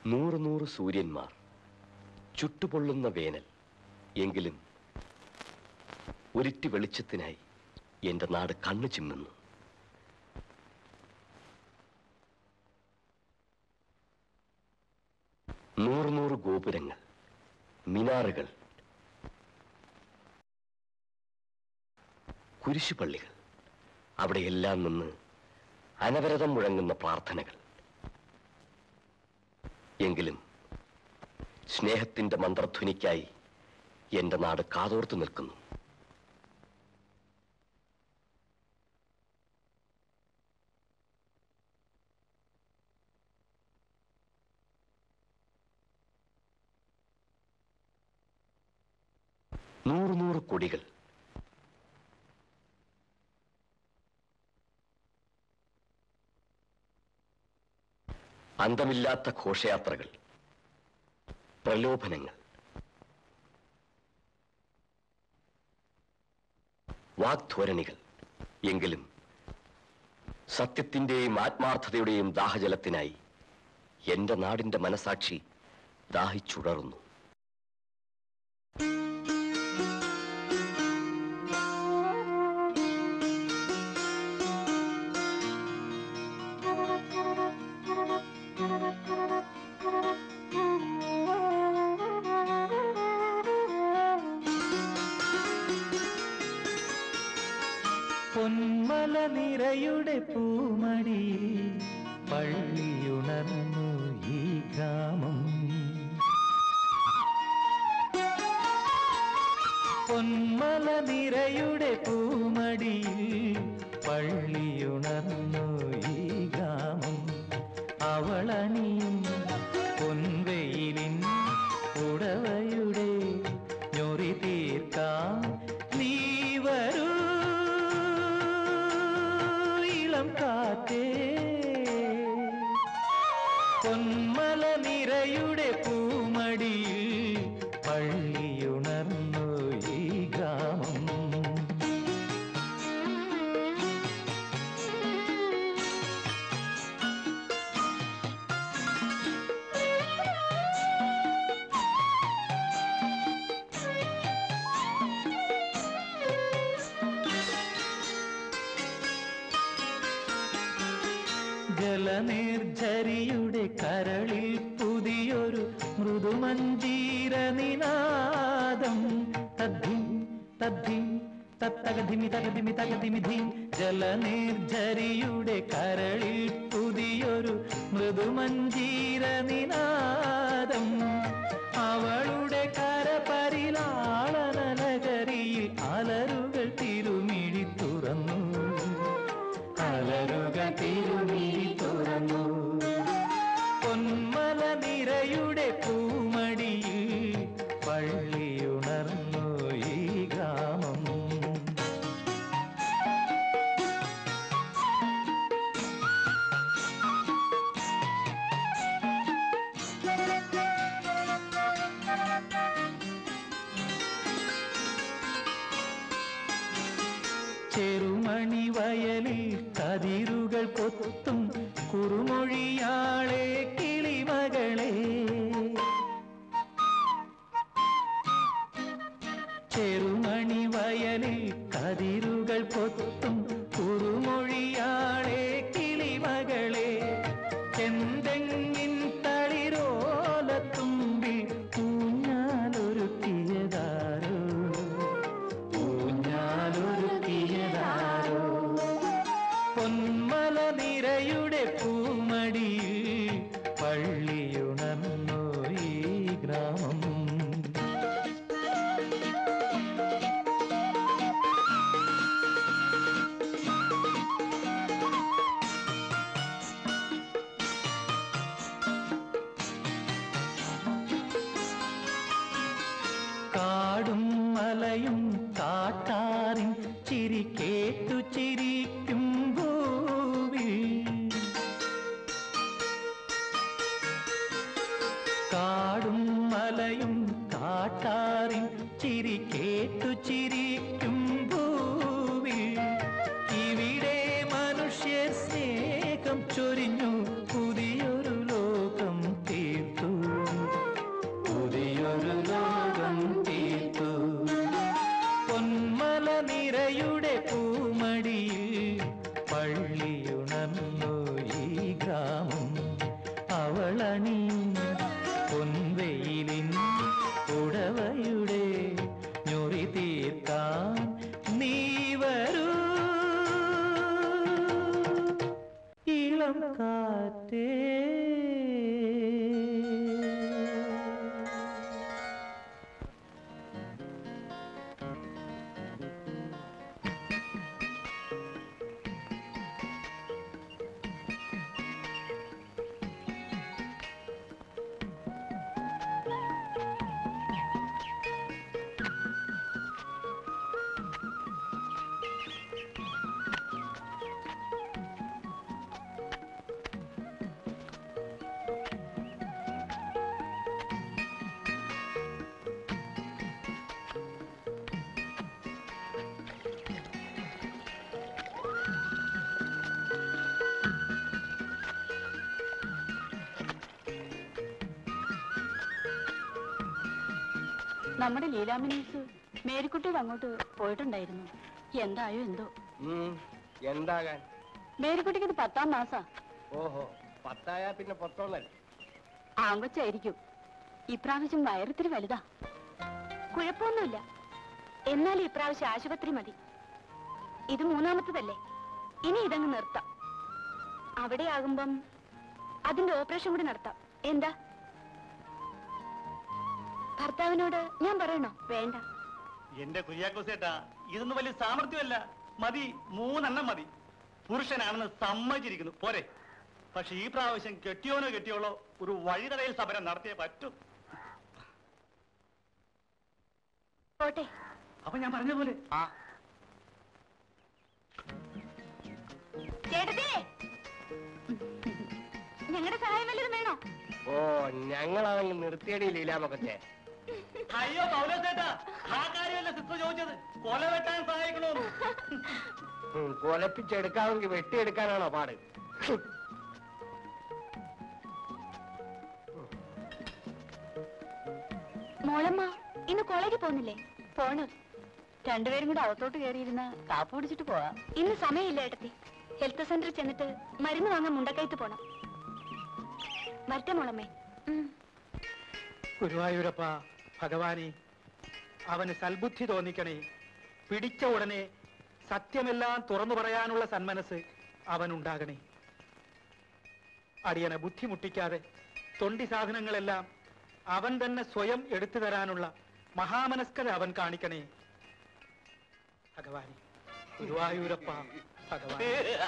നൂറ് നൂറ് സൂര്യന്മാർ ചുട്ടുപൊള്ളുന്ന വേനൽ എങ്കിലും ഒരിറ്റ് വെളിച്ചത്തിനായി എന്റെ നാട് കണ്ണു ചിമ്മുന്നു നൂറ് നൂറ് ഗോപുരങ്ങൾ മിനാറുകൾ കുരിശുപള്ളികൾ അവിടെയെല്ലാം നിന്ന് അനവരതം മുഴങ്ങുന്ന പ്രാർത്ഥനകൾ എങ്കിലും സ്നേഹത്തിന്റെ മന്ത്രധ്വനിക്കായി എന്റെ നാട് കാതോർത്തു നിൽക്കുന്നു നൂറ് നൂറ് കൊടികൾ അന്തമില്ലാത്ത ഘോഷയാത്രകൾ പ്രലോഭനങ്ങൾ വാഗ്ധോരണികൾ എങ്കിലും സത്യത്തിന്റെയും ആത്മാർത്ഥതയുടെയും ദാഹജലത്തിനായി എന്റെ നാടിന്റെ മനസാക്ഷി ദാഹിച്ചുടർന്നു പൊന്മല നിരയുടെ പൂമടിയിൽ പള്ളിയുണർന്നു ഈ ഗ്രാമം പൊന്മല നിരയുടെ പൂമടിയിൽ പള്ളിയുണർന്നു ഈ ഗ്രാമം അവളണിയും പൊൻവെയിലിൻ ഉടവയുടെ ഞൊറി തീർക്കാം നീ വരൂ ഇളം കാറ്റേ പൊന്മല നിരയുടെ പൂമടിയിൽ പള്ളിയുണർന്നു ഈ ഗ്രാമം ജലനീർജരിയുടെ കരളിൽ പുതിയൊരു മൃദുമഞ്ജീര നിനാദം തദ്ധി തദ്ധി തത്തകധിമി തകധിമി തകധിമി ധീ ജലനീർജരിയുടെ കരളിൽ പുതിയൊരു മൃദുമഞ്ജീര നിനാദം അവളുടെ കരപരിലാളന നഗരിയിൽ അലറുകൾ തിരുമിഴി തുറന്നു അലറുക തിരുമിഴി തുറന്നു പൊന്മല നിരയുടെ പൂമടിയിൽ പള്ളിയുണർന്നു ഈ ഗ്രാമം ചെറുമണി വയലിൽ കതിരുകൾ കൊത്തും കുറുമൊഴിയാളെ കിളിമകളെ ചെറുമണി വയലിൽ കതിരുകൾ കൊത്തും കുറുമൊഴിയാളെ കിളിമകളെ എന്തെങ്ങിൻ തളിരോലത്തുമ്പിൽ ഊഞ്ഞാലൊരുക്കിയതാരോ ഊഞ്ഞാലൊരുക്കിയതാരോ പൊന്മല നിരയുടെ പൂമടിയിൽ പള്ളിയുണർന്നു ഈ ഗ്രാമം കാടും മലയും കാട്ടാറിൻ ചിരി കേട്ടു ചിരിക്കും ഭൂവിൽ കാടും മലയും കാട്ടാറിൻ ചിരി കേട്ടു ചിരിക്കും ഭൂവിൽ ഇവിടെ മനുഷ്യ സ്നേഹം ചൊരിഞ്ഞു പുതിയൊരു ലോകം തീർത്തു വാങ്ങും അവളണിയും പൊൻവെയിലിൻ ഉടവയുടെ ഞൊറി തീർക്കാൻ നീ വരൂ ഇളം കാറ്റേ നമ്മുടെ ലീലാമിനീസ് മേരിക്കുട്ടിയുടെ അങ്ങോട്ട് പോയിട്ടുണ്ടായിരുന്നു എന്തായോ എന്തോ എന്താകാൻ മേരിക്കുട്ടിക്ക് ഇത് പത്താം മാസാ ഓഹോ പത്തായ പിന്നെ പൊത്തോന്നല്ലേ ആങ്കൊച്ചായിരിക്കും ഇപ്രാവശ്യം വയറിത്തിരി വലുതാ കുഴപ്പമൊന്നുമില്ല എന്നാൽ ഇപ്രാവശ്യം ആശുപത്രി മതി ഇത് മൂന്നാമത്തതല്ലേ ഇനി ഇതങ്ങ് നിർത്താം അവിടെ ആകുമ്പം അതിന്റെ ഓപ്പറേഷൻ കൂടി നടത്താം എന്താ ഭർത്താവിനോട് ഞാൻ പറയണോ വേണ്ട എന്റെ കുര്യാക്കോസേട്ടാ ഇതൊന്നും വലിയ സാമർഥ്യമല്ല മതി മൂന്നെണ്ണം മതി പുരുഷനാണെന്ന് സമ്മതിച്ചിരിക്കുന്നു പോരെ പക്ഷെ ഈ പ്രാവശ്യം കെട്ടിയോനോ കെട്ടിയോളോ ഒരു വഴിതടയിൽ സമരം നടത്തിയേ പറ്റൂ പോട്ടെ അപ്പൊ ഞാൻ പറഞ്ഞ പോലെ ആ ചേട്ടത്തി ഞങ്ങളുടെ സഹായം വല്ലതും വേണോ ഓ ഞങ്ങളാണെങ്കിൽ നിർത്തിയടി ലീലാമൊക്കെ അയ്യോ പൗലോസേട്ടാ ആ കാര്യമല്ല സിസ്റ്റർ ചോദിച്ചത് കൊല വെട്ടാൻ സഹായിക്കണോന്ന് കൊലപ്പിച്ചെടുക്കാമെങ്കിൽ വെട്ടിയെടുക്കാനാണോ പാട് മോളമ്മ ഇന്ന് കോളേജിൽ പോകുന്നില്ലേ പോണ് രണ്ടുപേരും കൂടെ അകത്തോട്ട് കയറിയിരുന്ന് കാപ്പ് പിടിച്ചിട്ട് പോവാ ഇന്ന് സമയമില്ല ഏട്ടത്തി ഹെൽത്ത് സെന്ററിൽ ചെന്നിട്ട് മരുന്ന് വാങ്ങാൻ മുണ്ടക്കയത്ത് പോണം വരട്ടെ മോളമ്മേ ഉം. ഗുരുവായൂരപ്പ ഭഗവാനെ അവന് സൽബുദ്ധി തോന്നിക്കണേ പിടിച്ച ഉടനെ സത്യമെല്ലാം തുറന്നു പറയാനുള്ള സന്മനസ് അവനുണ്ടാകണേ അടിയനെ ബുദ്ധിമുട്ടിക്കാതെ തൊണ്ടി സാധനങ്ങളെല്ലാം അവൻ തന്നെ സ്വയം എടുത്തു തരാനുള്ള മഹാമനസ്കത അവൻ കാണിക്കണേ ഭഗവാനെ ഗുരുവായൂരപ്പ ഭഗവാൻ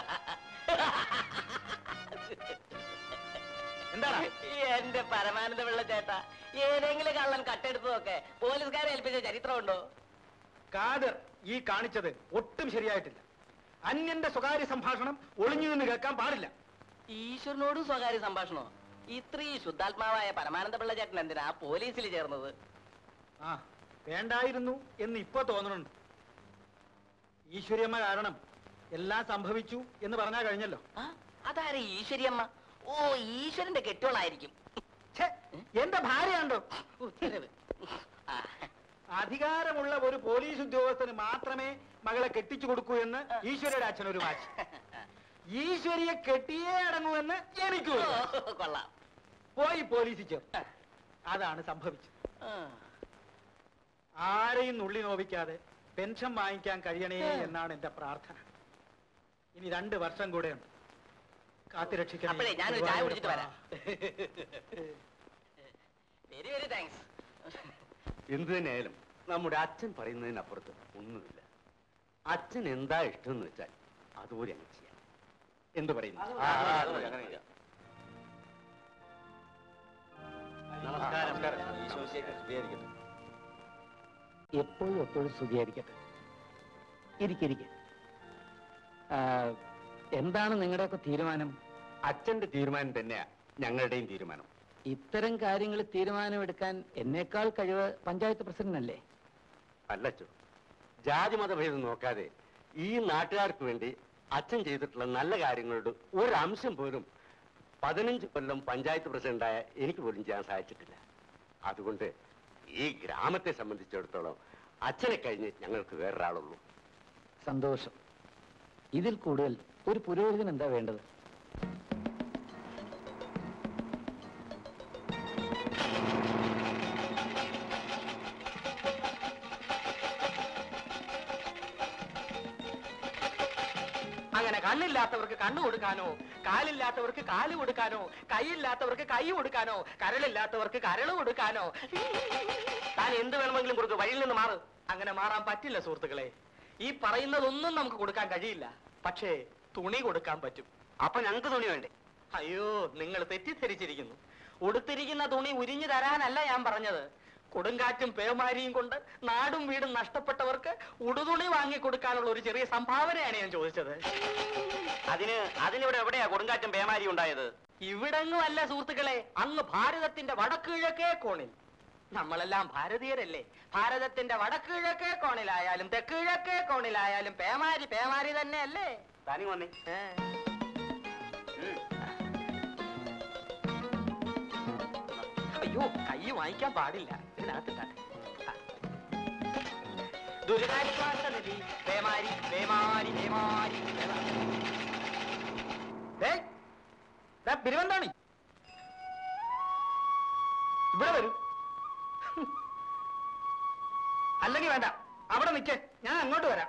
എന്താണ് എന്റെ പരമാനന്ദ പിള്ള ചേട്ടാ ഏതെങ്കിലും കള്ളൻ കട്ടെടുത്തു നോക്കെ പോലീസുകാരെ ഏൽപ്പിച്ച ചരിത്രമുണ്ടോ കാദർ ഈ കാണിച്ചത് ഒട്ടും ശരിയായിട്ടില്ല അന്യന്റെ സ്വകാര്യ സംഭാഷണം ഒളിഞ്ഞു നിന്ന് കേൾക്കാൻ പാടില്ല ഈശ്വരനോടും സ്വകാര്യ സംഭാഷണോ ഇത്രയും ശുദ്ധാത്മാവായ പരമാനന്ദ പിള്ള ചേട്ടൻ എന്തിനാ പോലീസിൽ ചേർന്നത് ആ വേണ്ടായിരുന്നു എന്ന് ഇപ്പൊ തോന്നുന്നുണ്ട് ഈശ്വര്യമ്മ കാരണം എല്ലാം സംഭവിച്ചു എന്ന് പറഞ്ഞാ കഴിഞ്ഞല്ലോ ആ, അതാരെ ഈശ്വരിയമ്മ ഓ ഈശ്വരന്റെ കെട്ടുകളായിരിക്കും ഛെ, എന്റെ ഭാര്യയാണ്ടോ ഉത്തരവ് ആ, അധികാരമുള്ള ഒരു പോലീസ് ഉദ്യോഗസ്ഥന് മാത്രമേ മകളെ കെട്ടിച്ചു കൊടുക്കൂ എന്ന് ഈശ്വരയുടെ അച്ഛൻ ഒരു വാശി ഈശ്വരിയെ കെട്ടിയേ അടങ്ങുമെന്ന് എനിക്ക് ഓ, ഒരു വാശി. കൊള്ളാം പോയി പോലീസിൽ ചേർന്നു അതാണ് സംഭവിച്ചത് ആ, ആരെയും നുള്ളി നോവിക്കാതെ പെൻഷൻ വാങ്ങിക്കാൻ കഴിയണേ എന്നാണ് എന്റെ പ്രാർത്ഥന ഇനി രണ്ട് വർഷം കൂടെയുണ്ട് കാത്തിരക്ഷിക്കണേ അപ്പോഴേ ഞാനൊരു ചായ കുടിച്ചിട്ട് ഗുരുവായൂരപ്പ. വരാം വെരി വെരി താങ്ക്സ് എന്തു തന്നെയായാലും നമ്മുടെ അച്ഛൻ പറയുന്നതിനപ്പുറത്ത് ഒന്നുമില്ല അച്ഛൻ എന്താ ഇഷ്ടം എന്ന് വെച്ചാൽ അതുപോലെ അങ്ങ് ചെയ്യാം എന്തു പറയുന്നു ആ, ആ, അതുപോലെ അങ്ങനെ ചെയ്യാം. നമസ്കാരം എപ്പോഴും എപ്പോഴും സ്തുതിയായിരിക്കട്ടെ ഇരിക്കിരിക്കെ എന്താണ് നിങ്ങളുടെയൊക്കെ തീരുമാനം അച്ഛന്റെ തീരുമാനം തന്നെയാ ഞങ്ങളുടെയും തീരുമാനം ഇത്തരം കാര്യങ്ങൾ തീരുമാനമെടുക്കാൻ എന്നേക്കാൾ കഴിവ് പഞ്ചായത്ത് പ്രസിഡന്റല്ലേ അല്ലച്ചോ ജാതി മതഭേദം നോക്കാതെ ഈ നാട്ടുകാർക്ക് വേണ്ടി അച്ഛൻ ചെയ്തിട്ടുള്ള നല്ല കാര്യങ്ങളുടെ ഒരു അംശം പോലും പതിനഞ്ച് കൊല്ലം പഞ്ചായത്ത് പ്രസിഡന്റായ എനിക്ക് പോലും ചെയ്യാൻ സാധിച്ചിട്ടില്ല അതുകൊണ്ട് ഈ ഗ്രാമത്തെ സംബന്ധിച്ചിടത്തോളം അച്ഛനെ കഴിഞ്ഞ് ഞങ്ങൾക്ക് വേറൊരാളുള്ളൂ സന്തോഷം ഇതിൽ കൂടുതൽ ഒരു പുരോഹിതൻ എന്താ വേണ്ടത് കണ്ണില്ലാത്തവർക്ക് കണ്ണു കൊടുക്കാനോ കാലില്ലാത്തവർക്ക് കാല് കൊടുക്കാനോ കൈയില്ലാത്തവർക്ക് കൈ കൊടുക്കാനോ കരളില്ലാത്തവർക്ക് കരള് കൊടുക്കാനോ താൻ എന്ത് വേണമെങ്കിലും കൊടുക്കും വഴിയിൽ നിന്ന് മാറ് അങ്ങനെ മാറാൻ പറ്റില്ല സുഹൃത്തുക്കളെ ഈ പറയുന്നതൊന്നും നമുക്ക് കൊടുക്കാൻ കഴിയില്ല പക്ഷേ തുണി കൊടുക്കാൻ പറ്റും അപ്പൊ ഞങ്ങൾക്ക് തുണി വേണ്ടേ അയ്യോ നിങ്ങൾ തെറ്റിദ്ധരിച്ചിരിക്കുന്നു ഉടുത്തിരിക്കുന്ന തുണി ഉരിഞ്ഞു തരാനല്ല ഞാൻ പറഞ്ഞത് കൊടുങ്കാറ്റും പേമാരിയും കൊണ്ട് നാടും വീടും നഷ്ടപ്പെട്ടവർക്ക് ഉടുതുണി വാങ്ങി കൊടുക്കാനുള്ള ഒരു ചെറിയ സംഭാവനയാണ് ഞാൻ ചോദിച്ചത് അതിന് അതിനിവിടെ എവിടെയാ കൊടുങ്കാറ്റും പേമാരി ഉണ്ടായത് ഇവിടെങ്ങും അല്ല സുഹൃത്തുക്കളെ അങ്ങ് ഭാരതത്തിന്റെ വടക്കുകിഴക്കേ കോണിൽ നമ്മളെല്ലാം ഭാരതീയരല്ലേ ഭാരതത്തിന്റെ വടക്കുകിഴക്കേ കോണിലായാലും തെക്കുകിഴക്കേ കോണിലായാലും പേമാരി പേമാരി തന്നെയല്ലേ താനി വന്നേ ഏ. അയ്യോ കൈ വാങ്ങിക്കാൻ പാടില്ല ഇതിനകത്തിട്ടാട്ടെ ദുരിതാശ്വാസ നിധി പേമാരി പേമാരി പേമാരി ബിരുവന്താണി ഇവിടെ വരൂ അല്ലെങ്കിൽ വേണ്ട അവിടെ നിൽക്കേ ഞാൻ അങ്ങോട്ട് വരാം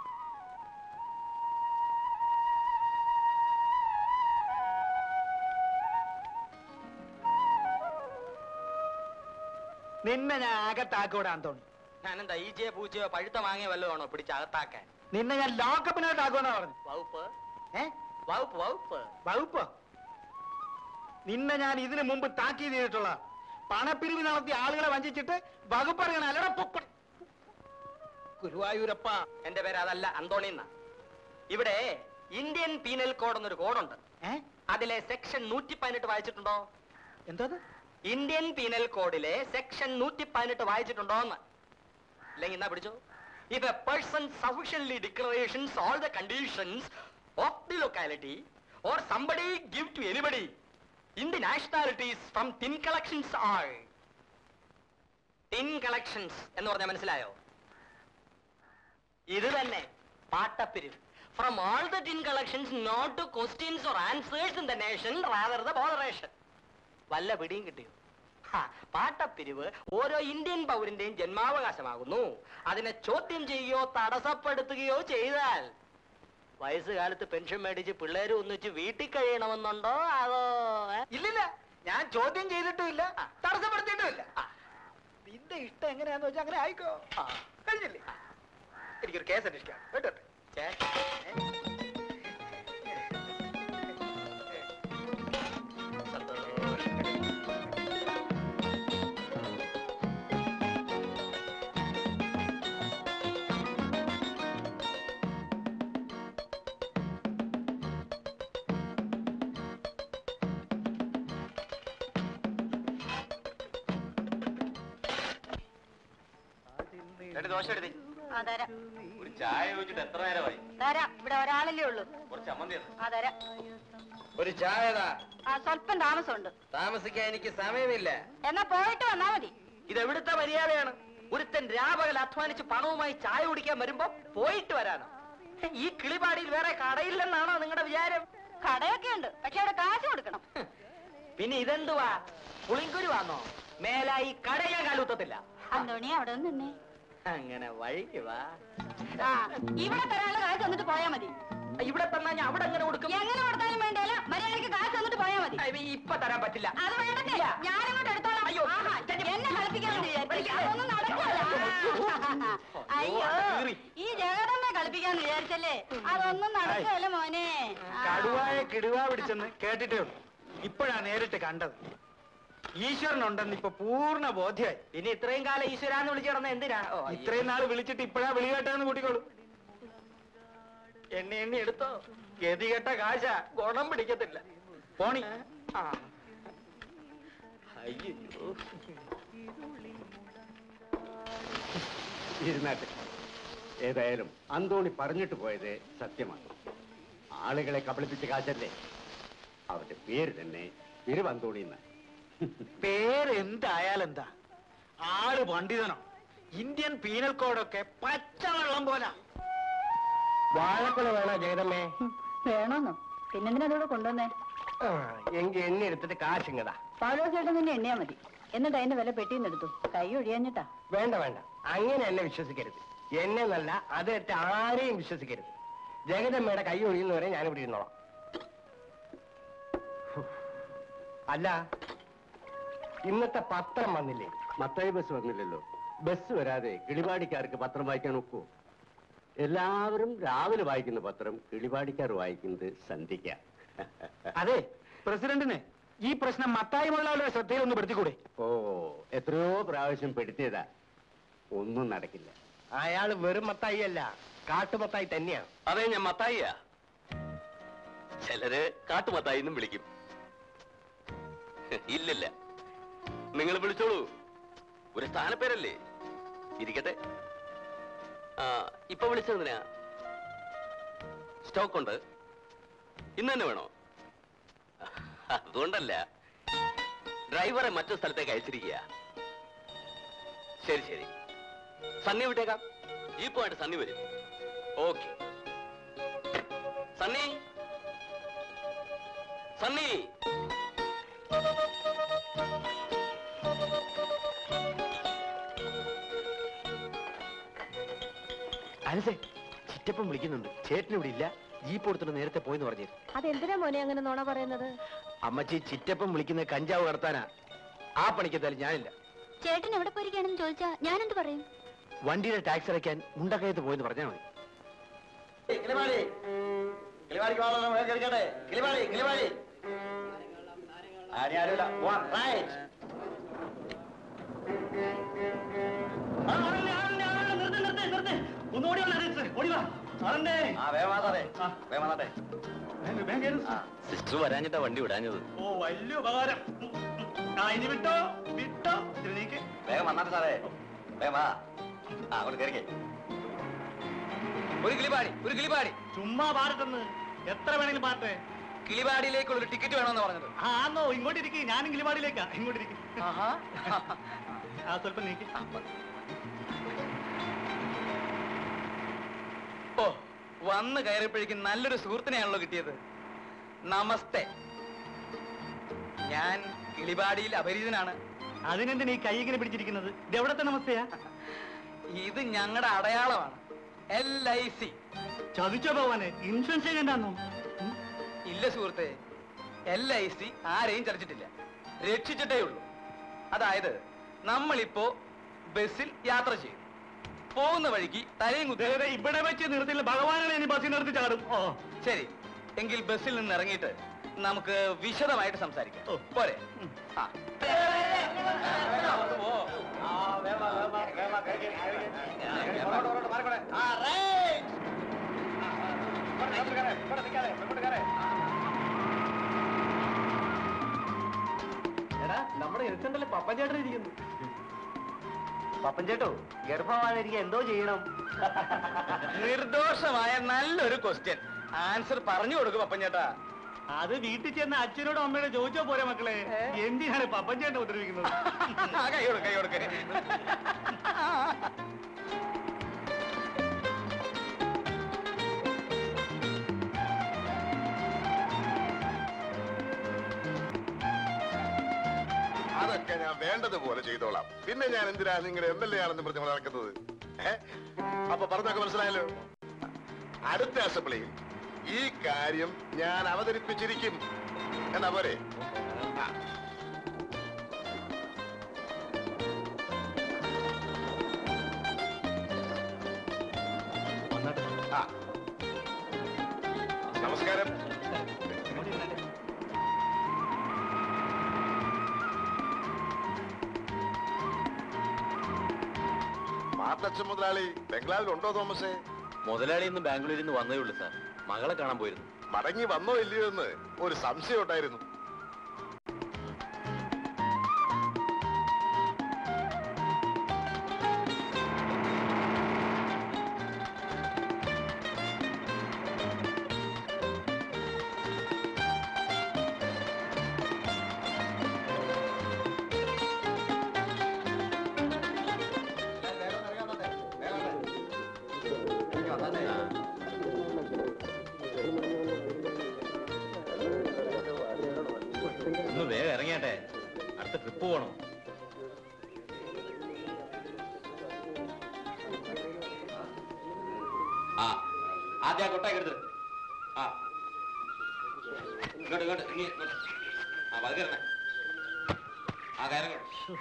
നിന്നെ ഞാൻ അകത്താക്കൂടാൻ തോന്നി ഞാനെന്താ ഈച്ചയോ പൂച്ചയോ പഴുത്ത മാങ്ങയോ വല്ലതാണോ പിടിച്ചകത്താക്കാൻ നിന്നെ ഞാൻ ലോക്കപ്പിനകത്താക്കുമെന്നാ പറഞ്ഞു വകുപ്പ് ഏ വകുപ്പ് വകുപ്പ് വകുപ്പ് നിന്നെ ഞാൻ ഇതിനു മുമ്പ് താക്കീത് ചെയ്തിട്ടുള്ള പണപ്പിരിവ് നടത്തി ആളുകളെ വഞ്ചിച്ചിട്ട് വകുപ്പ് അറിയണം അല്ലടാ പൊപ്പ ഗുരുവായൂരപ്പ എന്റെ പേര് അതല്ല അന്തോണിന്ന ഇവിടെ ഇന്ത്യൻ പീനൽ കോഡ് എന്നൊരു കോഡുണ്ട് ഏ അതിലെ സെക്ഷൻ നൂറ്റി പതിനെട്ട് വായിച്ചിട്ടുണ്ടോ എന്താ ഇന്ത്യൻ പീനൽ കോഡിലെ സെക്ഷൻ നൂറ്റി പതിനെട്ട് വായിച്ചിട്ടുണ്ടോ എന്ന് ഇല്ലെങ്കിൽ എന്നാ പിടിച്ചോ if a person sufficiently declarations all the conditions of the locality or somebody give to anybody in the nationalities from tin collections all tin collections എന്ന് പറഞ്ഞാൽ മനസ്സിലായോ ഇത് തന്നെ പാട്ടപ്പിരിവ് from all the tin collections not to questions or answers in the nation rather the botheration വല്ല പിടിയും കിട്ടിയോ ഹാ, പാട്ടപ്പിരിവ് ഓരോ ഇന്ത്യൻ പൗരന്റെയും ജന്മാവകാശമാകുന്നു അതിനെ ചോദ്യം ചെയ്യുകയോ തടസ്സപ്പെടുത്തുകയോ ചെയ്താൽ വയസ്സുകാലത്ത് പെൻഷൻ മേടിച്ച് പിള്ളേര് ഒന്നിച്ച് വീട്ടിൽ കഴിയണമെന്നുണ്ടോ അതോ ഏ? ഇല്ലില്ല ഞാൻ ചോദ്യം ചെയ്തിട്ടുമില്ല തടസ്സപ്പെടുത്തിയിട്ടുമില്ല നിന്റെ ഇഷ്ടം എങ്ങനെയാന്ന് വെച്ചാൽ അങ്ങനെ ആയിക്കോ ആ, കഴിഞ്ഞില്ലേ എനിക്കൊരു കേസ് അന്വേഷിക്കാം കേട്ടോ ഛേ, സന്തോഷം. രണ്ട് ദോശ എടുത്തേ ആ തരാം ഒരു ചായ ചോദിച്ചിട്ട് എത്ര നേരമായി തരാം ഇവിടെ ഒരാളല്ലേ ഉള്ളൂ കുറച്ച് ചമ്മന്തി എടുത്ത്. ആ തരാം ഒരു ചായതാ ആ സ്വല്പം താമസമുണ്ട് താമസിക്കാൻ എനിക്ക് സമയമില്ല എന്നാ പോയിട്ട് വന്നാ മതി ഇത് എവിടുത്തെ മര്യാദയാണ് ഒരുത്തൻ രാപകൽ അധ്വാനിച്ച് പണവുമായി ചായ കുടിക്കാൻ വരുമ്പോ പോയിട്ട് വരാനോ ഈ കിളിപാടിയിൽ വേറെ കടയില്ലെന്നാണോ നിങ്ങളുടെ വിചാരം കടയൊക്കെ ഉണ്ട് പക്ഷെ അവിടെ കാശ് കൊടുക്കണം പിന്നെ ഇതെന്തുവാ പുളിങ്കുരുവാന്നോ മേലായി കട ഞാൻ കാലൂത്തത്തില്ല അന്തോണി അവിടെ നിന്ന് നിന്നേ അങ്ങനെ വഴിക്ക് വാ ആ ഇവിടെ തരാനുള്ള കാശ് തന്നിട്ട് പോയാ മതി ഇവിടെ തന്നാ ഞാൻ അവിടെ എങ്ങനെ കൊടുക്കും എങ്ങനെ കൊടുത്താലും വേണ്ടല്ല മര്യാദക്ക് കാശ് തന്നിട്ട് പോയാ മതി അയ്യ, ഇപ്പൊ തരാൻ പറ്റില്ല അത് വേണ്ടത്തില്ല ഞാനിങ്ങോട്ട് എടുത്തോളാം അയ്യോ, ആഹാ, എന്നെ കളിപ്പിക്കാൻ വിചാരിച്ചു അതൊന്നും നടക്കില്ല അയ്യോ കീറി. ഈ ജഗതമ്മ കളിപ്പിക്കാന്ന് വിചാരിച്ചല്ലേ അതൊന്നും നടക്കുകയല്ല മോനെ ആ. കടുവായ കിടുവ പിടിച്ചെന്ന് കേട്ടിട്ടേ ഉള്ളൂ ഇപ്പോഴാ നേരിട്ട് കണ്ടത് ഈശ്വരനുണ്ടെന്ന് ഇപ്പൊ പൂർണ്ണ ബോധ്യമായി പിന്നെ ഇത്രയും കാലം ഈശ്വരാന്ന് വിളിച്ചു കിടന്ന എന്തിനാ ഓ, അയ്യോ. ഇത്രയും നാൾ വിളിച്ചിട്ട് ഇപ്പോഴാ വിളി കേട്ടാന്ന് കൂട്ടിക്കോളൂ എണ്ണി എണ്ണി എടുത്തോ ഗതികെട്ട കാശ ഗുണം പിടിക്കത്തില്ല പോണി ആ അയ്യോ ഇരുന്നാട്ടെ ഏതായാലും അന്തോണി പറഞ്ഞിട്ട് പോയത് സത്യമാണ് ആളുകളെ കബളിപ്പിച്ച കാശല്ലേ അവന്റെ പേര് തന്നെ തിരുവന്തോണി എന്ന് പേര് എന്തായാലെന്താ ആള് പണ്ഡിതനോ ഇന്ത്യൻ പീനൽ കോഡൊക്കെ പച്ചവെള്ളം പോലാ വാഴക്കുല വേണോ ജഗതമ്മേ വേണോന്നോ പിന്നെന്തിനാ അതോടെ കൊണ്ടുവന്നേ ആ, എങ്കി എണ്ണ എടുത്തിട്ട് കാശിങ്ങതാ പൗലോ ചേട്ടൻ തന്നെ എണ്ണിയാ മതി എന്നിട്ട് അതിന്റെ വില പെട്ടിന്ന് എടുത്തു കൈ ഒഴിയാഞ്ഞിട്ടാ വേണ്ട വേണ്ട അങ്ങനെ എന്നെ വിശ്വസിക്കരുത് എന്നെ നല്ല അതെറ്റ് ആരെയും വിശ്വസിക്കരുത് ജഗദമ്മയുടെ കൈ ഒഴിയുന്നവരെ ഞാൻ ഇവിടെ ഇരുന്നോളാം അല്ല ഇന്നത്തെ പത്രം വന്നില്ലേ മത്തായി ബസ് വന്നില്ലല്ലോ ബസ് വരാതെ കിളിപാടിക്കാർക്ക് പത്രം വായിക്കാൻ ഒക്കുമോ എല്ലാവരും രാവിലെ വായിക്കുന്ന പത്രം കിളിപാടിക്കാർ വായിക്കുന്നത് സന്ധിക്ക അതെ പ്രസിഡന്റിന് ഈ പ്രശ്നം മത്തായി മുതലാളിയുടെ ശ്രദ്ധയിൽ ഒന്ന് പെടുത്തിക്കൂടെ ഓ എത്രയോ പ്രാവശ്യം പെടുത്തിയതാ ഒന്നും നടക്കില്ല അയാൾ വെറും മത്തായി അല്ല കാട്ടുമത്തായി തന്നെയാണ് അതെ ഞാൻ മത്തായിയാ ചിലര് കാട്ടുമത്തായി എന്നും വിളിക്കും ഇല്ലില്ല നിങ്ങൾ വിളിച്ചോളൂ ഒരു സ്ഥാനപ്പേരല്ലേ ഇരിക്കട്ടെ ആ ഇപ്പൊ വിളിച്ചതെന്തിനാ സ്റ്റോക്ക് ഉണ്ട് ഇന്ന് തന്നെ വേണോ അതുകൊണ്ടല്ല ഡ്രൈവറെ മറ്റു സ്ഥലത്തേക്ക് അയച്ചിരിക്കുക ശരി ശരി സണ്ണി വിട്ടേക്കാം ജീപ്പുമായിട്ട് സണ്ണി വരും ഓക്കെ സണ്ണി സണ്ണി അനസേ ചിറ്റപ്പം വിളിക്കുന്നുണ്ട് ചേട്ടൻ ഇവിടെ ഇല്ല ജീപ്പ് കൊടുത്തിട്ട് നേരത്തെ പോയെന്ന് പറഞ്ഞു അതെന്തിനാ മോനെ അങ്ങനെ നോണ പറയുന്നത് അമ്മച്ചി ചിറ്റപ്പം വിളിക്കുന്ന കഞ്ചാവ് കടത്താനാ ആ പണിക്കെത്താലും ഞാനില്ല ചേട്ടൻ എവിടെ പോയിരിക്കുകയാണെന്ന് ചോദിച്ചാ ഞാനെന്ത് പറയും വണ്ടിയുടെ ടാക്സ് അടയ്ക്കാൻ മുണ്ടക്കയത്ത് പോയെന്ന് പറഞ്ഞാൽ മതി ഒന്നുകൂടി ഒന്ന് അറിയിച്ച് ഓടി വാ ആളെന്തേ? ആ, വേഗം, വേഗം കേറ്. സിസ്റ്റർ വരാഞ്ഞിട്ടാ വണ്ടി വിടാഞ്ഞത് ഓ വലിയ ഉപകാരം ആ ഇനി വിട്ടോ വിട്ടോ ഇത് നീക്ക് വേഗം വന്നാട്ടെ സാറേ വേഗം വാ ആ അങ്ങോട്ട് കയറിക്കേ ഒരു കിളിപാടി ഒരു കിളിപാടി ചുമ്മാ പാടട്ടെന്ന് എത്ര വേണമെങ്കിലും പാട്ടെ കിളിപാടിയിലേക്കുള്ള ഒരു ടിക്കറ്റ് വേണമെന്ന് പറഞ്ഞത് ആ ആന്നോ ഇങ്ങോട്ട് ഇരിക്കും ഞാനും കിളിപാടിയിലേക്കാ ഇങ്ങോട്ട് ഇരിക്കും ആ സ്വല്പം നീക്കി ഓ വന്ന് കയറിയപ്പോഴേക്കും നല്ലൊരു സുഹൃത്തിനെയാണല്ലോ കിട്ടിയത് നമസ്തേ ഞാൻ കിളിപാടിയിൽ അപരിചിതനാണ് അതിനെന്ത് നീ കൈ ഇങ്ങനെ പിടിച്ചിരിക്കുന്നത് ഇത് എവിടത്തെ നമസ്തയാ ഇത് ഞങ്ങളുടെ അടയാളമാണ് എൽ ഐ സി ചതിച്ചോ ഭഗവാനെ ഇൻഷുറൻസ് ചെയ്യണ്ടെന്നോ ഇല്ല സുഹൃത്തെ എൽ ഐ സി ആരെയും ചതിച്ചിട്ടില്ല രക്ഷിച്ചിട്ടേ ഉള്ളൂ അതായത് നമ്മളിപ്പോ ബസ്സിൽ യാത്ര ചെയ്യും പോകുന്ന വഴിക്ക് തലയും കുത്തി ഇവിടെ വെച്ച് നിർത്തില്ല ഭഗവാനെ ഇനി ബസ്സിൽ നിർത്തി ചാടും ഓ ശരി എങ്കിൽ ബസ്സിൽ നിന്ന് ഇറങ്ങിയിട്ട് നമുക്ക് വിശദമായിട്ട് സംസാരിക്കാം ഓ. പോരെ ആ. ഓ. നമ്മുടെ എഴുത്തണ്ടല്ലേ പപ്പൻ ചേട്ടൻ ഇരിക്കുന്നു പപ്പൻ ചേട്ടോ ഗർഭമായിരിക്കും എന്തോ ചെയ്യണം നിർദോഷമായ നല്ലൊരു ക്വസ്റ്റ്യൻ ആൻസർ പറഞ്ഞു കൊടുക്കും അപ്പൻ ചേട്ടാ അത് വീട്ടിൽ ചെന്ന് അച്ഛനോടും അമ്മയോടും ചോദിച്ചോ പോരെ മക്കളെ എന്തിനാണ് പപ്പൻ ചേട്ടൻ ഉപദ്രവിക്കുന്നത് കൈ കൊടുക്ക കൈ കൊടുക്ക അതൊക്കെ ഞാൻ വേണ്ടതുപോലെ ചെയ്തോളാം പിന്നെ ഞാൻ എന്തിനാ നിങ്ങൾ എം എൽ എ ആണെന്ന് പറഞ്ഞ് നടക്കുന്നത് ഏ? അപ്പൊ പറഞ്ഞൊക്കെ മനസ്സിലായല്ലോ അടുത്ത അസംബ്ലിയിൽ ഈ കാര്യം ഞാൻ അവതരിപ്പിച്ചിരിക്കും എന്നാ പോരെ ആ. ആ. നമസ്കാരം മാത്തച്ഛൻ മുതലാളി ബംഗ്ലാവിലുണ്ടോ തോമസേ മുതലാളി ഇന്ന് ബാംഗ്ലൂരിൽ നിന്ന് വന്നേ ഉള്ളൂ സാർ മകളെ കാണാൻ പോയിരുന്നു മടങ്ങി വന്നോ ഇല്ലയോ എന്ന് ഒരു സംശയം ഉണ്ടായിരുന്നു ഒന്ന് വേഗം ഇറങ്ങിയാട്ടെ അടുത്ത ട്രിപ്പ് പോകണം ആ ആദ്യം ആ കൊട്ടയൊക്കെ എടുത്തിട്ട് ആ ഇങ്ങോട്ട് ഇങ്ങോട്ട് ഇങ്ങ് ഇങ്ങോട്ട്. ആ പതുക്കെ ആ കയറങ്ങ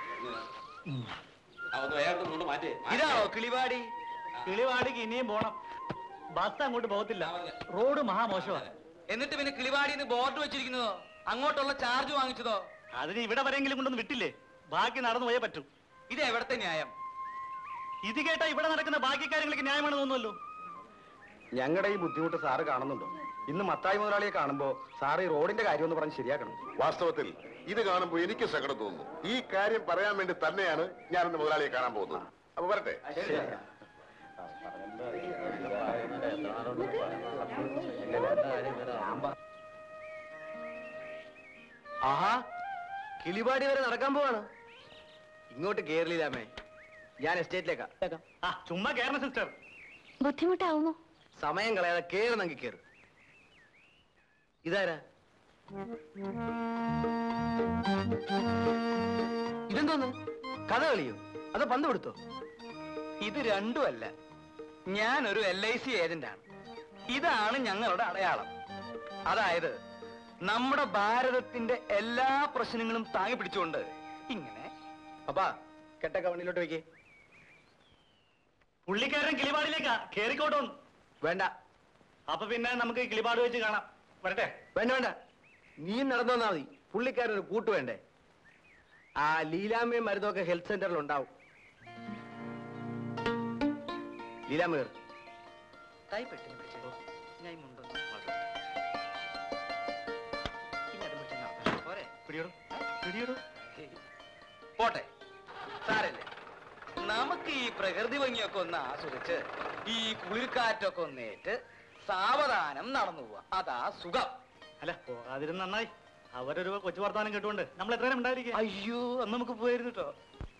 ആ ഒന്ന് വേഗം ഇങ്ങോട്ട് മാറ്റി ഇതാണോ കിളിവാടി കിളിവാടിക്ക് ഇനിയും പോണം ബസ് അങ്ങോട്ട് പോകത്തില്ല റോഡ് മഹാമോശമാണ് എന്നിട്ട് പിന്നെ കിളിവാടിന്ന് ബോർഡ് വെച്ചിരിക്കുന്നതോ അങ്ങോട്ടുള്ള ചാർജ് വാങ്ങിച്ചതോ അതിന് ഇവിടെ വരെങ്കിലും കൊണ്ടൊന്ന് വിട്ടില്ലേ ബാക്കി നടന്നു പോയേ പറ്റൂ ഇത് എവിടത്തെ ന്യായം ഇത് കേട്ടാ ഇവിടെ നടക്കുന്ന ബാക്കി കാര്യങ്ങൾക്ക് ന്യായമാണെന്ന് തോന്നുമല്ലോ ഞങ്ങളുടെ ഈ ബുദ്ധിമുട്ട് സാറ് കാണുന്നുണ്ടോ ഇന്ന് മത്തായി മുതലാളിയെ കാണുമ്പോ സാറ് ഈ റോഡിന്റെ കാര്യം ഒന്ന് പറഞ്ഞ് ശരിയാക്കണം വാസ്തവത്തിൽ ഇത് കാണുമ്പോൾ എനിക്ക് സങ്കടം തോന്നുന്നു ഈ കാര്യം പറയാൻ വേണ്ടി തന്നെയാണ് ഞാൻ ഇന്ന് മുതലാളിയെ കാണാൻ പോകുന്നത് അപ്പൊ വരട്ടെ ആഹാ കിളിപാടി വരെ നടക്കാൻ പോവാണ് ഇങ്ങോട്ട് കേരളിലാമേ ഞാൻ എസ്റ്റേറ്റിലേക്കാ ആ ചുമ്മാ കേരള സിസ്റ്റർ ബുദ്ധിമുട്ടാവുമോ സമയം കളയാതെ കേറുന്നെങ്കിൽ കേറ് ഇതാരാ ഇതെന്തോന്ന് കഥ കളിയോ അതോ പന്ത് കൊടുത്തോ ഇത് രണ്ടുമല്ല ഞാനൊരു എൽ ഐ സി ഏജന്റാണ് ഇതാണ് ഞങ്ങളുടെ അടയാളം അതായത് നമ്മുടെ ഭാരതത്തിന്റെ എല്ലാ പ്രശ്നങ്ങളും താങ്ങി പിടിച്ചുകൊണ്ട് ഇങ്ങനെ അപ്പാ കെട്ടൊക്കെ വണ്ടിയിലോട്ട് വെക്കേ പുള്ളിക്കാരൻ കിളിപാടിലേക്കാ കേറിക്കോട്ടോന്ന് വേണ്ട അപ്പൊ പിന്നെ നമുക്ക് കിളിപാട് വെച്ച് കാണാം വരട്ടെ വേണ്ട വേണ്ട നീ നടന്നു വന്നാ മതി പുള്ളിക്കാരൊരു കൂട്ട് വേണ്ടേ ആ ലീലാമ്മയും മരുന്നൊക്കെ ഹെൽത്ത് സെന്ററിൽ ഉണ്ടാവും ലീലാമ്മ കയറി കൈ പെട്ടെന്ന് പിടിച്ചോ. ഞാൻ ഈ മുണ്ടൊന്ന് മാറ്റാം. ഇനി അത് പിടിച്ച് നടക്കാം. പോരെ? പിടിയോടും പിടിയോടും പോട്ടെ സാരല്ലേ നമുക്ക് ഈ പ്രകൃതി ഭംഗിയൊക്കെ ഒന്ന് ആസ്വദിച്ച് ഈ കുളിർക്കാറ്റൊക്കെ ഒന്നേറ്റ് സാവധാനം നടന്നു പോവാ അതാ സുഖം അല്ല പോകാതിരുന്ന് നന്നായി അവരൊരു കൊച്ചു വർത്താനം കേട്ടുകൊണ്ട് നമ്മൾ എത്ര നേരം ഉണ്ടായിരിക്കും അയ്യോ അന്ന് നമുക്ക് പോയിരുന്നു കേട്ടോ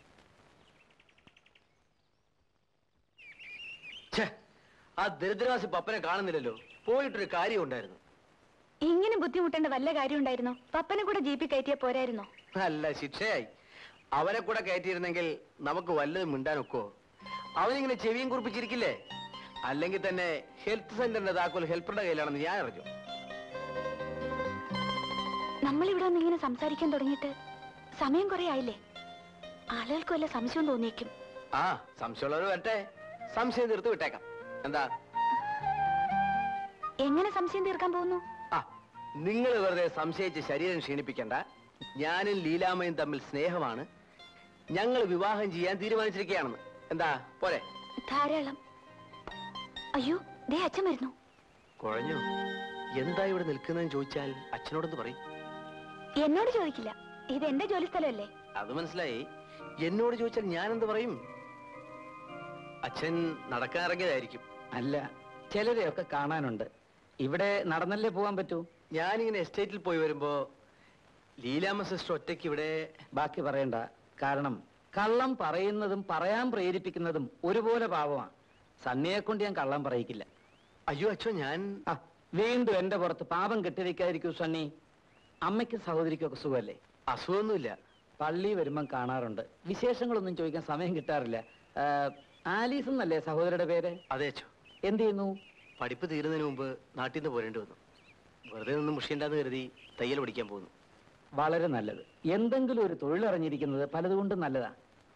ഛേ ആ ദരിദ്രവാസി പപ്പനെ കാണുന്നില്ലല്ലോ പോയിട്ടൊരു കാര്യം ഉണ്ടായിരുന്നു ഇങ്ങനെ ബുദ്ധിമുട്ടേണ്ട വല്ല കാര്യം ഉണ്ടായിരുന്നോ പപ്പനെ കൂടെ ജീപ്പിൽ കയറ്റിയാ പോരായിരുന്നോ നല്ല ശിക്ഷയായി അവനെ കൂടെ കയറ്റിയിരുന്നെങ്കിൽ നമുക്ക് വല്ലതും മിണ്ടാനൊക്കോ അവനിങ്ങനെ ചെവിയും കുറിപ്പിച്ചിരിക്കില്ലേ അല്ലെങ്കിൽ തന്നെ ഹെൽത്ത് സെന്ററിന്റെ താക്കോൽ ഹെൽപ്പറുടെ കയ്യിലാണെന്ന് ഞാൻ അറിഞ്ഞു നമ്മളിവിടെ ഒന്ന് ഇങ്ങനെ സംസാരിക്കാൻ തുടങ്ങിയിട്ട് സമയം കുറെ ആയില്ലേ ആളുകൾക്ക് വല്ല സംശയം തോന്നിയേക്കും ആ സംശയമുള്ളവർ വരട്ടെ സംശയം തീർത്ത് വിട്ടേക്കാം എന്താ എങ്ങനെ സംശയം തീർക്കാൻ പോകുന്നു ആ നിങ്ങൾ വെറുതെ സംശയിച്ച് ശരീരം ക്ഷീണിപ്പിക്കണ്ട ഞാനും ലീലാമ്മയും തമ്മിൽ സ്നേഹമാണ് ഞങ്ങൾ വിവാഹം ചെയ്യാൻ തീരുമാനിച്ചിരിക്കുകയാണെന്ന് എന്താ പോരെ ധാരാളം അയ്യോ ദേ അച്ഛൻ വരുന്നു കുഴഞ്ഞു എന്താ ഇവിടെ നിൽക്കുന്നതെന്ന് ചോദിച്ചാൽ അച്ഛനോടൊന്ന് പറയും എന്നോട് ചോദിക്കില്ല ഇത് എന്റെ ജോലി സ്ഥലമല്ലേ അത് മനസ്സിലായി എന്നോട് ചോദിച്ചാൽ ഞാൻ എന്ത് പറയും അച്ഛൻ നടക്കാൻ ഇറങ്ങിയതായിരിക്കും അല്ല ചിലരെയൊക്കെ കാണാനുണ്ട് ഇവിടെ നടന്നല്ലേ പോകാൻ പറ്റൂ ഞാനിങ്ങനെ എസ്റ്റേറ്റിൽ പോയി വരുമ്പോ ലീലാമ്മ സിസ്റ്റർ ഒറ്റയ്ക്ക് ഇവിടെ ബാക്കി പറയണ്ട കാരണം കള്ളം പറയുന്നതും പറയാൻ പ്രേരിപ്പിക്കുന്നതും ഒരുപോലെ പാവമാണ് സണ്ണിയെ കൊണ്ട് ഞാൻ കള്ളം പറയിക്കില്ല അയ്യോ അച്ഛോ ഞാൻ ആ വീണ്ടും എന്റെ പുറത്ത് പാപം കെട്ടിവെക്കാതിരിക്കൂ സണ്ണി അമ്മയ്ക്കും സഹോദരിക്കും ഒക്കെ സുഖമല്ലേ അസുഖമൊന്നുമില്ല പള്ളി വരുമ്പം കാണാറുണ്ട് വിശേഷങ്ങളൊന്നും ചോദിക്കാൻ സമയം കിട്ടാറില്ല ആ, ആലീസ് എന്നല്ലേ സഹോദരിയുടെ പേര് അതെ അച്ഛോ എന്ത് ചെയ്യുന്നു പഠിപ്പ് തീരുന്നതിന് മുമ്പ് നാട്ടിൽ നിന്ന് പോരേണ്ടി വന്നു വെറുതെ നിന്ന് മുഷിയണ്ടെന്ന് കരുതി തയ്യൽ പഠിക്കാൻ പോകുന്നു വളരെ നല്ലത് എന്തെങ്കിലും ഒരു തൊഴിലറിഞ്ഞിരിക്കുന്നത് പലതുകൊണ്ടും നല്ലതാ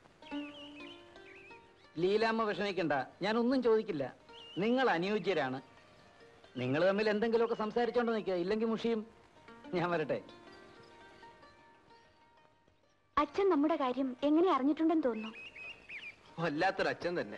ലീലാമ്മ വിഷമിക്കണ്ട ഞാൻ ഒന്നും ചോദിക്കില്ല നിങ്ങൾ അനുയോജ്യരാണ് നിങ്ങൾ തമ്മിൽ എന്തെങ്കിലുമൊക്കെ സംസാരിച്ചോണ്ട് നിൽക്കുക ഇല്ലെങ്കിൽ മുഷിയും ഞാൻ വരട്ടെ അച്ഛൻ നമ്മുടെ കാര്യം എങ്ങനെ അറിഞ്ഞിട്ടുണ്ടെന്ന് തോന്നുന്നു വല്ലാത്തൊരു അച്ഛൻ തന്നെ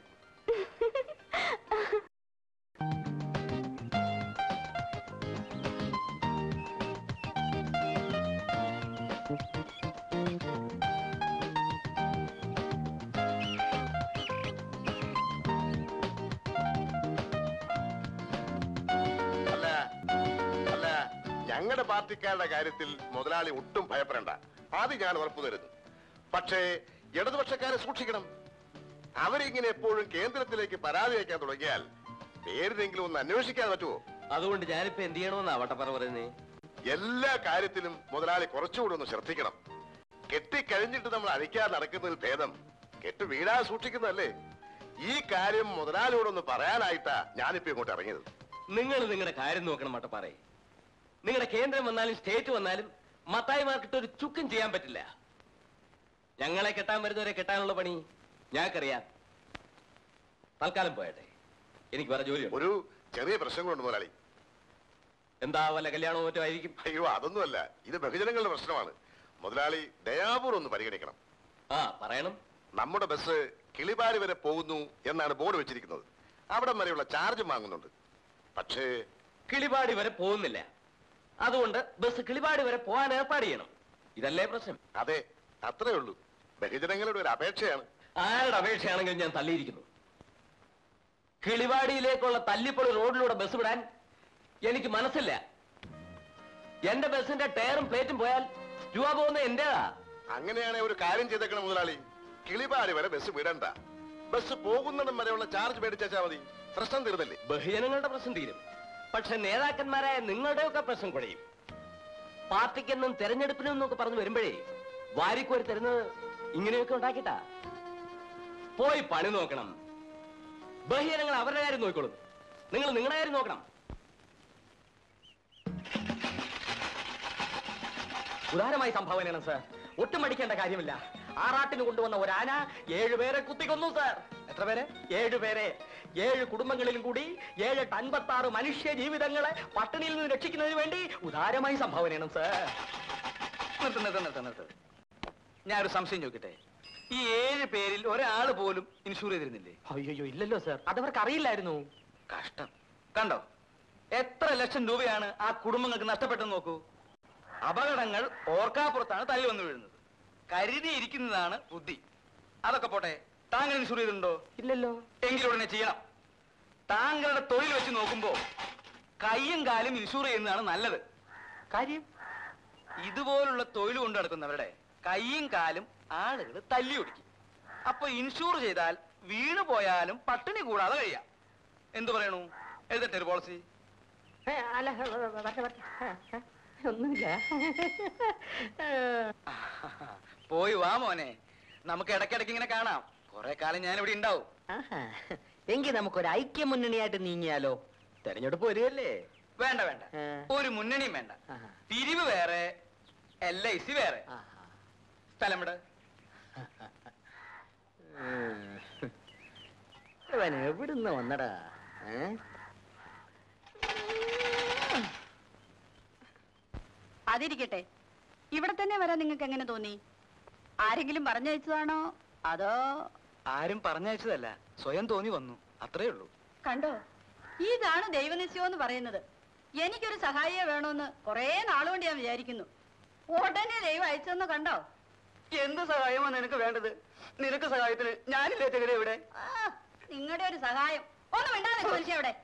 അല്ല അല്ല ഞങ്ങളുടെ പാർട്ടിക്കാരുടെ കാര്യത്തിൽ മുതലാളി ഒട്ടും ഭയപ്പെടേണ്ട അത് ഞാൻ ഉറപ്പു തരുന്നു പക്ഷേ ഇടതുപക്ഷക്കാരെ സൂക്ഷിക്കണം അവരിങ്ങനെ എപ്പോഴും കേന്ദ്രത്തിലേക്ക് പരാതി അയക്കാൻ തുടങ്ങിയാൽ പേരിനെങ്കിലും ഒന്ന് അന്വേഷിക്കാൻ പറ്റുമോ അതുകൊണ്ട് ഞാനിപ്പോ എന്ത് ചെയ്യണമെന്നാ വട്ടപ്പറ പറയുന്നേ എല്ലാ കാര്യത്തിലും മുതലാളി കുറച്ചുകൂടി ഒന്ന് ശ്രദ്ധിക്കണം കെട്ടിക്കഴിഞ്ഞിട്ട് നമ്മൾ അഴിക്കാതെ നടക്കുന്നതിൽ ഭേദം കെട്ട് വീഴാതെ സൂക്ഷിക്കുന്നതല്ലേ ഈ കാര്യം മുതലാളിയോടൊന്ന് പറയാനായിട്ടാ ഞാനിപ്പോ ഇങ്ങോട്ട് ഇറങ്ങിയത് നിങ്ങൾ നിങ്ങളുടെ കാര്യം നോക്കണം മട്ടപ്പാറേ നിങ്ങളുടെ കേന്ദ്രം വന്നാലും സ്റ്റേറ്റ് വന്നാലും മത്തായിമാർക്കിട്ട് ഒരു ചുക്കും ചെയ്യാൻ പറ്റില്ല ഞങ്ങളെ കെട്ടാൻ വരുന്നവരെ കെട്ടാനുള്ള പണി ഞങ്ങൾക്കറിയാം തൽക്കാലം പോയട്ടെ എനിക്ക് വേറെ ജോലിയുണ്ട് ഒരു ചെറിയ പ്രശ്നങ്ങളുണ്ട് മുതലാളി എന്താ വല്ല കല്യാണമോ മറ്റോ ആയിരിക്കും അയ്യോ അതൊന്നുമല്ല ഇത് ബഹുജനങ്ങളുടെ പ്രശ്നമാണ് മുതലാളി ദയാപൂർവ്വം ഒന്ന് പരിഗണിക്കണം ആ പറയണം നമ്മുടെ ബസ് കിളിപാരി വരെ പോകുന്നു എന്നാണ് ബോർഡ് വെച്ചിരിക്കുന്നത് അവിടം വരെയുള്ള ചാർജ് വാങ്ങുന്നുണ്ട് പക്ഷേ കിളിപാടി വരെ പോകുന്നില്ല അതുകൊണ്ട് ബസ് കിളിപാടി വരെ പോകാൻ ഏർപ്പാട് ചെയ്യണം ഇതല്ലേ പ്രശ്നം അതെ അത്രേ ഉള്ളൂ ബഹുജനങ്ങളുടെ ഒരു അപേക്ഷയാണ് ആരുടെ അപേക്ഷയാണെങ്കിലും ഞാൻ തള്ളിയിരിക്കുന്നു കിളിവാടിയിലേക്കുള്ള തല്ലിപ്പൊളി റോഡിലൂടെ ബസ് വിടാൻ എനിക്ക് മനസ്സില്ല എന്റെ ബസിന്റെ ടയറും പ്ലേറ്റും പോയാൽ രൂപ പോകുന്ന എന്റേതാ അങ്ങനെയാണെ ഒരു കാര്യം ചെയ്തേക്കണം മുതലാളി കിളിപാരി വരെ ബസ് വിടണ്ട ബസ് പോകുന്നിടം വരെയുള്ള ചാർജ് മേടിച്ചാ മതി പ്രശ്നം തീർന്നില്ലേ ബഹുജനങ്ങളുടെ പ്രശ്നം തീരും പക്ഷെ നേതാക്കന്മാരായ നിങ്ങളുടെയൊക്കെ പ്രശ്നം കുഴയും പാർട്ടിക്കെന്നും തെരഞ്ഞെടുപ്പിനും എന്നൊക്കെ പറഞ്ഞു വരുമ്പോഴേ വാരിക്കോരി തരുന്നത് ഇങ്ങനെയൊക്കെ ഉണ്ടാക്കിട്ടാ പോയി പണി നോക്കണം ബഹുജനങ്ങൾ അവരുടെ കാര്യം നോക്കിക്കോളും നിങ്ങൾ നിങ്ങളുടെ കാര്യം നോക്കണം ഉദാരമായി സംഭാവനയാണ് സാർ ഒട്ടും മടിക്കേണ്ട കാര്യമില്ല ആറാട്ടിന് കൊണ്ടുവന്ന ഒരു ആന ഏഴുപേരെ കുത്തിക്കൊന്നു സാർ എത്ര പേരെ ഏഴുപേരെ ഏഴ് കുടുംബങ്ങളിലും കൂടി ഏഴ് അൻപത്തി ആറ് മനുഷ്യ ജീവിതങ്ങളെ പട്ടിണിയിൽ നിന്ന് രക്ഷിക്കുന്നതിന് വേണ്ടി ഉദാരമായി സംഭാവനയാണ് സാർ നിർത്ത് നിർത്ത് നിർത്ത് നിർത്ത് ഞാൻ ഒരു സംശയം ചോദിക്കട്ടെ ഈ ഏഴ് പേരിൽ ഒരാൾ പോലും ഇൻഷൂർ ചെയ്തിരുന്നില്ലേ അയ്യോ ഇല്ലല്ലോ സാർ അതവർക്ക് അറിയില്ലായിരുന്നു കഷ്ടം കണ്ടോ എത്ര ലക്ഷം രൂപയാണ് ആ കുടുംബങ്ങൾക്ക് നഷ്ടപ്പെട്ടെന്ന് നോക്കൂ അപകടങ്ങൾ ഓർക്കാപ്പുറത്താണ് തല്ലി വന്നു വീഴുന്നത് കരുതിയിരിക്കുന്നതാണ് ബുദ്ധി അതൊക്കെ പോട്ടെ താങ്കൾ ഇൻഷൂർ ചെയ്തിട്ടുണ്ടോ ഇല്ലല്ലോ എങ്കിലും ഉടനെ ചെയ്യണം താങ്കളുടെ തൊഴിൽ വെച്ച് നോക്കുമ്പോ കയ്യും കാലും ഇൻഷൂർ ചെയ്യുന്നതാണ് നല്ലത് കാര്യം ഇതുപോലുള്ള തൊഴിൽ കൊണ്ടു നടക്കുന്നവരുടെ കൈയും കാലും ആളുകൾ തല്ലി ഒടിക്കും അപ്പൊ ഇൻഷൂർ ചെയ്താൽ വീണു പോയാലും പട്ടിണി കൂടാതെ കഴിയാം എന്തു പറയണു എഴുതട്ടെ ഒരു പോളിസി അല്ല വരട്ടെ വരട്ടെ ഒന്നുമില്ല പോയി വാ മോനെ നമുക്ക് ഇടയ്ക്കിടയ്ക്ക് ഇങ്ങനെ കാണാം കുറെ കാലം ഞാൻ ഇവിടെ ഉണ്ടാവും എങ്കിൽ നമുക്കൊരു ഐക്യ മുന്നണിയായിട്ട് നീങ്ങിയാലോ തെരഞ്ഞെടുപ്പ് വരികയല്ലേ വേണ്ട വേണ്ട ഏ. ഒരു മുന്നണിയും വേണ്ട ആഹാ. പിരിവ് വേറെ എൽ ഐ സി വേറെ സ്ഥലം ഇവിടെ ഇവൻ എവിടുന്ന് വന്നടാ ഏ? അതിരിക്കട്ടെ ഇവിടെ തന്നെ വരാൻ നിങ്ങൾക്ക് എങ്ങനെ തോന്നി ആരെങ്കിലും പറഞ്ഞയച്ചതാണോ അതോ ആരും പറഞ്ഞയച്ചതല്ല സ്വയം തോന്നി വന്നു അത്രേ ഉള്ളൂ കണ്ടോ ഇതാണ് ദൈവനിശ്ചയം എന്ന് പറയുന്നത് എനിക്കൊരു സഹായിയെ വേണമെന്ന് കുറേ നാളുകൊണ്ട് ഞാൻ വിചാരിക്കുന്നു ഉടനെ ദൈവം അയച്ചെന്ന് കണ്ടോ എന്ത് സഹായമാണ് നിനക്ക് വേണ്ടത് നിനക്ക് സഹായത്തിന് ഞാനില്ലേ ചെകരെ ഇവിടെ നിങ്ങളുടെ ഒരു സഹായം ഒന്നും വേണ്ടാതെ മനുഷ്യ അവിടെ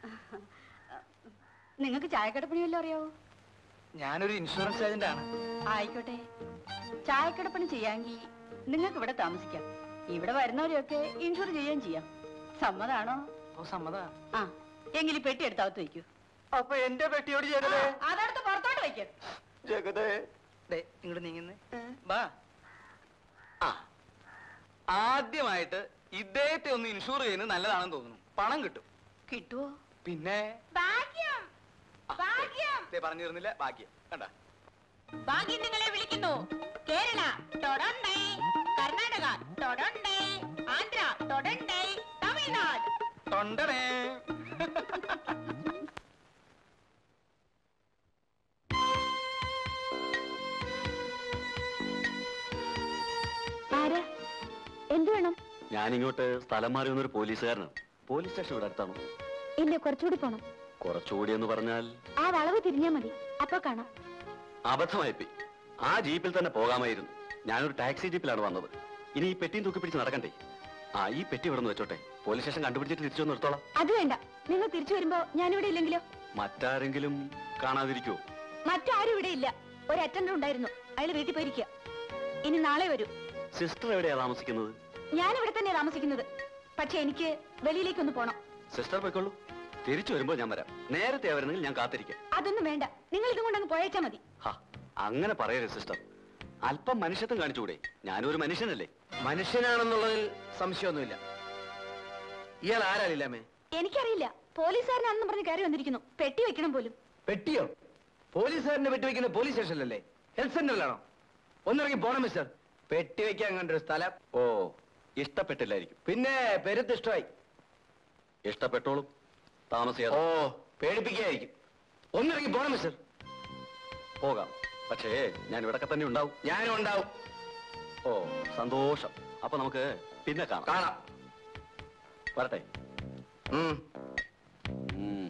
നിങ്ങൾക്ക് ചായക്കടപ്പണി വല്ലതും അറിയാവോ ഞാനൊരു ഇൻഷുറൻസ് ഏജന്റ് ആണ് ആയിക്കോട്ടെ ചായക്കടപ്പണി ചെയ്യാമെങ്കിൽ നിങ്ങൾക്ക് ഇവിടെ താമസിക്കാം ഇവിടെ വരുന്നവരെയൊക്കെ ഇൻഷുർ ചെയ്യുകയും ചെയ്യാം സമ്മതാണോ ഓ സമ്മത ആ എങ്കിൽ ഈ പെട്ടി എടുത്തകത്ത് വയ്ക്കൂ അപ്പൊ എന്റെ പെട്ടിയോട് ജഗതേ അതടുത്ത് പുറത്തോട്ട് വയ്ക്കൂ ജഗതേ ദേ ഇങ്ങോട്ട് നീങ്ങുന്നേ ബാ ആ ആദ്യമായിട്ട് ഇദ്ദേഹത്തെ ഒന്ന് ഇൻഷൂർ ചെയ്യുന്നത് നല്ലതാണെന്ന് തോന്നുന്നു പണം കിട്ടും കിട്ടുവോ പിന്നെ ഭാഗ്യം ആ, ഭാഗ്യം ദേ പറഞ്ഞു തരുന്നില്ല ഭാഗ്യം കണ്ട ഭാഗ്യം നിങ്ങളെ വിളിക്കുന്നു കേരള തൊടണ്ടേ കർണാടക തൊടണ്ടേ ആന്ധ്ര തൊടണ്ടേ തമിഴ്നാട് തൊണ്ടണേ ആരാ എന്ത് വേണം ഞാനിങ്ങോട്ട് സ്ഥലം മാറി വന്നൊരു പോലീസുകാരനാണ് പോലീസ് സ്റ്റേഷൻ ഇവിടെ അടുത്താണോ ഇല്ല കുറച്ചുകൂടി പോണം കുറച്ചുകൂടി എന്ന് പറഞ്ഞാൽ ആ വളവ് തിരിഞ്ഞാ മതി അപ്പൊ കാണാം അബദ്ധമായിപ്പോയി ആ ജീപ്പിൽ തന്നെ പോകാമായിരുന്നു ഞാനൊരു ടാക്സി ജീപ്പിലാണ് വന്നത് ഇനി ഈ പെട്ടിയും തൂക്കി പിടിച്ച് നടക്കണ്ടേ ആ ഈ പെട്ടി ഇവിടെ നിന്ന് വെച്ചോട്ടെ പോലീസ് സ്റ്റേഷൻ കണ്ടുപിടിച്ചിട്ട് തിരിച്ചു വന്ന് നിർത്തോളാം അത് വേണ്ട നിങ്ങൾ തിരിച്ചു വരുമ്പോ ഞാനിവിടെ ഇല്ലെങ്കിലോ മറ്റാരെങ്കിലും കാണാതിരിക്കുവോ മറ്റാരും ഇവിടെ ഇല്ല ഒരു അറ്റൻഡർ ഉണ്ടായിരുന്നു അയാൾ വീട്ടിൽ പോയിരിക്കുക ഇനി നാളെ വരൂ സിസ്റ്റർ എവിടെയാ താമസിക്കുന്നത് ഞാൻ ഇവിടെ തന്നെ താമസിക്കുന്നത് പക്ഷെ എനിക്ക് വെളിയിലേക്കൊന്ന് പോണം സിസ്റ്റർ പോയിക്കോളൂ തിരിച്ചു വരുമ്പോൾ ഞാൻ വരാം നേരത്തെ വരുന്നെങ്കിൽ ഞാൻ കാത്തിരിക്കാം അതൊന്നും വേണ്ട നിങ്ങൾ ഇതും കൊണ്ട് അങ്ങ് പോയേച്ചാ മതി ഹാ അങ്ങനെ പറയരുത് സിസ്റ്റർ അല്പം മനുഷ്യത്വം കാണിച്ചുകൂടെ ഞാനൊരു മനുഷ്യനല്ലേ മനുഷ്യനാണെന്നുള്ളതിൽ സംശയമൊന്നുമില്ല ഇയാൾ ആരാ ലീലാമേ എനിക്കറിയില്ല പോലീസുകാരനാണെന്ന് പറഞ്ഞ് കയറി വന്നിരിക്കുന്നു പെട്ടി വെക്കണം പോലും പെട്ടിയോ പോലീസുകാരനെ പെട്ടി വെക്കുന്ന പോലീസ് സ്റ്റേഷനിലല്ലേ ഹെൽത്ത് സെന്ററിലാണോ ഒന്നിറങ്ങി പോണം മിസ്റ്റർ പെട്ടി വെക്കാൻ കണ്ടൊരു സ്ഥലം ഓ ഇഷ്ടപ്പെട്ടില്ലായിരിക്കും പിന്നെ പെരുത്ത് ഇഷ്ടമായി ഇഷ്ടപ്പെട്ടോളും താമസിയാതെ ഓ പേടിപ്പിക്കുകയായിരിക്കും ഒന്നിറങ്ങി പോണം മിസ്റ്റർ പോകാം പക്ഷേ ഞാൻ ഇവിടൊക്കെ തന്നെ ഉണ്ടാവും ഞാനും ഉണ്ടാവും ഓ സന്തോഷം അപ്പൊ നമുക്ക് പിന്നെ കാണാം കാണാം വരട്ടെ ഉം. ഉം.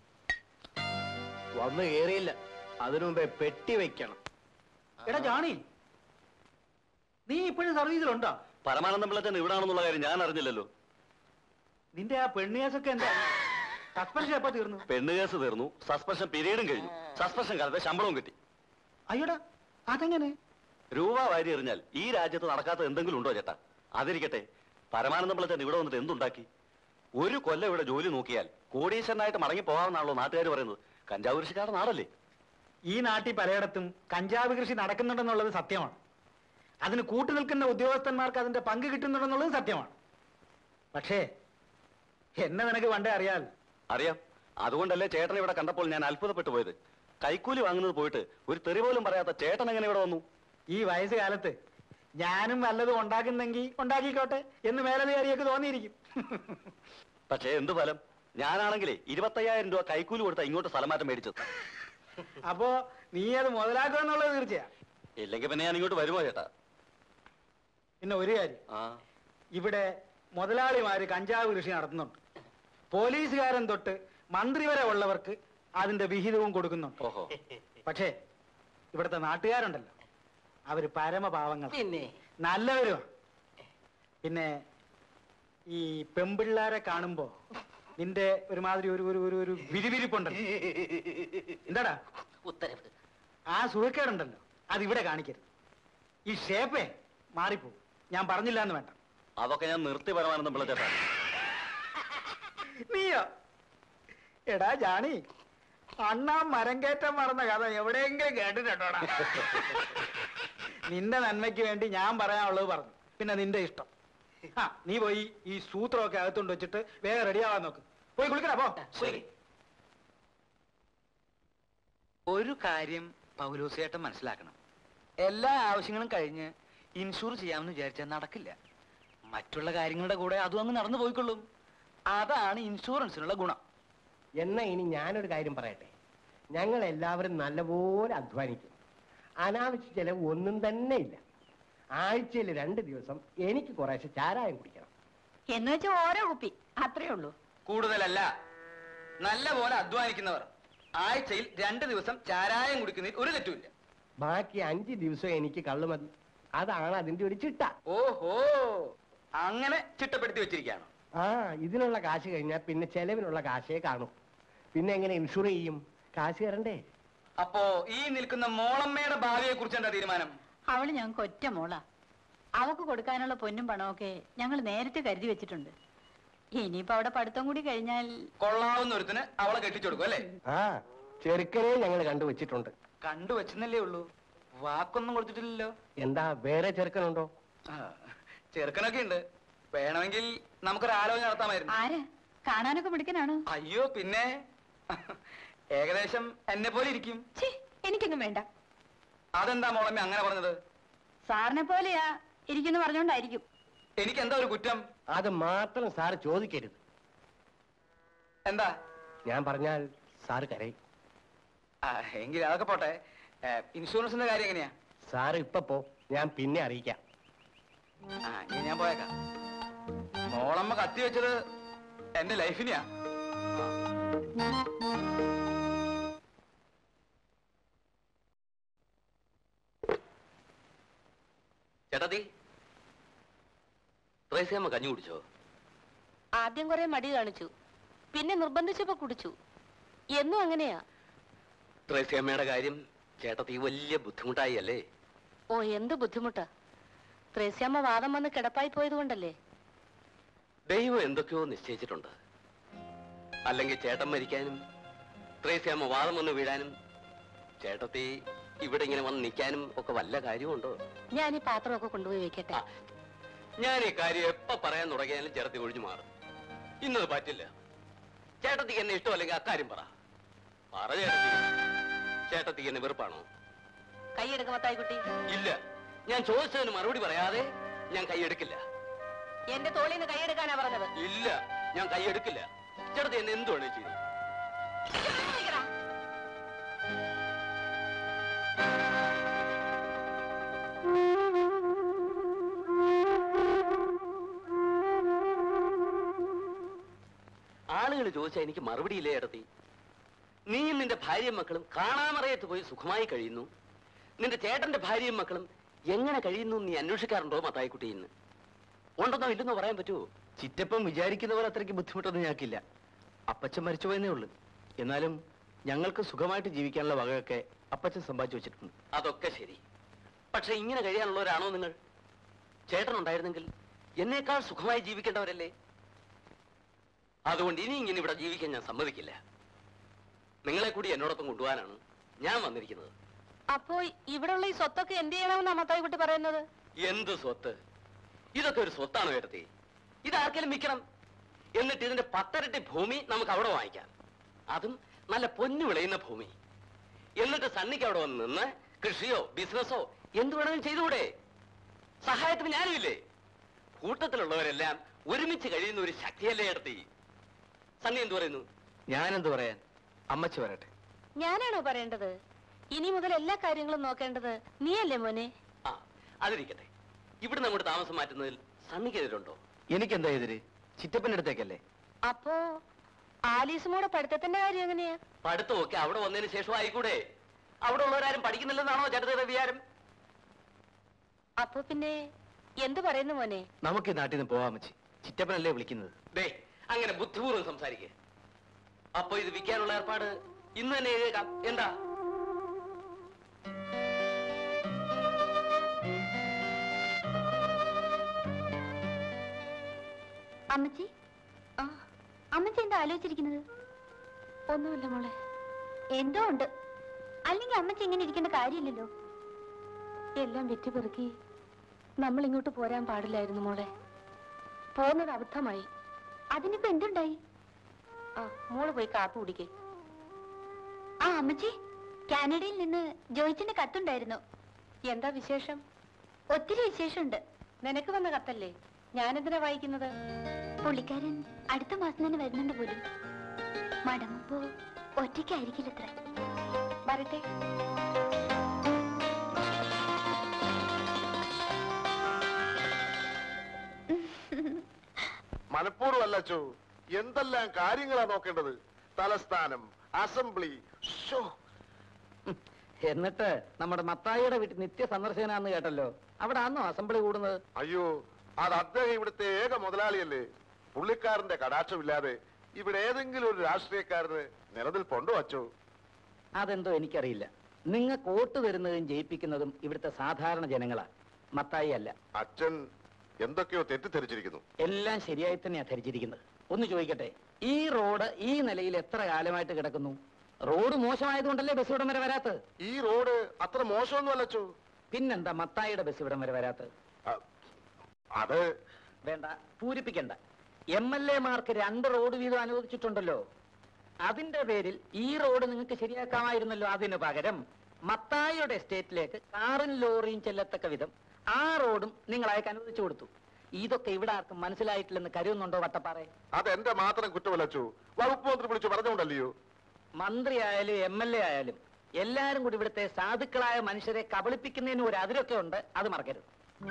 വന്ന് കേറിയില്ല അതിനു മുമ്പേ പെട്ടി വെക്കണം എടാ ജാണി നീ ഇപ്പോഴും സർവീസിലുണ്ടോ പരമാനന്ദം പിള്ളച്ചൻ ഇവിടാണെന്നുള്ള കാര്യം ഞാൻ അറിഞ്ഞില്ലല്ലോ നിന്റെ ആ പെണ്ണുകേസൊക്കെ എന്താ സസ്പെൻഷൻ എപ്പോ തീർന്നു പെണ്ണ് കേസ് തീർന്നു സസ്പെൻഷൻ പീരീഡും കഴിഞ്ഞു സസ്പെൻഷൻ കാലത്തെ ശമ്പളവും കിട്ടി അയ്യോടാ അതെങ്ങനെ രൂപ വാരി എറിഞ്ഞാൽ ഈ രാജ്യത്ത് നടക്കാത്ത എന്തെങ്കിലും ഉണ്ടോ ചേട്ടാ അതിരിക്കട്ടെ പരമാനന്ദം പിള്ളച്ചൻ ഇവിടെ വന്നിട്ട് എന്തുണ്ടാക്കി ഒരു കൊല്ലം ഇവിടെ ജോലി നോക്കിയാൽ കോടീശ്വരനായിട്ട് മടങ്ങി പോകാമെന്നാണല്ലോ നാട്ടുകാർ പറയുന്നത് കഞ്ചാവ് കൃഷിക്കാരുടെ നാടല്ലേ ഈ നാട്ടിൽ പലയിടത്തും കഞ്ചാവ് കൃഷി നടക്കുന്നുണ്ടെന്നുള്ളത് സത്യമാണ് അതിന് കൂട്ടു നിൽക്കുന്ന ഉദ്യോഗസ്ഥന്മാർക്ക് അതിന്റെ പങ്ക് കിട്ടുന്നുണ്ടെന്നുള്ളത് സത്യമാണ് പക്ഷേ എന്നെ നിനക്ക് പണ്ടേ അറിയാൽ അറിയാം അതുകൊണ്ടല്ലേ ചേട്ടൻ ഇവിടെ കണ്ടപ്പോൾ ഞാൻ അത്ഭുതപ്പെട്ടു പോയത് കൈക്കൂലി വാങ്ങുന്നത് പോയിട്ട് ഒരു തെറി പോലും പറയാത്ത ചേട്ടൻ എങ്ങനെ ഇവിടെ വന്നു ഈ വയസ്സുകാലത്ത് ഞാനും വല്ലതും ഉണ്ടാക്കുന്നെങ്കിൽ ഉണ്ടാക്കിക്കോട്ടെ എന്ന് മേലധികാരിയൊക്കെ തോന്നിയിരിക്കും പക്ഷേ എന്ത് ഫലം ഞാനാണെങ്കിലേ ഇരുപത്തയ്യായിരം രൂപ കൈക്കൂലി കൊടുത്താ ഇങ്ങോട്ട് സ്ഥലം മാറ്റം മേടിച്ചത് അപ്പോ നീ അത് മുതലാക്കുമെന്നുള്ളത് തീർച്ചയാ ഇല്ലെങ്കിൽ പിന്നെ ഞാൻ ഇങ്ങോട്ട് വരുമോ ചേട്ടാ പിന്നെ ഒരു കാര്യം ആ ഇവിടെ മുതലാളിമാര് കഞ്ചാവ് കൃഷി നടത്തുന്നുണ്ട് പോലീസുകാരൻ തൊട്ട് മന്ത്രി വരെ ഉള്ളവർക്ക് അതിന്റെ വിഹിതവും കൊടുക്കുന്നുണ്ട് ഓഹോ പക്ഷേ ഇവിടുത്തെ നാട്ടുകാരുണ്ടല്ലോ അവര് പരമപാവങ്ങൾ പിന്നെ നല്ലവരുമാ പിന്നെ ഈ പെമ്പിള്ളാരെ കാണുമ്പോ നിന്റെ ഒരുമാതിരി ഒരു ഒരു ഒരു ഒരു വിരിവിരിപ്പുണ്ടല്ലോ എന്താടാ ഉത്തരവ് ആ സുഖക്കേടുണ്ടല്ലോ അത് ഇവിടെ കാണിക്കരുത് ഈ ഷേപ്പേ മാറിപ്പോവും ഞാൻ പറഞ്ഞില്ല എന്ന് വേണ്ട അതൊക്കെ ഞാൻ നിർത്തി പരമാനന്ദം പിള്ള ചേട്ടാ നീയോ എടാ ജാണി അണ്ണാ മരം കയറ്റം മറന്ന കഥ എവിടെയെങ്കിലും കേട്ടിട്ടുണ്ടോടാ നിന്റെ നന്മയ്ക്ക് വേണ്ടി ഞാൻ പറയാനുള്ളത് പറഞ്ഞു പിന്നെ നിന്റെ ഇഷ്ടം ആ നീ പോയി ഈ സൂത്രമൊക്കെ അകത്തോണ്ട് വെച്ചിട്ട് വേഗം റെഡിയാവാൻ നോക്ക് പോയി കുളിക്കടാ പോ ശരി ഒരു കാര്യം പൗലോസേട്ടൻ മനസ്സിലാക്കണം എല്ലാ ആവശ്യങ്ങളും കഴിഞ്ഞ് ഇൻഷൂർ ചെയ്യാമെന്ന് വിചാരിച്ചാൽ നടക്കില്ല മറ്റുള്ള കാര്യങ്ങളുടെ കൂടെ അതും അങ്ങ് നടന്നു പോയിക്കൊള്ളും അതാണ് ഇൻഷുറൻസിനുള്ള ഗുണം എന്നാ ഇനി ഞാനൊരു കാര്യം പറയട്ടെ ഞങ്ങൾ എല്ലാവരും നല്ലപോലെ അധ്വാനിക്കും അനാവശ്യ ചെലവ് ഒന്നും തന്നെ ഇല്ല ആഴ്ചയിൽ രണ്ട് ദിവസം എനിക്ക് കുറേശ്ശെ ചാരായം കുടിക്കണം എന്ന് വെച്ചാൽ ഓരോ കുപ്പി അത്രേ ഉള്ളൂ കൂടുതലല്ല നല്ല പോലെ അധ്വാനിക്കുന്നവർ ആഴ്ചയിൽ രണ്ട് ദിവസം ചാരായം കുടിക്കുന്നതിൽ ഒരു തെറ്റുമില്ല ബാക്കി അഞ്ച് ദിവസം എനിക്ക് കള്ളു മതി അതാണ് അതിന്റെ ഒരു ചിട്ട ഓഹോ അങ്ങനെ ചിട്ടപ്പെടുത്തി വെച്ചിരിക്കുകയാണ് ആ ഇതിനുള്ള കാശ് കഴിഞ്ഞാൽ പിന്നെ ചെലവിനുള്ള കാശേ കാണൂ പിന്നെ എങ്ങനെ ഇൻഷുർ ചെയ്യും കാശ് തരണ്ടേ അപ്പോ ഈ നിൽക്കുന്ന മോളമ്മയുടെ ഭാവിയെ കുറിച്ച് എന്താ തീരുമാനം അവള് ഞങ്ങൾക്ക് ഒറ്റ മോളാ അവക്ക് കൊടുക്കാനുള്ള പൊന്നും പണമൊക്കെ ഞങ്ങൾ നേരത്തെ കരുതി വെച്ചിട്ടുണ്ട് ഇനിയിപ്പോ അവിടെ പഠിത്തം കൂടി കഴിഞ്ഞാൽ കൊള്ളാവുന്ന ഒരുത്തിന് അവളെ കെട്ടിച്ചു കൊടുക്കും അല്ലേ ആ ചെറുക്കനെ ഞങ്ങൾ കണ്ടുവച്ചിട്ടുണ്ട് കണ്ടു വെച്ചെന്നല്ലേ ഉള്ളൂ വാക്കൊന്നും കൊടുത്തിട്ടില്ലല്ലോ എന്താ വേറെ ചെറുക്കനുണ്ടോ ആ, ചെറുക്കനൊക്കെ ഉണ്ട് വേണമെങ്കിൽ നമുക്കൊരു ആലോചന നടത്താമായിരുന്നു ആര് കാണാനൊക്കെ മിടുക്കനാണ് അയ്യോ പിന്നെ ഏകദേശം എന്നെ പോലെ ഇരിക്കും ഛീ, എനിക്കൊന്നും വേണ്ട അതെന്താ മോളമ്മ അങ്ങനെ പറഞ്ഞത് സാറിനെ പോലെയാ ഇരിക്കുന്നു പറഞ്ഞോണ്ടായിരിക്കും എനിക്ക് എന്താ ഒരു കുറ്റം അത് മാത്രം സാറ് ചോദിക്കരുത് എന്താ ഞാൻ പറഞ്ഞാൽ സാറ് കരയും ആ എങ്കിൽ അതൊക്കെ പോട്ടെ ഏ, ഇൻഷുറൻസിന്റെ കാര്യം എങ്ങനെയാ സാറ് ഇപ്പൊ പോ ഞാൻ പിന്നെ അറിയിക്കാം ആ ഇനി ഞാൻ പോയേക്കാം മോളമ്മ കത്തി വെച്ചത് എന്റെ ലൈഫിനെയാ ചേട്ടത്തി ത്രേസ്യാമ്മ കഞ്ഞി കുടിച്ചോ ആദ്യം കുറെ മടി കാണിച്ചു പിന്നെ നിർബന്ധിച്ചപ്പോ കുടിച്ചു എന്നും അങ്ങനെയാ ത്രേസ്യാമ്മയുടെ കാര്യം ചേട്ടത്തി വലിയ ബുദ്ധിമുട്ടായി അല്ലേ ഓ എന്ത് ബുദ്ധിമുട്ടാ ത്രേസ്യാമ്മ വാദം വന്ന് കിടപ്പായി പോയത് കൊണ്ടല്ലേ ദൈവം എന്തൊക്കെയോ നിശ്ചയിച്ചിട്ടുണ്ട് അല്ലെങ്കിൽ ചേട്ടൻ മരിക്കാനും ത്രേസ്യാമ്മ വാദം വന്ന് വീഴാനും ചേട്ടത്തി ഇവിടെ ഇങ്ങനെ വന്ന് നിൽക്കാനും ഒക്കെ വല്ല കാര്യമുണ്ടോ ഞാൻ ഈ പാത്രമൊക്കെ കൊണ്ടുപോയി വെക്കട്ടെ ആ, ഞാൻ ഈ കാര്യം എപ്പോ പറയാൻ തുടങ്ങിയാലും ചേട്ടത്തി ഒഴിഞ്ഞു മാറും ഇന്നത് പറ്റില്ല ചേട്ടത്തിക്ക് എന്നെ ഇഷ്ടമല്ലെങ്കിൽ അക്കാര്യം പറ പറ ചേട്ടത്തി ചേട്ടത്തിക്ക് എന്നെ വെറുപ്പാണോ കൈയെടുക്ക മത്തായിക്കുട്ടി ഇല്ല ഞാൻ ചോദിച്ചതിന് മറുപടി പറയാതെ ഞാൻ കൈയെടുക്കില്ല എന്റെ തോളിൽ നിന്ന് കൈയെടുക്കാനാ പറഞ്ഞത് ഇല്ല ഞാൻ കൈയെടുക്കില്ല ചേട്ടത്തി എന്നെ എന്ത് വേണേ ചെയ്തു ആളുകൾ ചോദിച്ചാൽ എനിക്ക് മറുപടിയില്ലേ ചേട്ടത്തി നീയും നിന്റെ ഭാര്യയും മക്കളും കാണാമറയത്ത് പോയി സുഖമായി കഴിയുന്നു നിന്റെ ചേട്ടന്റെ ഭാര്യയും മക്കളും എങ്ങനെ കഴിയുന്നു എന്ന് നീ അന്വേഷിക്കാറുണ്ടോ മത്തായിക്കുട്ടി ഇന്ന് ഉണ്ടെന്നോ ഇല്ലെന്നോ പറയാൻ പറ്റുമോ ചിറ്റപ്പം വിചാരിക്കുന്ന പോലെ അത്രയ്ക്ക് ബുദ്ധിമുട്ടൊന്നും ഞങ്ങൾക്കില്ല അപ്പച്ചൻ മരിച്ചുപോയെന്നേ ഉള്ളൂ എന്നാലും ഞങ്ങൾക്ക് സുഖമായിട്ട് ജീവിക്കാനുള്ള വകയൊക്കെ അപ്പച്ചൻ സമ്പാദിച്ചു വെച്ചിട്ടുണ്ട് അതൊക്കെ ശരി പക്ഷെ ഇങ്ങനെ കഴിയാനുള്ളവരാണോ നിങ്ങൾ ചേട്ടനുണ്ടായിരുന്നെങ്കിൽ എന്നേക്കാൾ സുഖമായി ജീവിക്കേണ്ടവരല്ലേ അതുകൊണ്ട് ഇനി ഇങ്ങനെ ഇവിടെ ജീവിക്കാൻ ഞാൻ സമ്മതിക്കില്ല നിങ്ങളെ കൂടി എന്നോടൊപ്പം കൊണ്ടുപോകാനാണ് ഞാൻ വന്നിരിക്കുന്നത് അപ്പോ ഇവിടെയുള്ള ഈ സ്വത്തൊക്കെ എന്ത് ചെയ്യണമെന്നാ മത്തായിക്കുട്ടി പറയുന്നത് എന്ത് സ്വത്ത് ഇതൊക്കെ ഒരു സ്വത്താണോ എടുത്തി ഇതാർക്കെങ്കിലും വിൽക്കണം എന്നിട്ട് ഇതിന്റെ പത്തരട്ടി ഭൂമി നമുക്ക് അവിടെ വാങ്ങിക്കാം അതും നല്ല പൊന്നു വിളയുന്ന ഭൂമി എന്നിട്ട് സണ്ണിക്ക് അവിടെ വന്ന് നിന്ന് കൃഷിയോ ബിസിനസ്സോ എന്ത് വേണമെങ്കിലും ചെയ്തുകൂടെ സഹായത്തിന് ഞാനുമില്ലേ കൂട്ടത്തിലുള്ളവരെല്ലാം ഒരുമിച്ച് കഴിയുന്ന ഒരു ശക്തിയല്ലേ എടുത്തി സണ്ണി എന്തു പറയുന്നു ഞാനെന്ത് പറയാൻ അമ്മച്ചി വരട്ടെ ഞാനാണോ പറയേണ്ടത് ഇനി മുതൽ എല്ലാ കാര്യങ്ങളും നോക്കേണ്ടത് നീയല്ലേ മോനെ ആ അതിരിക്കട്ടെ ഇവിടെ നമ്മുടെ താമസം മാറ്റുന്നതിൽ സണ്ണിക്കെതിരുണ്ടോ എനിക്കെന്താ എതിര് ചിറ്റപ്പന്റെ അടുത്തേക്കല്ലേ അപ്പോ ആലീസുമോടെ പഠിത്തത്തിന്റെ കാര്യം എങ്ങനെയാ പഠിത്തമൊക്കെ അവിടെ വന്നതിന് ശേഷം ആയിക്കൂടെ അവിടെ ഉള്ളവരാരും പഠിക്കുന്നില്ലെന്നാണോ ചേട്ടത്തിന്റെ വിചാരം അപ്പോ പിന്നെ എന്ത് പറയുന്നു മോനെ നമുക്ക് ഈ നാട്ടിൽ നിന്ന് പോവാൻ അമ്മച്ചി ചിറ്റപ്പനല്ലേ വിളിക്കുന്നത് ദേ അങ്ങനെ ബുദ്ധിപൂർവ്വം സംസാരിക്കുക അപ്പൊ ഇത് വിൽക്കാനുള്ള ഏർപ്പാട് ഇന്ന് തന്നെ എഴുതേക്കാം എന്താ അമ്മച്ചി ആ അമ്മച്ചി എന്താ ആലോചിച്ചിരിക്കുന്നത് ഒന്നുമില്ല മോളെ എന്തോ ഉണ്ട് അല്ലെങ്കിൽ അമ്മച്ചി ഇങ്ങനെ ഇരിക്കേണ്ട കാര്യമില്ലല്ലോ എല്ലാം വെറ്റി പെറുക്കി നമ്മൾ ഇങ്ങോട്ട് പോരാൻ പാടില്ലായിരുന്നു മോളെ പോകുന്നത് അബദ്ധമായി അതിനിപ്പോ എന്തുണ്ടായി ആ മോള് പോയി കാപ്പി കുടിക്കേ ആ അമ്മച്ചി കാനഡയിൽ നിന്ന് ജോയിച്ചിന്റെ കത്തുണ്ടായിരുന്നു എന്താ വിശേഷം ഒത്തിരി വിശേഷമുണ്ട് നിനക്ക് വന്ന കത്തല്ലേ ഞാനെന്തിനാ വായിക്കുന്നത് പുള്ളിക്കാരൻ അടുത്ത മാസം തന്നെ വരുന്നുണ്ട് പോലും മടങ്ങുമ്പോ ഒറ്റയ്ക്കായിരിക്കില്ലത്ര വരട്ടെ മനഃപൂർവ്വം അല്ല അച്ചോ എന്തെല്ലാം കാര്യങ്ങളാ നോക്കേണ്ടത് തലസ്ഥാനം അസംബ്ലി ശോ, എന്നിട്ട് നമ്മുടെ മത്തായിയുടെ വീട്ടിൽ നിത്യ സന്ദർശനാന്ന് കേട്ടല്ലോ അവിടെ ആന്നോ അസംബ്ലി കൂടുന്നത് അയ്യോ അത് അദ്ദേഹം ഇവിടുത്തെ ഏക മുതലാളിയല്ലേ പുള്ളിക്കാരന്റെ കടാക്ഷമില്ലാതെ ഇവിടെ ഏതെങ്കിലും ഒരു രാഷ്ട്രീയക്കാരന് നിലനിൽപ്പുണ്ടോ അച്ചോ അതെന്തോ എനിക്കറിയില്ല നിങ്ങൾക്ക് വോട്ട് തരുന്നതും ജയിപ്പിക്കുന്നതും ഇവിടുത്തെ സാധാരണ ജനങ്ങളാ മത്തായി അല്ല അച്ഛൻ എന്തൊക്കെയോ തെറ്റിദ്ധരിച്ചിരിക്കുന്നു എല്ലാം ശരിയായി തന്നെയാ ധരിച്ചിരിക്കുന്നത് ഒന്ന് ചോദിക്കട്ടെ ഈ റോഡ് ഈ നിലയിൽ എത്ര കാലമായിട്ട് കിടക്കുന്നു റോഡ് മോശമായതുകൊണ്ടല്ലേ ബസ് ഇവിടം വരെ വരാത്തത് ഈ റോഡ് അത്ര മോശമൊന്നും അല്ലച്ചോ പിന്നെന്താ മത്തായിയുടെ ബസ് ഇവിടം വരെ വരാത്തത് അത് വേണ്ട പൂരിപ്പിക്കണ്ട എം എൽ എമാർക്ക് രണ്ട് റോഡ് വീതം അനുവദിച്ചിട്ടുണ്ടല്ലോ അതിന്റെ പേരിൽ ഈ റോഡ് നിങ്ങൾക്ക് ശരിയാക്കാമായിരുന്നല്ലോ അതിന് പകരം മത്തായിയുടെ എസ്റ്റേറ്റിലേക്ക് കാറും ലോറിയും ചെല്ലത്തക്ക വിധം ആ റോഡും നിങ്ങൾ അയക്ക് അനുവദിച്ചു കൊടുത്തു ഇതൊക്കെ ഇവിടെ ആർക്കും മനസ്സിലായിട്ടില്ലെന്ന് കരുതുന്നുണ്ടോ വട്ടപ്പാറേ അത് എന്റെ മാത്രം കുറ്റമല്ലച്ചോ വകുപ്പ് മന്ത്രി വിളിച്ചു പറഞ്ഞുകൊണ്ടല്ലയോ മന്ത്രി ആയാലും എം എൽ എ ആയാലും എല്ലാരും കൂടി ഇവിടുത്തെ സാധുക്കളായ മനുഷ്യരെ കബളിപ്പിക്കുന്നതിന് ഒരു അതിരൊക്കെ ഉണ്ട് അത് മറക്കരുത്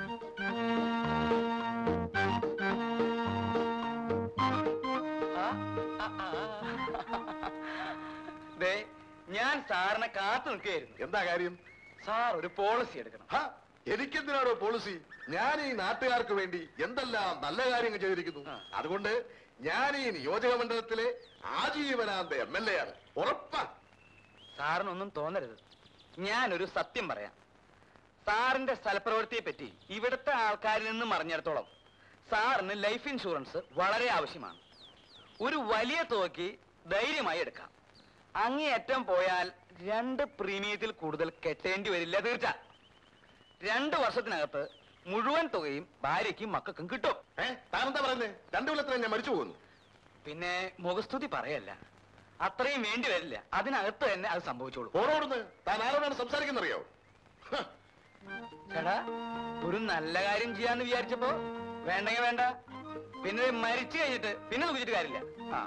ദേ ഞാൻ സാറിനെ കാത്തു നിൽക്കുകയായിരുന്നു എന്താ കാര്യം സാർ ഒരു പോളിസി എടുക്കണം ഹ, എനിക്കെന്തിനാണോ പോളിസി ഞാൻ ഈ നാട്ടുകാർക്ക് വേണ്ടി എന്തെല്ലാം നല്ല കാര്യങ്ങൾ ചെയ്തിരിക്കുന്നു അതുകൊണ്ട് ഞാൻ ഈ നിയോജക മണ്ഡലത്തിലെ ആജീവനാന്ത എം എൽ എ ആണ് ഉറപ്പാ സാറിനൊന്നും തോന്നരുത് ഞാനൊരു സത്യം പറയാം സാറിന്റെ സ്ഥലപ്രവൃത്തിയെ പറ്റി ഇവിടുത്തെ ആൾക്കാരിൽ നിന്ന് മറിഞ്ഞിടത്തോളം സാറിന് ലൈഫ് ഇൻഷുറൻസ് വളരെ ആവശ്യമാണ് ഒരു വലിയ തുകയ്ക്ക് ധൈര്യമായി എടുക്കാം അങ്ങേയറ്റം പോയാൽ രണ്ട് പ്രീമിയത്തിൽ കൂടുതൽ കെട്ടേണ്ടി വരില്ല തീർച്ച രണ്ട് വർഷത്തിനകത്ത് മുഴുവൻ തുകയും ഭാര്യയ്ക്കും മക്കൾക്കും കിട്ടും ഏ താനെന്താ പറയുന്നേ രണ്ടു കൊല്ലത്തിന് ഞാൻ മരിച്ചു പോകുന്നു പിന്നെ മുഖസ്തുതി പറയല്ല അത്രയും വേണ്ടി വരില്ല അതിനകത്ത് തന്നെ അത് സംഭവിച്ചോളൂ ഓടോടുന്ന് താൻ ആരോടാണ് സംസാരിക്കുന്നറിയോ ചേട്ടാ ഒരു നല്ല കാര്യം ചെയ്യാന്ന് വിചാരിച്ചപ്പോ വേണ്ടെങ്കിൽ വേണ്ട പിന്നെ ഇത് മരിച്ചു കഴിഞ്ഞിട്ട് പിന്നെ നോക്കിച്ചിട്ട് കാര്യമില്ല ആ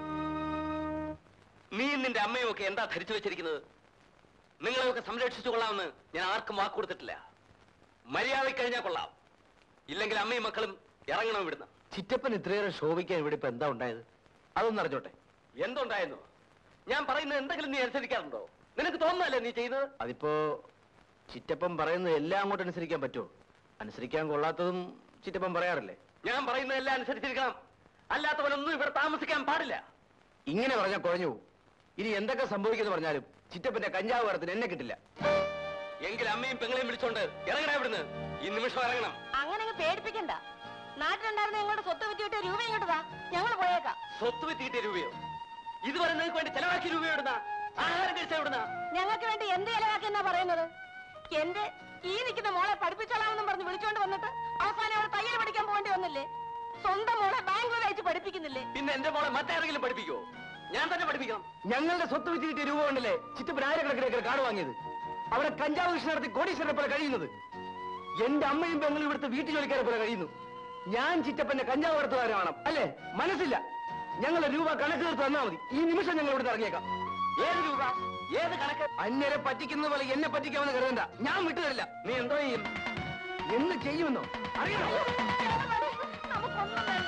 നീ നിന്റെ അമ്മയും ഒക്കെ എന്താ ധരിച്ചു വെച്ചിരിക്കുന്നത് നിങ്ങളെയൊക്കെ സംരക്ഷിച്ചു കൊള്ളാമെന്ന് ഞാൻ ആർക്കും വാക്ക് കൊടുത്തിട്ടില്ല മര്യാദ കഴിഞ്ഞാൽ കൊള്ളാം ഇല്ലെങ്കിൽ അമ്മയും മക്കളും ഇറങ്ങണം ഇവിടുന്ന് ചിറ്റപ്പൻ ഇത്രയേറെ ശോഭിക്കാൻ ഇവിടെ ഇപ്പൊ എന്താ ഉണ്ടായത് അതൊന്നും അറിഞ്ഞോട്ടെ എന്തുണ്ടായിരുന്നു ഞാൻ പറയുന്നത് എന്തെങ്കിലും നീ അനുസരിക്കാറുണ്ടോ നിനക്ക് തോന്നുന്നല്ലേ നീ ചെയ്യുന്നത് അതിപ്പോ ചിറ്റപ്പൻ പറയുന്നത് എല്ലാം അങ്ങോട്ട് അനുസരിക്കാൻ പറ്റുമോ അനുസരിക്കാൻ കൊള്ളാത്തതും ചിറ്റപ്പൻ പറയാറില്ലേ ഞാൻ പറയുന്നതെല്ലാം അനുസരിച്ചിരിക്കണം അല്ലാത്തവനൊന്നും ഇവിടെ താമസിക്കാൻ പാടില്ല ഇങ്ങനെ പറഞ്ഞാൽ കുഴഞ്ഞു പോകും ഇനി എന്തൊക്കെ സംഭവിക്കുന്നു പറഞ്ഞാലും ചിറ്റപ്പന്റെ കഞ്ചാവ് കടത്തിന് എന്നെ കിട്ടില്ല എങ്കിൽ അമ്മയും പെങ്ങളെയും വിളിച്ചോണ്ട് ഇറങ്ങണ ഇവിടുന്ന് ഈ നിമിഷം ഇറങ്ങണം അങ്ങനെ അങ്ങ് പേടിപ്പിക്കണ്ട നാട്ടിലുണ്ടായിരുന്ന ഞങ്ങളുടെ സ്വത്ത് വിറ്റിട്ട് രൂപ ഇങ്ങോട്ട് താ ഞങ്ങൾ പോയേക്കാം സ്വത്ത് വിറ്റിട്ട് രൂപയോ ഇതുവരെ നിങ്ങൾക്ക് വേണ്ടി ചെലവാക്കിയ രൂപ എവിടുന്ന ആഹാരം കഴിച്ച എവിടുന്ന ഞങ്ങൾക്ക് വേണ്ടി എന്ത് ചെലവാക്കിയെന്നാ പറയുന്നത് എന്റെ ഈ നിൽക്കുന്ന മോളെ പഠിപ്പിച്ചോളാമെന്നും പറഞ്ഞ് വിളിച്ചോണ്ട് വന്നിട്ട് അവസാനം അവിടെ തയ്യൽ പഠിക്കാൻ പോകേണ്ടി വന്നില്ലേ സ്വന്തം മോളെ ബാംഗ്ലൂർ അയച്ച് പഠിപ്പിക്കുന്നില്ലേ പിന്നെ എന്റെ മോളെ മറ്റാരെങ്കിലും പഠിപ്പിക്കോ ഞാൻ തന്നെ പഠിപ്പിക്കണം ഞങ്ങളുടെ സ്വത്ത് വിറ്റ് കിട്ടിയ രൂപ കൊണ്ടല്ലേ ചിറ്റപ്പൻ ആയിരക്കണക്കിന് ഏക്കർ കാട് വാങ്ങിയത് അവിടെ കഞ്ചാവ് കൃഷി നടത്തി കോടീശ്വരനെ പോലെ കഴിയുന്നത് എന്റെ അമ്മയും പെങ്ങളും ഇവിടുത്തെ വീട്ടു ജോലിക്കാരെ പോലെ കഴിയുന്നു ഞാൻ ചിറ്റപ്പന്റെ കഞ്ചാവ് കടത്തുകാരാണ് അല്ലേ മനസ്സില്ല ഞങ്ങളുടെ രൂപ കണക്ക് തീർത്ത് തന്നാ മതി ഈ നിമിഷം ഞങ്ങൾ ഇവിടുന്ന് ഇറങ്ങിയേക്കാം ഏത് രൂപ ഏത് കണക്ക് അന്യരെ പറ്റിക്കുന്ന പോലെ എന്നെ പറ്റിക്കാമെന്ന് കരുതണ്ട ഞാൻ വിട്ടുതരില്ല നീ എന്തോ ചെയ്യും എന്ന് ചെയ്യുമെന്നോ അറിയണോ നമുക്കൊന്നും വേണ്ട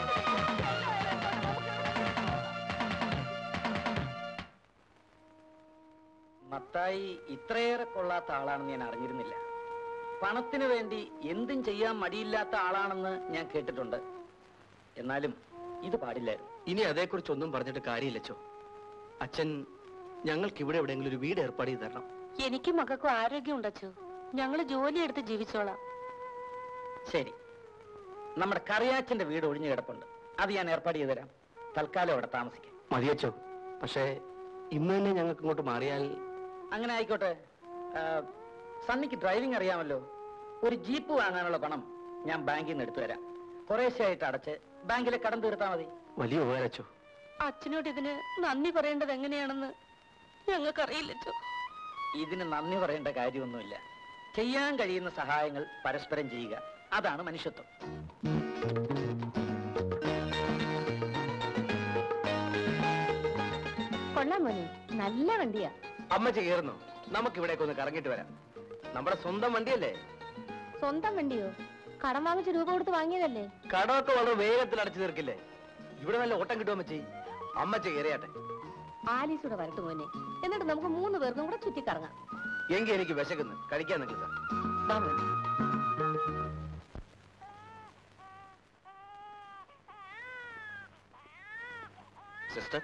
മത്തായി ഇത്രയേറെ കൊള്ളാത്ത ആളാണെന്ന് ഞാൻ അറിഞ്ഞിരുന്നില്ല പണത്തിന് വേണ്ടി എന്തും ചെയ്യാൻ മടിയില്ലാത്ത ആളാണെന്ന് ഞാൻ കേട്ടിട്ടുണ്ട് എന്നാലും ഇത് പാടില്ലായിരുന്നു ഇനി അതേക്കുറിച്ചൊന്നും പറഞ്ഞിട്ട് കാര്യമില്ലച്ചോ അച്ഛൻ ഞങ്ങൾക്ക് ഇവിടെ എവിടെയെങ്കിലും ഒരു വീട് ഏർപ്പാട് ചെയ്ത് തരണം എനിക്കും മക്കൾക്കും ആരോഗ്യം ഉണ്ടച്ചു ഞങ്ങൾ ജോലിയെടുത്ത് ജീവിച്ചോളാം ശരി നമ്മുടെ കറിയാച്ചന്റെ വീട് ഒഴിഞ്ഞു കിടപ്പുണ്ട് അത് ഞാൻ ഏർപ്പാട് ചെയ്തു തരാം തൽക്കാലം അവിടെ താമസിക്കാം മതിയച്ചോ പക്ഷേ ഇന്ന് തന്നെ ഞങ്ങൾക്ക് ഇങ്ങോട്ട് മാറിയാൽ അങ്ങനെ ആയിക്കോട്ടെ ആ, സണ്ണിക്ക് ഡ്രൈവിംഗ് അറിയാമല്ലോ ഒരു ജീപ്പ് വാങ്ങാനുള്ള പണം ഞാൻ ബാങ്കിൽ നിന്ന് എടുത്തു തരാം കുറേശ്ശെയായിട്ട് അടച്ച് ബാങ്കിലെ കടം തീർത്താൽ മതി വലിയ ഉപകാരച്ചോ അച്ഛനോട് ഇതിന് നന്ദി പറയേണ്ടത് എങ്ങനെയാണെന്ന് ഞങ്ങൾക്കറിയില്ലച്ചോ ഇതിന് നന്ദി പറയേണ്ട കാര്യമൊന്നുമില്ല ചെയ്യാൻ കഴിയുന്ന സഹായങ്ങൾ പരസ്പരം ചെയ്യുക അതാണ് മനുഷ്യത്വം കൊള്ളാം മോനെ നല്ല വണ്ടിയാ അമ്മച്ചി കയറുന്നു നമുക്ക് ഇവിടേക്ക് ഒന്ന് കറങ്ങിട്ട് വരാം നമ്മുടെ സ്വന്തം വണ്ടിയല്ലേ സ്വന്തം വണ്ടിയോ കടം വാങ്ങിച്ച് രൂപ കൊടുത്ത് വാങ്ങിയതല്ലേ കടമൊക്കെ വളരെ വേഗത്തിൽ അടച്ചു തീർക്കില്ലേ ഇവിടെ നല്ല ഓട്ടം കിട്ടും അമ്മച്ചി അമ്മച്ചി കയറിയാട്ടെ ആലീസൂടെ വരട്ടെ മോനെ എന്നിട്ട് നമുക്ക് മൂന്ന് പേർക്കും കൂടെ ചുറ്റിക്കറങ്ങാം എങ്കിൽ എനിക്ക് വിശക്കുന്നു കഴിക്കാൻ നിൽക്കുക വാ മോനെ. സിസ്റ്റർ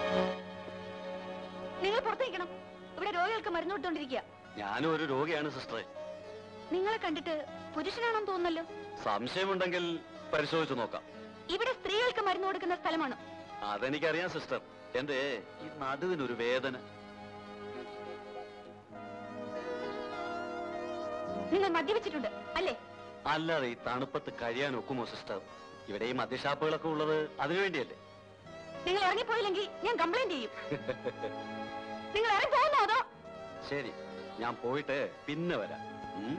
നിങ്ങൾ പുറത്തേക്കണം ഇവിടെ രോഗികൾക്ക് മരുന്ന് കൊടുത്തോണ്ടിരിക്കുക ഞാനും ഒരു രോഗിയാണ് സിസ്റ്ററെ നിങ്ങളെ കണ്ടിട്ട് പുരുഷനാണെന്ന് തോന്നുന്നല്ലോ സംശയമുണ്ടെങ്കിൽ പരിശോധിച്ചു നോക്കാം ഇവിടെ സ്ത്രീകൾക്ക് മരുന്ന് കൊടുക്കുന്ന സ്ഥലമാണ് അതെനിക്കറിയാം സിസ്റ്റർ എന്റെ ഈ നടുവിനൊരു വേദന നിങ്ങൾ മദ്യപിച്ചിട്ടുണ്ട് അല്ലേ അല്ലാതെ ഈ തണുപ്പത്ത് കഴിയാൻ ഒക്കുമോ സിസ്റ്റർ ഇവിടെ ഈ മദ്യഷാപ്പുകളൊക്കെ ഉള്ളത് അതിനുവേണ്ടിയല്ലേ നിങ്ങൾ ഇറങ്ങിപ്പോയില്ലെങ്കിൽ ഞാൻ കംപ്ലൈന്റ് ചെയ്യും നിങ്ങൾ ഇറങ്ങി പോകുന്നോ അതോ ശരി ഞാൻ പോയിട്ട് പിന്നെ വരാം ഉം?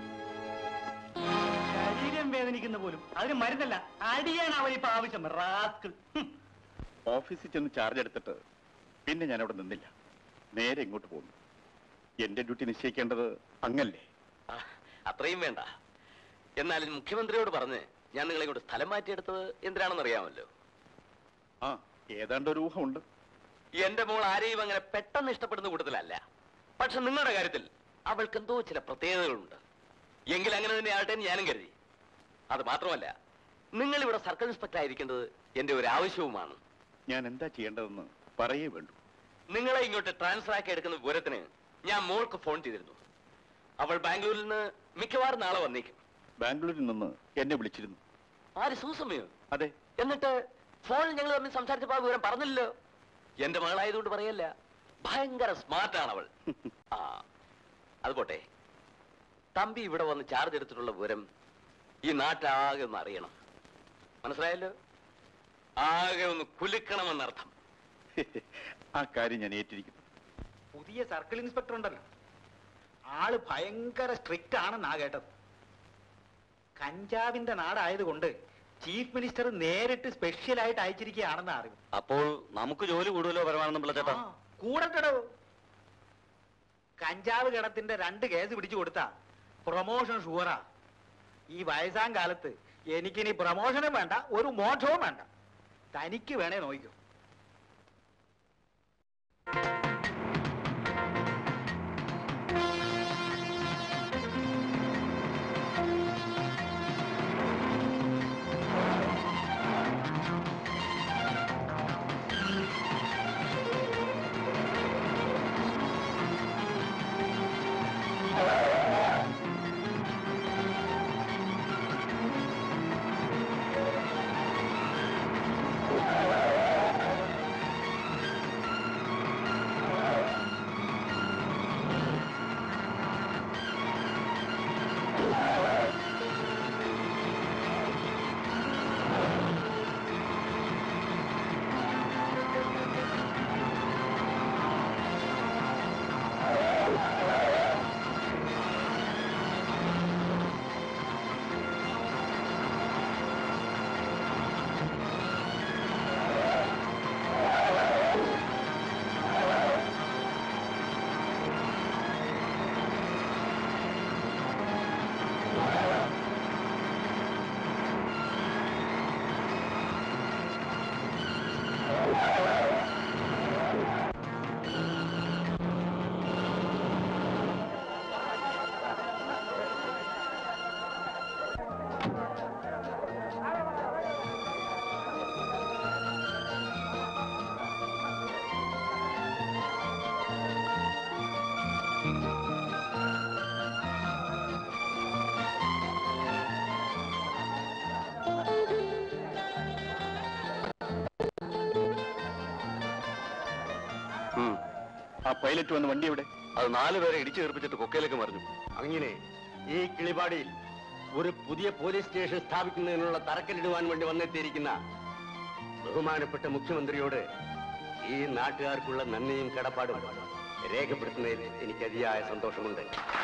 ശരീരം വേദനിക്കുന്ന പോലും അതിന് മരുന്നല്ല അടിയാണ് അവൻ ഇപ്പൊ ആവശ്യം റാസ്കിൾ ഹും. ഓഫീസിൽ ചെന്ന് ചാർജ് എടുത്തിട്ട് പിന്നെ ഞാൻ അവിടെ നിന്നില്ല നേരെ ഇങ്ങോട്ട് പോന്നു എന്റെ ഡ്യൂട്ടി നിശ്ചയിക്കേണ്ടത് അങ്ങല്ലേ ആ, അത്രയും വേണ്ട എന്നാലും മുഖ്യമന്ത്രിയോട് പറഞ്ഞ് ഞാൻ നിങ്ങളെ കൊണ്ട് സ്ഥലം മാറ്റിയെടുത്തത് എന്തിനാണെന്ന് അറിയാമല്ലോ ആ ഏതാണ്ട് ഒരു ഊഹമുണ്ട് എന്റെ മോൾ ആരെയും അങ്ങനെ പെട്ടെന്ന് ഇഷ്ടപ്പെടുന്ന കൂട്ടത്തിലല്ല പക്ഷെ നിങ്ങളുടെ കാര്യത്തിൽ അവൾക്ക് എന്തോ ചില പ്രത്യേകതകളുണ്ട് എങ്കിൽ അങ്ങനെ തന്നെ ആകട്ടെ എന്ന് ഞാനും കരുതി അത് മാത്രമല്ല നിങ്ങൾ ഇവിടെ സർക്കിൾ ഇൻസ്പെക്ടർ ആയിരിക്കേണ്ടത് എന്റെ ഒരു ആവശ്യവുമാണ് ഞാൻ എന്താ ചെയ്യേണ്ടതെന്ന് പറയേ വേണ്ടു നിങ്ങളെ ഇങ്ങോട്ട് ട്രാൻസ്ഫർ ആക്കി എടുക്കുന്ന വിവരത്തിന് ഞാൻ മോൾക്ക് ഫോൺ ചെയ്തിരുന്നു അവൾ ബാംഗ്ലൂരിൽ നിന്ന് മിക്കവാറും നാളെ വന്നേക്കും ബാംഗ്ലൂരിൽ നിന്ന് എന്നെ വിളിച്ചിരുന്നു ആര് സൂസമ്മയോ അതെ എന്നിട്ട് ഫോണിൽ ഞങ്ങൾ തമ്മിൽ സംസാരിച്ചപ്പോൾ ആ വിവരം പറഞ്ഞില്ലല്ലോ എന്റെ മകളായതുകൊണ്ട് പറയല്ല ഭയങ്കര സ്മാർട്ടാണ് അവൾ ആ അത് പോട്ടെ തമ്പി ഇവിടെ വന്ന് ചാർജ് എടുത്തിട്ടുള്ള വിവരം ഈ നാട്ടാകെ ഒന്ന് അറിയണം മനസ്സിലായല്ലോ ആകെ ഒന്ന് കുലുക്കണമെന്നർത്ഥം ആ കാര്യം ഞാൻ ഏറ്റിരിക്കുന്നു പുതിയ സർക്കിൾ ഇൻസ്പെക്ടർ ഉണ്ടല്ലോ ആള് ഭയങ്കര സ്ട്രിക്റ്റ് ആണെന്നാ കേട്ടത് കഞ്ചാവിന്റെ നാടായതുകൊണ്ട് ചീഫ് മിനിസ്റ്റർ നേരിട്ട് സ്പെഷ്യൽ ആയിട്ട് അയച്ചിരിക്കുകയാണെന്ന് അറിവ് അപ്പോൾ നമുക്ക് ജോലി കൂടുതലോ പരമാനന്ദം പിള്ള ചേട്ടാ കൂടട്ടോ കഞ്ചാവ് കിടത്തിന്റെ രണ്ട് കേസ് പിടിച്ചു കൊടുത്താ പ്രൊമോഷൻ ഷുവറാ ഈ വയസ്സാം കാലത്ത് എനിക്കിനി പ്രൊമോഷനും വേണ്ട ഒരു മോക്ഷവും വേണ്ട തനിക്ക് വേണേ നോക്കൂ ആ പൈലറ്റ് വന്ന വണ്ടി എവിടെ അത് നാല് പേരെ ഇടിച്ചു തീർപ്പിച്ചിട്ട് കൊക്കയിലേക്ക് മറിഞ്ഞു അങ്ങനെ ഈ കിളിപാടിയിൽ ഒരു പുതിയ പോലീസ് സ്റ്റേഷൻ സ്ഥാപിക്കുന്നതിനുള്ള തറക്കല്ലിടുവാൻ വേണ്ടി വന്നെത്തിയിരിക്കുന്ന ബഹുമാനപ്പെട്ട മുഖ്യമന്ത്രിയോട് ഈ നാട്ടുകാർക്കുള്ള നന്ദിയും കടപ്പാടും രേഖപ്പെടുത്തുന്നതിൽ എനിക്ക് അതിയായ സന്തോഷമുണ്ട്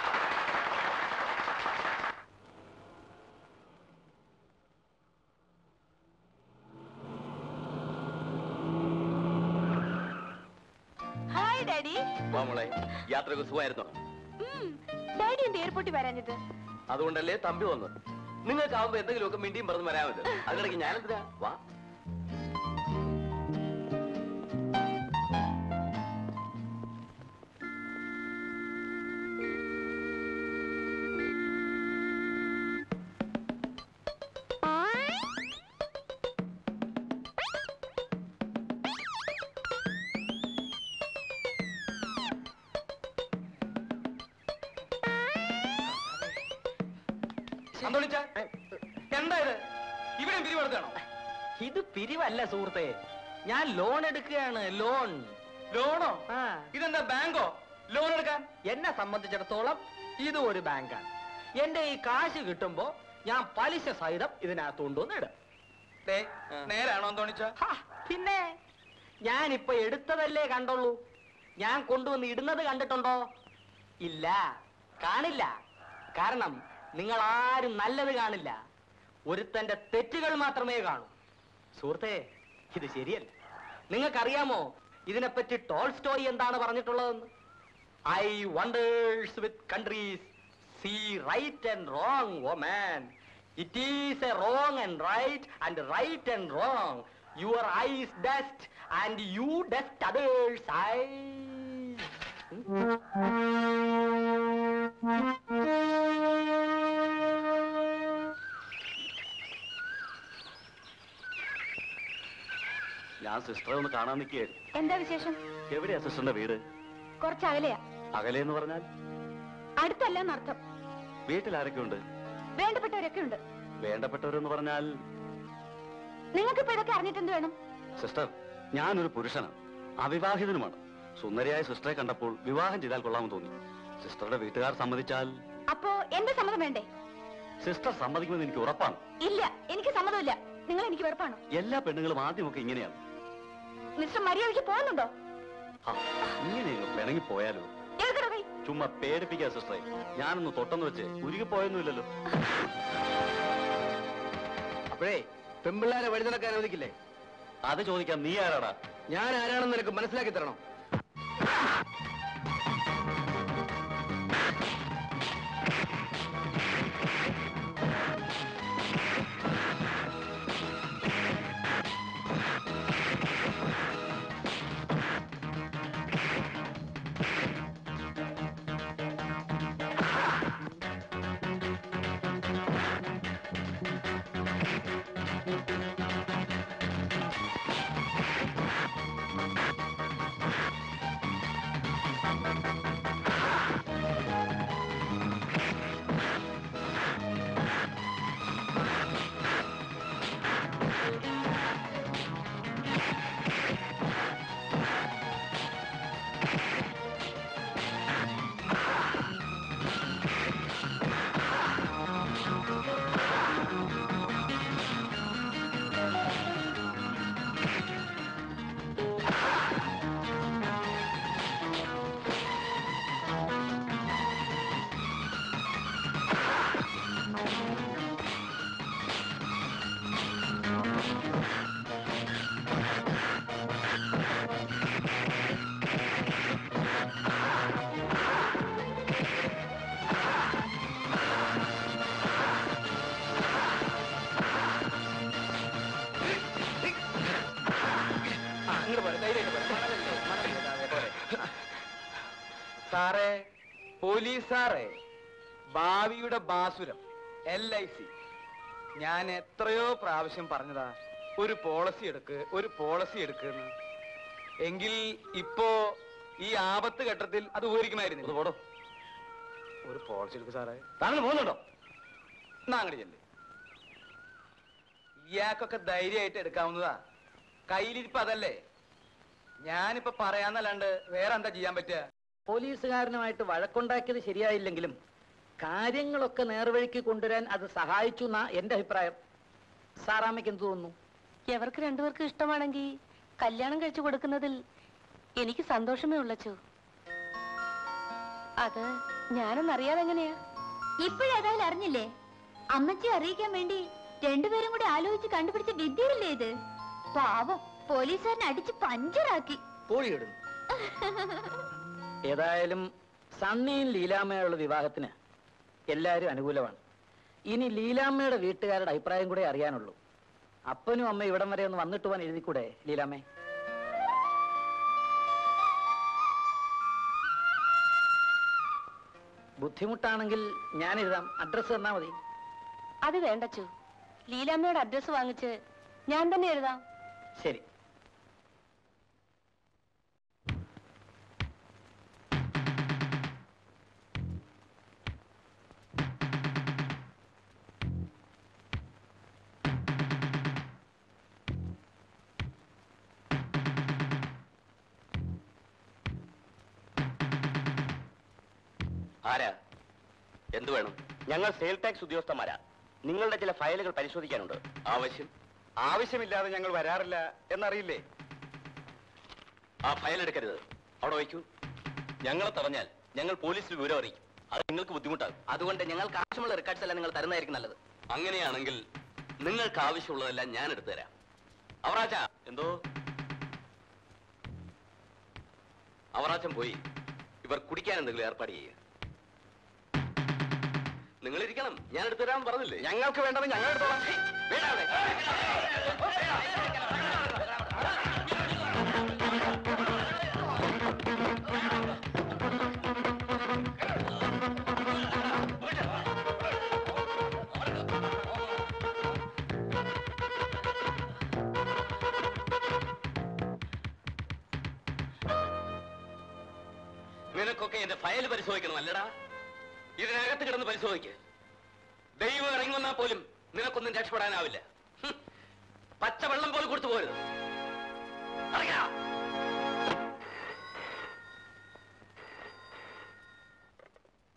ഹായ് ഡാഡി വാ മോളെ യാത്രയൊക്കെ സുഖമായിരുന്നോ ഡാഡി എന്ത് എയർപോർട്ടിൽ വരാഞ്ഞത് അതുകൊണ്ടല്ലേ തമ്പി വന്നത് നിങ്ങൾക്കാവുമ്പോ എന്തെങ്കിലുമൊക്കെ മിണ്ടിയും പറഞ്ഞു വരാമല്ലോ അതിനിടയ്ക്ക് ഞാനെന്തിനാ വാ അന്തോണിച്ച എന്താ ഇത് ഇവിടെ പിരിവെടുത്താണോ ഇത് പിരിവല്ല സുഹൃത്തെ ഞാൻ ലോൺ എടുക്കുകയാണ് ലോൺ ലോണോ ഇതെന്താ ബാങ്കോ ലോൺ എടുക്കാൻ എന്നെ സംബന്ധിച്ചിടത്തോളം ഇത് ഒരു ബാങ്കാണ് എന്റെ ഈ കാശ് കിട്ടുമ്പോ ഞാൻ പലിശ സഹിതം ഇതിനകത്ത് കൊണ്ടുവന്ന് ഇടും ദേ, നേരാണോ അന്തോണിച്ച ഹാ, പിന്നെ ഞാനിപ്പോ എടുത്തതല്ലേ കണ്ടുള്ളൂ ഞാൻ കൊണ്ടുവന്ന് ഇടുന്നത് കണ്ടിട്ടുണ്ടോ ഇല്ല കാണില്ല കാരണം നിങ്ങൾ ആരും നല്ലത് കാണില്ല ഒരുത്തന്റെ തെറ്റുകൾ മാത്രമേ കാണൂ സുഹൃത്തെ ഇത് ശരിയല്ല നിങ്ങൾക്കറിയാമോ ഇതിനെപ്പറ്റി ടോൾസ്റ്റോയി എന്താണ് പറഞ്ഞിട്ടുള്ളതെന്ന് I wonders with countries see right and wrong oh man it is a wrong and right and right and wrong your eyes dust and you dust others I ഞാൻ സിസ്റ്ററെ ഒന്ന് കാണാൻ നിൽക്കുകയായിരുന്നു എന്താ വിശേഷം എവിടെയാ സിസ്റ്ററിന്റെ വീട് കുറച്ച് അകലെയാ അകലെ എന്ന് പറഞ്ഞാൽ അടുത്തല്ല എന്നർത്ഥം വീട്ടിൽ ആരൊക്കെ ഉണ്ട് വേണ്ടപ്പെട്ടവരൊക്കെ ഉണ്ട് വേണ്ടപ്പെട്ടവരെന്ന് പറഞ്ഞാൽ നിങ്ങൾക്ക് ഇപ്പൊ ഇതൊക്കെ അറിഞ്ഞിട്ടെന്ത് വേണം സിസ്റ്റർ ഞാനൊരു പുരുഷനാണ് അവിവാഹിതനുമാണ് സുന്ദരിയായ സിസ്റ്ററെ കണ്ടപ്പോൾ വിവാഹം ചെയ്താൽ കൊള്ളാമെന്ന് തോന്നി സിസ്റ്ററുടെ വീട്ടുകാർ സമ്മതിച്ചാൽ അപ്പോ എന്റെ സമ്മതം വേണ്ടേ സിസ്റ്റർ സമ്മതിക്കുമെന്ന് എനിക്ക് ഉറപ്പാണ് ഇല്ല എനിക്ക് സമ്മതമില്ല നിങ്ങൾ എനിക്ക് വെറുപ്പാണോ എല്ലാ പെണ്ണുങ്ങളും ആദ്യമൊക്കെ ഇങ്ങനെയാണ് മിസ്റ്റർ മര്യാദയ്ക്ക് പോകുന്നുണ്ടോ ആ, ഇങ്ങനെയൊക്കെ പിണങ്ങി പോയാലോ എടുക്കണോ കൈ ചുമ്മാ പേടിപ്പിക്കാ സിസ്റ്ററെ ഞാനൊന്ന് തൊട്ടെന്ന് വെച്ച് ഉരുകി പോയൊന്നുമില്ലല്ലോ അപ്പോഴേ പെമ്പിള്ളാരെ വഴി നടക്കാൻ അനുവദിക്കില്ലേ അത് ചോദിക്കാൻ നീ ആരാടാ ഞാൻ ആരാണെന്ന് നിനക്ക് മനസ്സിലാക്കി തരണം സാറേ പോലീസ് സാറേ ഭാവിയുടെ ബാസുരം എൽ ഐ സി ഞാൻ എത്രയോ പ്രാവശ്യം പറഞ്ഞതാ ഒരു പോളിസി എടുക്ക് ഒരു പോളിസി എടുക്കുന്ന് എങ്കിൽ ഇപ്പോ ഈ ആപത്ത് ഘട്ടത്തിൽ അത് ഉപകരിക്കുമായിരുന്നു പോടോ ഒരു പോളിസി എടുക്ക് സാറേ താങ്കൾ പോകുന്നുണ്ടോ എന്നാ അങ്ങോട്ട് ചെല്ല് ഇയാൾക്കൊക്കെ ധൈര്യമായിട്ട് എടുക്കാവുന്നതാ കയ്യിലിരിപ്പ് അതല്ലേ ഞാനിപ്പോ പറയാന്നല്ലാണ്ട് വേറെ എന്താ ചെയ്യാൻ പറ്റുക പോലീസുകാരനുമായിട്ട് വഴക്കുണ്ടാക്കിയത് ശരിയായില്ലെങ്കിലും കാര്യങ്ങളൊക്കെ നേർവഴിക്ക് കൊണ്ടുവരാൻ അത് സഹായിച്ചു എന്നാ എന്റെ അഭിപ്രായം സാറാമ്മയ്ക്ക് എന്ത് തോന്നുന്നു എവർക്ക് രണ്ടുപേർക്കും ഇഷ്ടമാണെങ്കിൽ കല്യാണം കഴിച്ചു കൊടുക്കുന്നതിൽ എനിക്ക് സന്തോഷമേ ഉള്ളച്ചു അത് ഞാനൊന്നറിയാതെ എങ്ങനെയാ ഇപ്പോഴേതായാലും അറിഞ്ഞില്ലേ അമ്മച്ചി അറിയിക്കാൻ വേണ്ടി രണ്ടുപേരും കൂടി ആലോചിച്ച് കണ്ടുപിടിച്ച വിദ്യയില്ലേ ഇത് പാവം പോലീസുകാരനെ അടിച്ച് പഞ്ചറാക്കി കോഴിയിടുന്നു ഏതായാലും സണ്ണിയും ലീലാമ്മയുള്ള വിവാഹത്തിന് എല്ലാവരും അനുകൂലമാണ് ഇനി ലീലാമ്മയുടെ വീട്ടുകാരുടെ അഭിപ്രായം കൂടെ അറിയാനുള്ളൂ അപ്പനും അമ്മ ഇവിടം വരെ ഒന്ന് വന്നിട്ട് പോകാൻ എഴുതിക്കൂടെ ലീലാമ്മേ ബുദ്ധിമുട്ടാണെങ്കിൽ ഞാൻ എഴുതാം അഡ്രസ്സ് തന്നാ മതി അത് വേണ്ടച്ചു ലീലാമ്മയുടെ അഡ്രസ് വാങ്ങിച്ച് ഞാൻ തന്നെ എഴുതാം ശരി ആരാ എന്തു വേണം ഞങ്ങൾ സെയിൽ ടാക്സ് ഉദ്യോഗസ്ഥന്മാരാ നിങ്ങളുടെ ചില ഫയലുകൾ പരിശോധിക്കാനുണ്ട് ആവശ്യം ആവശ്യമില്ലാതെ ഞങ്ങൾ വരാറില്ല എന്നറിയില്ലേ ആ ഫയൽ എടുക്കരുത് അവിടെ വയ്ക്കൂ ഞങ്ങളെ തടഞ്ഞാൽ ഞങ്ങൾ പോലീസിൽ വിവരം അറിയിക്കും അത് നിങ്ങൾക്ക് ബുദ്ധിമുട്ടാകും അതുകൊണ്ട് ഞങ്ങൾക്ക് ആവശ്യമുള്ള റെക്കോർഡ്സ് എല്ലാം നിങ്ങൾ തരുന്നതായിരിക്കും നല്ലത് അങ്ങനെയാണെങ്കിൽ നിങ്ങൾക്ക് ആവശ്യമുള്ളതെല്ലാം ഞാൻ എടുത്തു തരാം അവറാച്ച എന്തോ അവറാച്ചൻ പോയി ഇവർ കുടിക്കാൻ എന്തെങ്കിലും ഏർപ്പാട് ചെയ്യുക നിങ്ങൾ ഇരിക്കണം ഞാൻ എടുത്തു തരാൻ പറഞ്ഞില്ലേ ഞങ്ങൾക്ക് വേണ്ടത് ഞങ്ങൾ എടുത്തോളാം വേണ്ട അവിടെ. നിനക്കൊക്കെ എന്റെ ഫയൽ പരിശോധിക്കണം അല്ലടാ ഇതിനകത്ത് കിടന്ന് പരിശോധിക്ക് ദൈവം ഇറങ്ങി വന്നാൽ പോലും നിനക്കൊന്നും രക്ഷപ്പെടാനാവില്ല ഹും. പച്ചവെള്ളം പോലും കൊടുത്തു പോരുത് ഇറങ്ങടാ.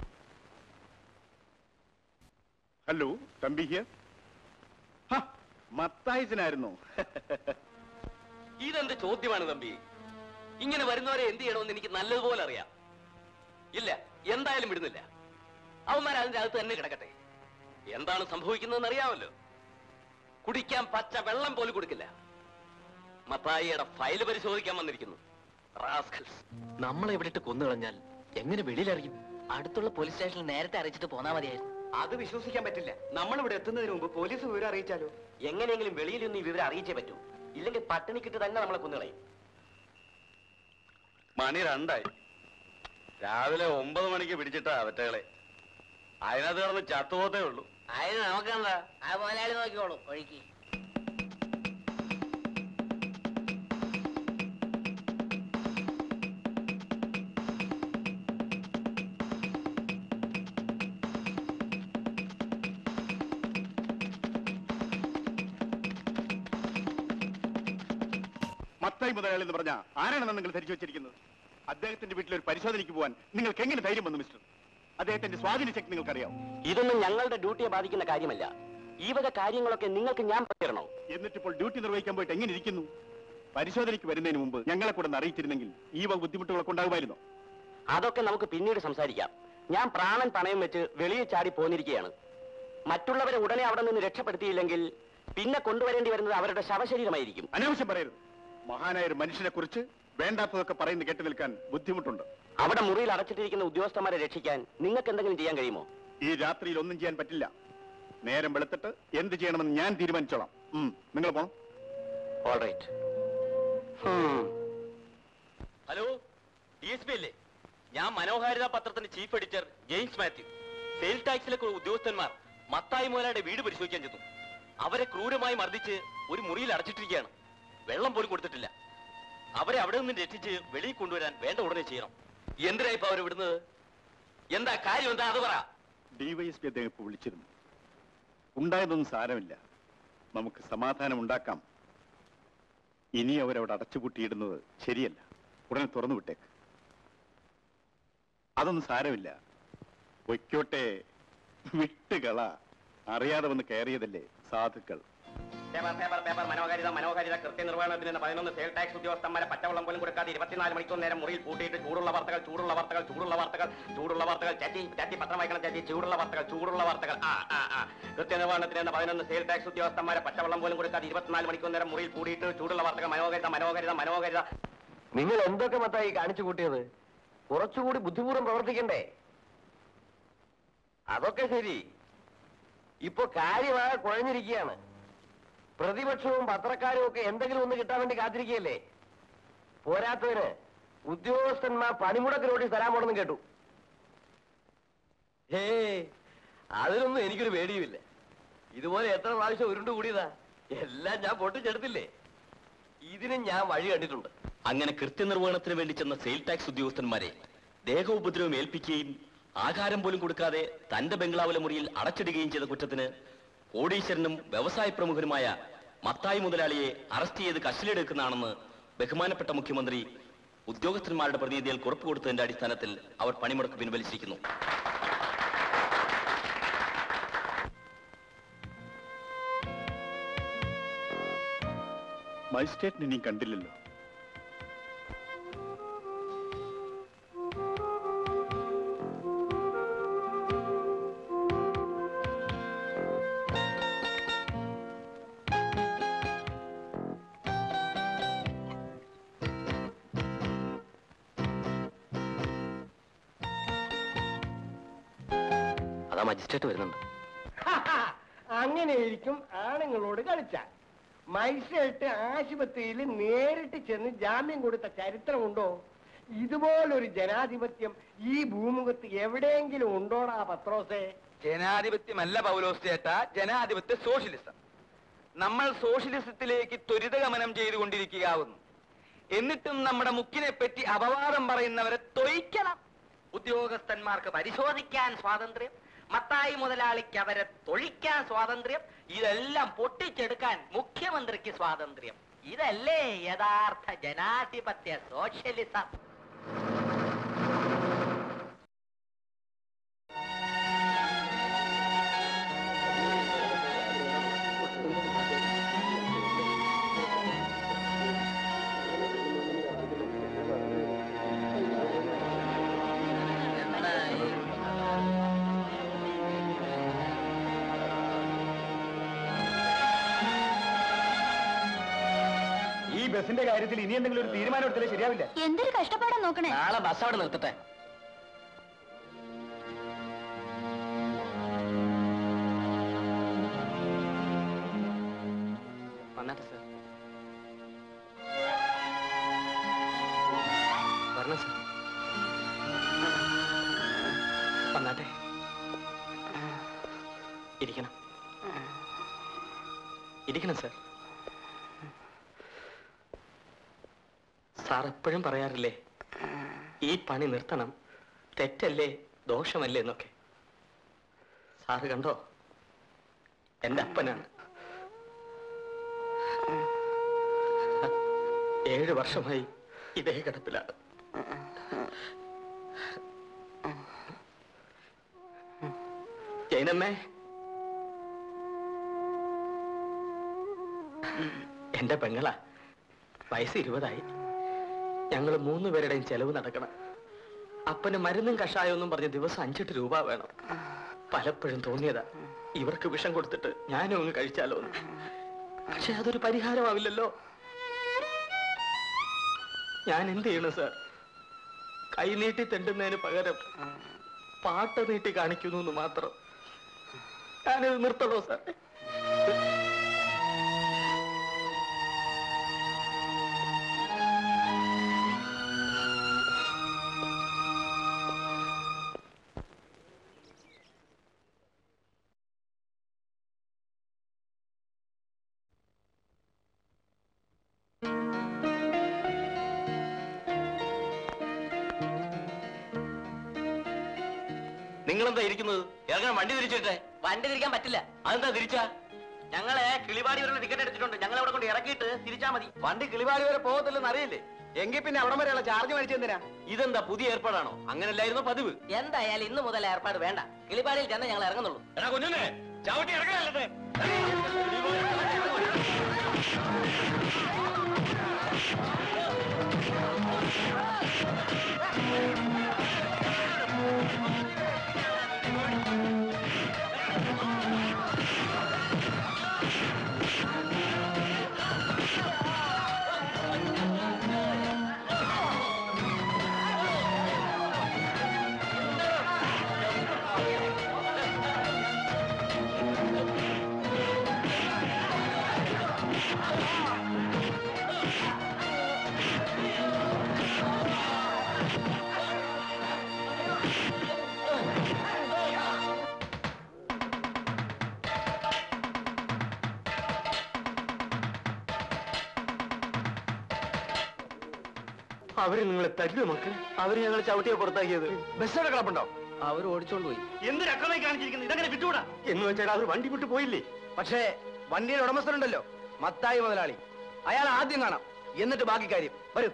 ഹലോ തമ്പി ഹിയർ മത്തായിച്ചനായിരുന്നു ഇതെന്ത് ചോദ്യമാണ് തമ്പി ഇങ്ങനെ വരുന്നവരെ എന്ത് ചെയ്യണമെന്ന് എനിക്ക് നല്ലതുപോലെ അറിയാം ഇല്ല എന്തായാലും വിടുന്നില്ല അവന്മാർ അതിന്റെ അകത്ത് തന്നെ കിടക്കട്ടെ എന്താണ് സംഭവിക്കുന്നതെന്ന് അറിയാമല്ലോ കുടിക്കാൻ പച്ച വെള്ളം പോലും കൊടുക്കില്ല മത്തായിയുടെ ഫയല് പരിശോധിക്കാൻ വന്നിരിക്കുന്നു റാസ്കൽസ് നമ്മളെ ഇവിടെ ഇട്ട് കൊന്നുകളഞ്ഞാൽ എങ്ങനെ വെളിയിലറിയും അടുത്തുള്ള പോലീസ് സ്റ്റേഷനിൽ നേരത്തെ അറിയിച്ചിട്ട് പോന്നാ മതിയായിരുന്നു അത് വിശ്വസിക്കാൻ പറ്റില്ല നമ്മൾ ഇവിടെ എത്തുന്നതിന് മുമ്പ് പോലീസ് വിവരം അറിയിച്ചാലോ എങ്ങനെയെങ്കിലും വെളിയിൽ നിന്ന് ഈ വിവരം അറിയിച്ചേ പറ്റൂ ഇല്ലെങ്കിൽ പട്ടിണിക്കിട്ട് തന്നെ നമ്മളെ കൊന്നുകളയും മണി രണ്ടായി രാവിലെ ഒമ്പത് മണിക്ക് പിടിച്ചിട്ടാ അവറ്റകളെ അതിനകത്ത് കിടന്ന് ചത്തുപോത്തേ ഉള്ളൂ അതിന് നമുക്കെന്താ ആ മുതലാളി നോക്കിക്കോളൂ ഒഴുക്കി മത്തായി മുതലാളി എന്ന് പറഞ്ഞ ആരാണെന്ന് നിങ്ങൾ ധരിച്ചു വെച്ചിരിക്കുന്നത് അദ്ദേഹത്തിന്റെ വീട്ടിൽ ഒരു പരിശോധനയ്ക്ക് പോകാൻ നിങ്ങൾക്ക് എങ്ങനെ ധൈര്യം വന്നു മിസ്റ്റർ അദ്ദേഹത്തിന്റെ സ്വാധീന ശക്തി നിങ്ങൾക്കറിയാം ഇതൊന്നും ഞങ്ങളുടെ ഡ്യൂട്ടിയെ ബാധിക്കുന്ന കാര്യമല്ല ഈ വക കാര്യങ്ങളൊക്കെ നിങ്ങൾക്ക് ഞാൻ തരണോ എന്നിട്ടിപ്പോൾ ഡ്യൂട്ടി നിർവഹിക്കാൻ പോയിട്ട് എങ്ങനെ ഇരിക്കുന്നു പരിശോധനയ്ക്ക് വരുന്നതിന് മുമ്പ് ഞങ്ങളെ കൂടെ ഒന്ന് അറിയിച്ചിരുന്നെങ്കിൽ ഈ വക ബുദ്ധിമുട്ടുകളൊക്കെ ഉണ്ടാകുമായിരുന്നു അതൊക്കെ നമുക്ക് പിന്നീട് സംസാരിക്കാം ഞാൻ പ്രാണൻ പണയം വെച്ച് വെളിയിൽ ചാടി പോന്നിരിക്കുകയാണ് മറ്റുള്ളവരെ ഉടനെ അവിടെ നിന്ന് രക്ഷപ്പെടുത്തിയില്ലെങ്കിൽ പിന്നെ കൊണ്ടുവരേണ്ടി വരുന്നത് അവരുടെ ശവശരീരമായിരിക്കും അനാവശ്യം പറയരുത് മഹാനായ ഒരു മനുഷ്യനെ കുറിച്ച് വേണ്ടാത്തതൊക്കെ പറയുന്നത് കേട്ടു നിൽക്കാൻ ബുദ്ധിമുട്ടുണ്ട് അവിടെ മുറിയിൽ അടച്ചിട്ടിരിക്കുന്ന ഉദ്യോഗസ്ഥന്മാരെ രക്ഷിക്കാൻ നിങ്ങൾക്ക് എന്തെങ്കിലും ചെയ്യാൻ കഴിയുമോ ഈ രാത്രിയിൽ ഒന്നും ചെയ്യാൻ പറ്റില്ല നേരം വെളുത്തിട്ട് എന്ത് ചെയ്യണമെന്ന് ഞാൻ തീരുമാനിച്ചോളാം ഉം, നിങ്ങൾ പോണം alright hello D S P അല്ലേ ഞാൻ മനോഹാരിത പത്രത്തിന്റെ chief editor James Mathew sales ടാക്സിലെ കുറെ ഉദ്യോഗസ്ഥന്മാർ മത്തായി മുതലായുടെ വീട് പരിശോധിക്കാൻ ചെന്നു അവരെ ക്രൂരമായി മർദ്ദിച്ച് ഒരു മുറിയിൽ അടച്ചിട്ടിരിക്കുകയാണ് വെള്ളം പോലും കൊടുത്തിട്ടില്ല അവരെ അവിടെ നിന്ന് രക്ഷിച്ച് വെളിയിൽ കൊണ്ടുവരാൻ വേണ്ട ഉടനെ ചെയ്യണം എന്തിനാ ഇപ്പൊ അവർ വിടുന്നത് എന്താ കാര്യം എന്താ അത് പറ ഡിവൈഎസ്പി അദ്ദേഹം ഇപ്പോൾ വിളിച്ചിരുന്നു ഉണ്ടായതൊന്നും സാരമില്ല നമുക്ക് സമാധാനം ഉണ്ടാക്കാം ഇനി അവരവിടെ അടച്ചുപൂട്ടിയിടുന്നത് ശരിയല്ല ഉടനെ തുറന്നു വിട്ടേക്ക് അതൊന്നും സാരമില്ല പൊയ്ക്കോട്ടെ വിട്ടുകള അറിയാതെ വന്ന് കയറിയതല്ലേ സാധുക്കൾ paper paper paper Manoharitha Manoharitha കൃത്യനിർവഹണത്തിന് നിന്ന് പതിനൊന്ന് സെയിൽ ടാക്സ് ഉദ്യോഗസ്ഥന്മാരെ പച്ചവെള്ളം പോലും കൊടുക്കാതെ ഇരുപത്തിനാല് മണിക്കൂർ നേരം മുറിയിൽ പൂട്ടിയിട്ട് ചൂടുള്ള വാർത്തകൾ ചൂടുള്ള വാർത്തകൾ ചൂടുള്ള വാർത്തകൾ ചൂടുള്ള വാർത്തകൾ ചാറ്റി ചാറ്റി പത്രം വായിക്കണം ചാറ്റി ചൂടുള്ള വാർത്തകൾ ചൂടുള്ള വാർത്തകൾ ആ ആ ആ കൃത്യനിർവഹണത്തിന് നിന്ന് പതിനൊന്ന് സെയിൽ ടാക്സ് ഉദ്യോഗസ്ഥന്മാരെ പച്ചവെള്ളം പോലും കൊടുക്കാതെ ഇരുപത്തിനാല് മണിക്കൂർ നേരം മുറിയിൽ പൂട്ടിയിട്ട് ചൂടുള്ള വാർത്തകൾ മനോഹാരിത മനോഹാരിത മനോഹാരിത നിങ്ങൾ എന്തൊക്കെ മത്തായി കാണിച്ചു കൂട്ടിയത് കുറച്ചുകൂടി ബുദ്ധിപൂർവ്വം പ്രവർത്തിക്കണ്ടേ അതൊക്കെ ശരി ഇപ്പൊ കാര്യമായി കുഴഞ്ഞിരിക്കുകയാണ് പ്രതിപക്ഷവും പത്രക്കാരും ഒക്കെ എന്തെങ്കിലും ഒന്ന് കിട്ടാൻ വേണ്ടി കാത്തിരിക്കുകയല്ലേ പോരാത്തതിന് ഉദ്യോഗസ്ഥന്മാർ പണിമുടക്ക് നോട്ടീസ് തരാൻ പോണെന്ന് കേട്ടു ഹേ അതിനൊന്നും എനിക്കൊരു പേടിയുമില്ല ഇതുപോലെ എത്ര പ്രാവശ്യം ഉരുണ്ടു കൂടിയതാ എല്ലാം ഞാൻ പൊട്ടിച്ചെടുത്തില്ലേ ഇതിന് ഞാൻ വഴി കണ്ടിട്ടുണ്ട് അങ്ങനെ കൃത്യനിർവഹണത്തിന് വേണ്ടി ചെന്ന സെയിൽ ടാക്സ് ഉദ്യോഗസ്ഥന്മാരെ ദേഹോപദ്രവം ഏൽപ്പിക്കുകയും ആഹാരം പോലും കൊടുക്കാതെ തന്റെ ബംഗ്ലാവിലെ മുറിയിൽ അടച്ചിടുകയും ചെയ്ത കുറ്റത്തിന് കോടീശ്വരനും വ്യവസായ പ്രമുഖനുമായ മത്തായി മുതലാളിയെ അറസ്റ്റ് ചെയ്ത് കസ്റ്റഡിയെടുക്കുന്നതാണെന്ന് ബഹുമാനപ്പെട്ട മുഖ്യമന്ത്രി ഉദ്യോഗസ്ഥന്മാരുടെ പ്രതിനിധികൾ കുറിപ്പ് കൊടുത്തതിന്റെ അടിസ്ഥാനത്തിൽ അവർ പണിമുടക്ക് പിൻവലിച്ചിരിക്കുന്നു മജിസ്ട്രേറ്റിനെ നീ കണ്ടില്ലല്ലോ അതാ മജിസ്ട്രേറ്റ് വരുന്നുണ്ട് അങ്ങനെയിരിക്കും ആണുങ്ങളോട് കളിച്ചാൽ മജിസ്ട്രേറ്റ് ആശുപത്രിയിൽ നേരിട്ട് ചെന്ന് ജാമ്യം കൊടുത്ത ചരിത്രമുണ്ടോ ഇതുപോലൊരു ജനാധിപത്യം ഈ ഭൂമുഖത്ത് എവിടെയെങ്കിലും ഉണ്ടോടാ പത്രോസേ ജനാധിപത്യമല്ല പൗലോസ് ചേട്ടാ ജനാധിപത്യ സോഷ്യലിസം നമ്മൾ സോഷ്യലിസത്തിലേക്ക് ത്വരിതഗമനം ചെയ്തുകൊണ്ടിരിക്കുകയാവുന്നു എന്നിട്ടും നമ്മുടെ മുക്കിനെ പറ്റി അപവാദം പറയുന്നവരെ തൊയ്ക്കണം ഉദ്യോഗസ്ഥന്മാർക്ക് പരിശോധിക്കാൻ സ്വാതന്ത്ര്യം മത്തായി മുതലാളിക്ക് അവരെ തൊഴിക്കാൻ സ്വാതന്ത്ര്യം ഇതെല്ലാം പൊട്ടിച്ചെടുക്കാൻ മുഖ്യമന്ത്രിക്ക് സ്വാതന്ത്ര്യം ഇതല്ലേ യഥാർത്ഥ ജനാധിപത്യ സോഷ്യലിസം ബസിന്റെ കാര്യത്തിൽ ഇനി എന്തെങ്കിലും ഒരു തീരുമാനം എടുത്താലേ ശരിയാവില്ല എന്തൊരു കഷ്ടപ്പാടാ നോക്കണേ നാളെ ബസ് അവിടെ നിർത്തട്ടെ വന്നാട്ടെ സാർ വരണം സാർ വന്നാട്ടെ ഇരിക്കണം ഇരിക്കണം സാർ സാർ എപ്പോഴും പറയാറില്ലേ ഈ പണി നിർത്തണം തെറ്റല്ലേ ദോഷമല്ലേ എന്നൊക്കെ സാറ് കണ്ടോ എന്റെ അപ്പനാണ് ഏഴ് വർഷമായി ഇതേ കിടപ്പിലാണ് ജൈനമ്മേ എന്റെ പെങ്ങളാ വയസ്സ് ഇരുപതായി ഞങ്ങൾ മൂന്ന് പേരുടെയും ചെലവ് നടക്കണം അപ്പന് മരുന്നും കഷായമൊന്നും പറഞ്ഞ് ദിവസം അഞ്ചെട്ട് രൂപ വേണം പലപ്പോഴും തോന്നിയതാ ഇവർക്ക് വിഷം കൊടുത്തിട്ട് ഞാനും അങ്ങ് കഴിച്ചാലോ എന്ന് പക്ഷെ അതൊരു പരിഹാരമാവില്ലല്ലോ ഞാൻ എന്ത് ചെയ്യണം സാർ കൈ നീട്ടി തെണ്ടുന്നതിന് പകരം പാട്ട് നീട്ടി കാണിക്കുന്നു എന്ന് മാത്രം ഞാനിത് നിർത്തണോ സാർ നിങ്ങളെന്താ ഇരിക്കുന്നത് ഇറങ്ങാൻ വണ്ടി തിരിച്ചിട്ടെ വണ്ടി തിരിക്കാൻ പറ്റില്ല അതെന്താ തിരിച്ചാ ഞങ്ങള് കിളിവാടി വരെ ടിക്കറ്റ് എടുത്തിട്ടുണ്ട് ഞങ്ങൾ അവിടെ കൊണ്ട് ഇറക്കിയിട്ട് തിരിച്ചാ മതി വണ്ടി കിളിവാടി വരെ പോകത്തില്ലെന്ന് അറിയില്ലേ എങ്കിൽ പിന്നെ അവിടം വരെയുള്ള ചാർജ് മേടിച്ചെന്തിനാ ഇതെന്താ പുതിയ ഏർപ്പാടാണോ അങ്ങനല്ലായിരുന്നു പതിവ് എന്തായാലും ഇന്ന് മുതൽ ഏർപ്പാട് വേണ്ട കിളിവാടിയിൽ ചെന്ന് ഞങ്ങൾ ഇറങ്ങുന്നുള്ളൂ എടാ കുഞ്ഞുനെ ചവിട്ടി ഇറങ്ങാനല്ലേ അവര് നിങ്ങളെ തല്ലു മക്കളെ അവര് ഞങ്ങൾ ചവിട്ടിയെ പുറത്താക്കിയത് ബസ് എവിടെ കിടപ്പുണ്ടോ അവർ ഓടിച്ചോണ്ട് പോയി എന്തൊരു അക്രമമായി കാണിച്ചിരിക്കുന്നത് ഇതങ്ങനെ വിട്ടുകൂടാ എന്ന് വെച്ചാൽ അവർ വണ്ടി വിട്ടു പോയില്ലേ പക്ഷേ വണ്ടിയുടെ ഉടമസ്ഥനുണ്ടല്ലോ മത്തായി മുതലാളി അയാൾ ആദ്യം കാണാം എന്നിട്ട് ബാക്കി കാര്യം വരൂ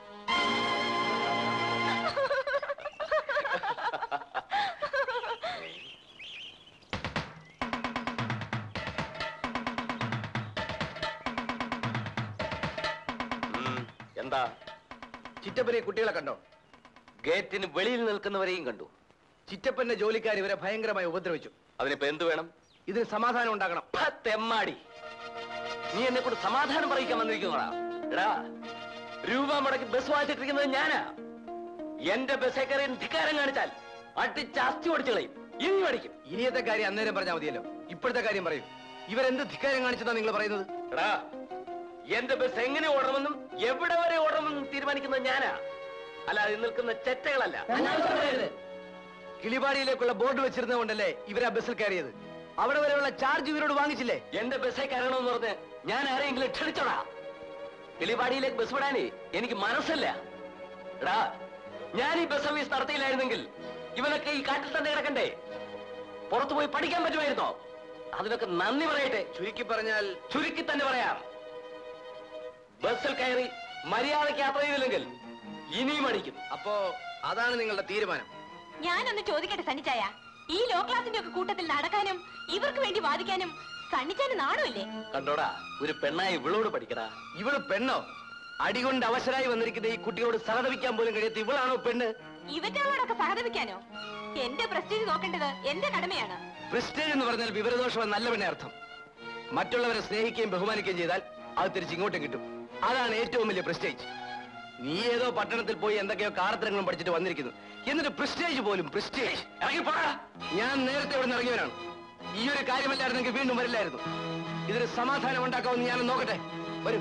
ഉം, എന്താ ചിറ്റപ്പനെ കുട്ടികളെ കണ്ടോ ഗേറ്റിന് വെളിയിൽ നിൽക്കുന്നവരെയും കണ്ടു ചിറ്റപ്പന്റെ ജോലിക്കാർ ഇവരെ ഭയങ്കരമായി ഉപദ്രവിച്ചു അതിനിപ്പോ എന്ത് വേണം ഇതിന് സമാധാനം ഉണ്ടാക്കണം ഭ, തെമ്മാടി നീ എന്നെ കൂടെ സമാധാനം പറയിക്കാൻ വന്നിരിക്കുന്നോടാ എടാ രൂപ മുടക്കി ബസ് വാങ്ങിച്ചിട്ടിരിക്കുന്നത് ഞാനാ എന്റെ ബസ്സേ കയറി ധിക്കാരം കാണിച്ചാൽ അടിച്ച് അസ്ഥി ഓടിച്ചു കളയും ഇനി അടിക്കും ഇനിയത്തെ കാര്യം അന്നേരം പറഞ്ഞാൽ മതിയല്ലോ ഇപ്പോഴത്തെ കാര്യം പറയും ഇവരെന്ത് ധിക്കാരം കാണിച്ചതാ നിങ്ങൾ പറയുന്നത് എടാ എന്റെ ബസ് എങ്ങനെ ഓടണമെന്നും എവിടെ വരെ ഓടണമെന്നും തീരുമാനിക്കുന്നത് ഞാനാ അല്ലാതെ ഈ നിൽക്കുന്ന ചെറ്റകളല്ല കിളിപാടിയിലേക്കുള്ള ബോർഡ് വെച്ചിരുന്നത് കൊണ്ടല്ലേ ഇവരാ ബസ്സിൽ കയറിയത് അവിടെ വരെയുള്ള ചാർജ് ഇവരോട് വാങ്ങിച്ചില്ലേ എന്റെ ബസ്സേ കയറണമെന്ന് പറഞ്ഞ് ഞാൻ ആരെങ്കിലും ക്ഷണിച്ചോടാ കിളിപാടിയിലേക്ക് ബസ് വിടാനേ എനിക്ക് മനസ്സല്ല എടാ ഞാൻ ഈ ബസ് സർവീസ് നടത്തിയില്ലായിരുന്നെങ്കിൽ ഇവനൊക്കെ ഈ കാട്ടിൽ തന്നെ കിടക്കണ്ടേ പുറത്തു പോയി പഠിക്കാൻ പറ്റുമായിരുന്നോ അതിനൊക്കെ നന്ദി പറയട്ടെ ചുരുക്കി പറഞ്ഞാൽ ചുരുക്കി തന്നെ പറയാം ബസ്സിൽ കയറി മര്യാദയ്ക്ക് യാത്ര ചെയ്തില്ലെങ്കിൽ ഇനിയും അടിക്കും അപ്പോ അതാണ് നിങ്ങളുടെ തീരുമാനം ഞാനൊന്ന് ചോദിക്കട്ടെ സണ്ണിച്ചായ ഈ ലോ ക്ലാസിന്റെ ഒക്കെ കൂട്ടത്തിൽ നടക്കാനും ഇവർക്ക് വേണ്ടി വാദിക്കാനും സണ്ണിച്ചാന് നാണമില്ലേ കണ്ടോടാ ഒരു പെണ്ണായി ഇവളോട് പഠിക്കടാ ഇവള് പെണ്ണോ അടികൊണ്ട് അവശരായി വന്നിരിക്കുന്ന ഈ കുട്ടിയോട് സഹതപിക്കാൻ പോലും കഴിയാത്ത ഇവളാണോ പെണ്ണ് ഇവറ്റകളോടൊക്കെ സഹതപിക്കാനോ എന്റെ പ്രസ്റ്റീജ് നോക്കേണ്ടത് എന്റെ കടമയാണ് പ്രസ്റ്റേജ് എന്ന് പറഞ്ഞാൽ വിവരദോഷം നല്ല പെണ്ണെ അർത്ഥം മറ്റുള്ളവരെ സ്നേഹിക്കുകയും ബഹുമാനിക്കുകയും ചെയ്താൽ അത് തിരിച്ച് ഇങ്ങോട്ടും കിട്ടും അതാണ് ഏറ്റവും വലിയ പ്രസ്റ്റേജ് നീ ഏതോ പട്ടണത്തിൽ പോയി എന്തൊക്കെയോ കാറത്തരങ്ങളും പഠിച്ചിട്ട് വന്നിരിക്കുന്നു എന്നിട്ട് പ്രസ്റ്റേജ് പോലും പ്രസ്റ്റേജ് ഇറങ്ങി പോടാ ഞാൻ നേരത്തെ ഇവിടെ നിന്ന് ഇറങ്ങിയവനാണ് ഈ ഒരു കാര്യമല്ലായിരുന്നെങ്കിൽ വീണ്ടും വരില്ലായിരുന്നു ഇതിന് സമാധാനം ഉണ്ടാക്കാമെന്ന് ഞാൻ നോക്കട്ടെ വരും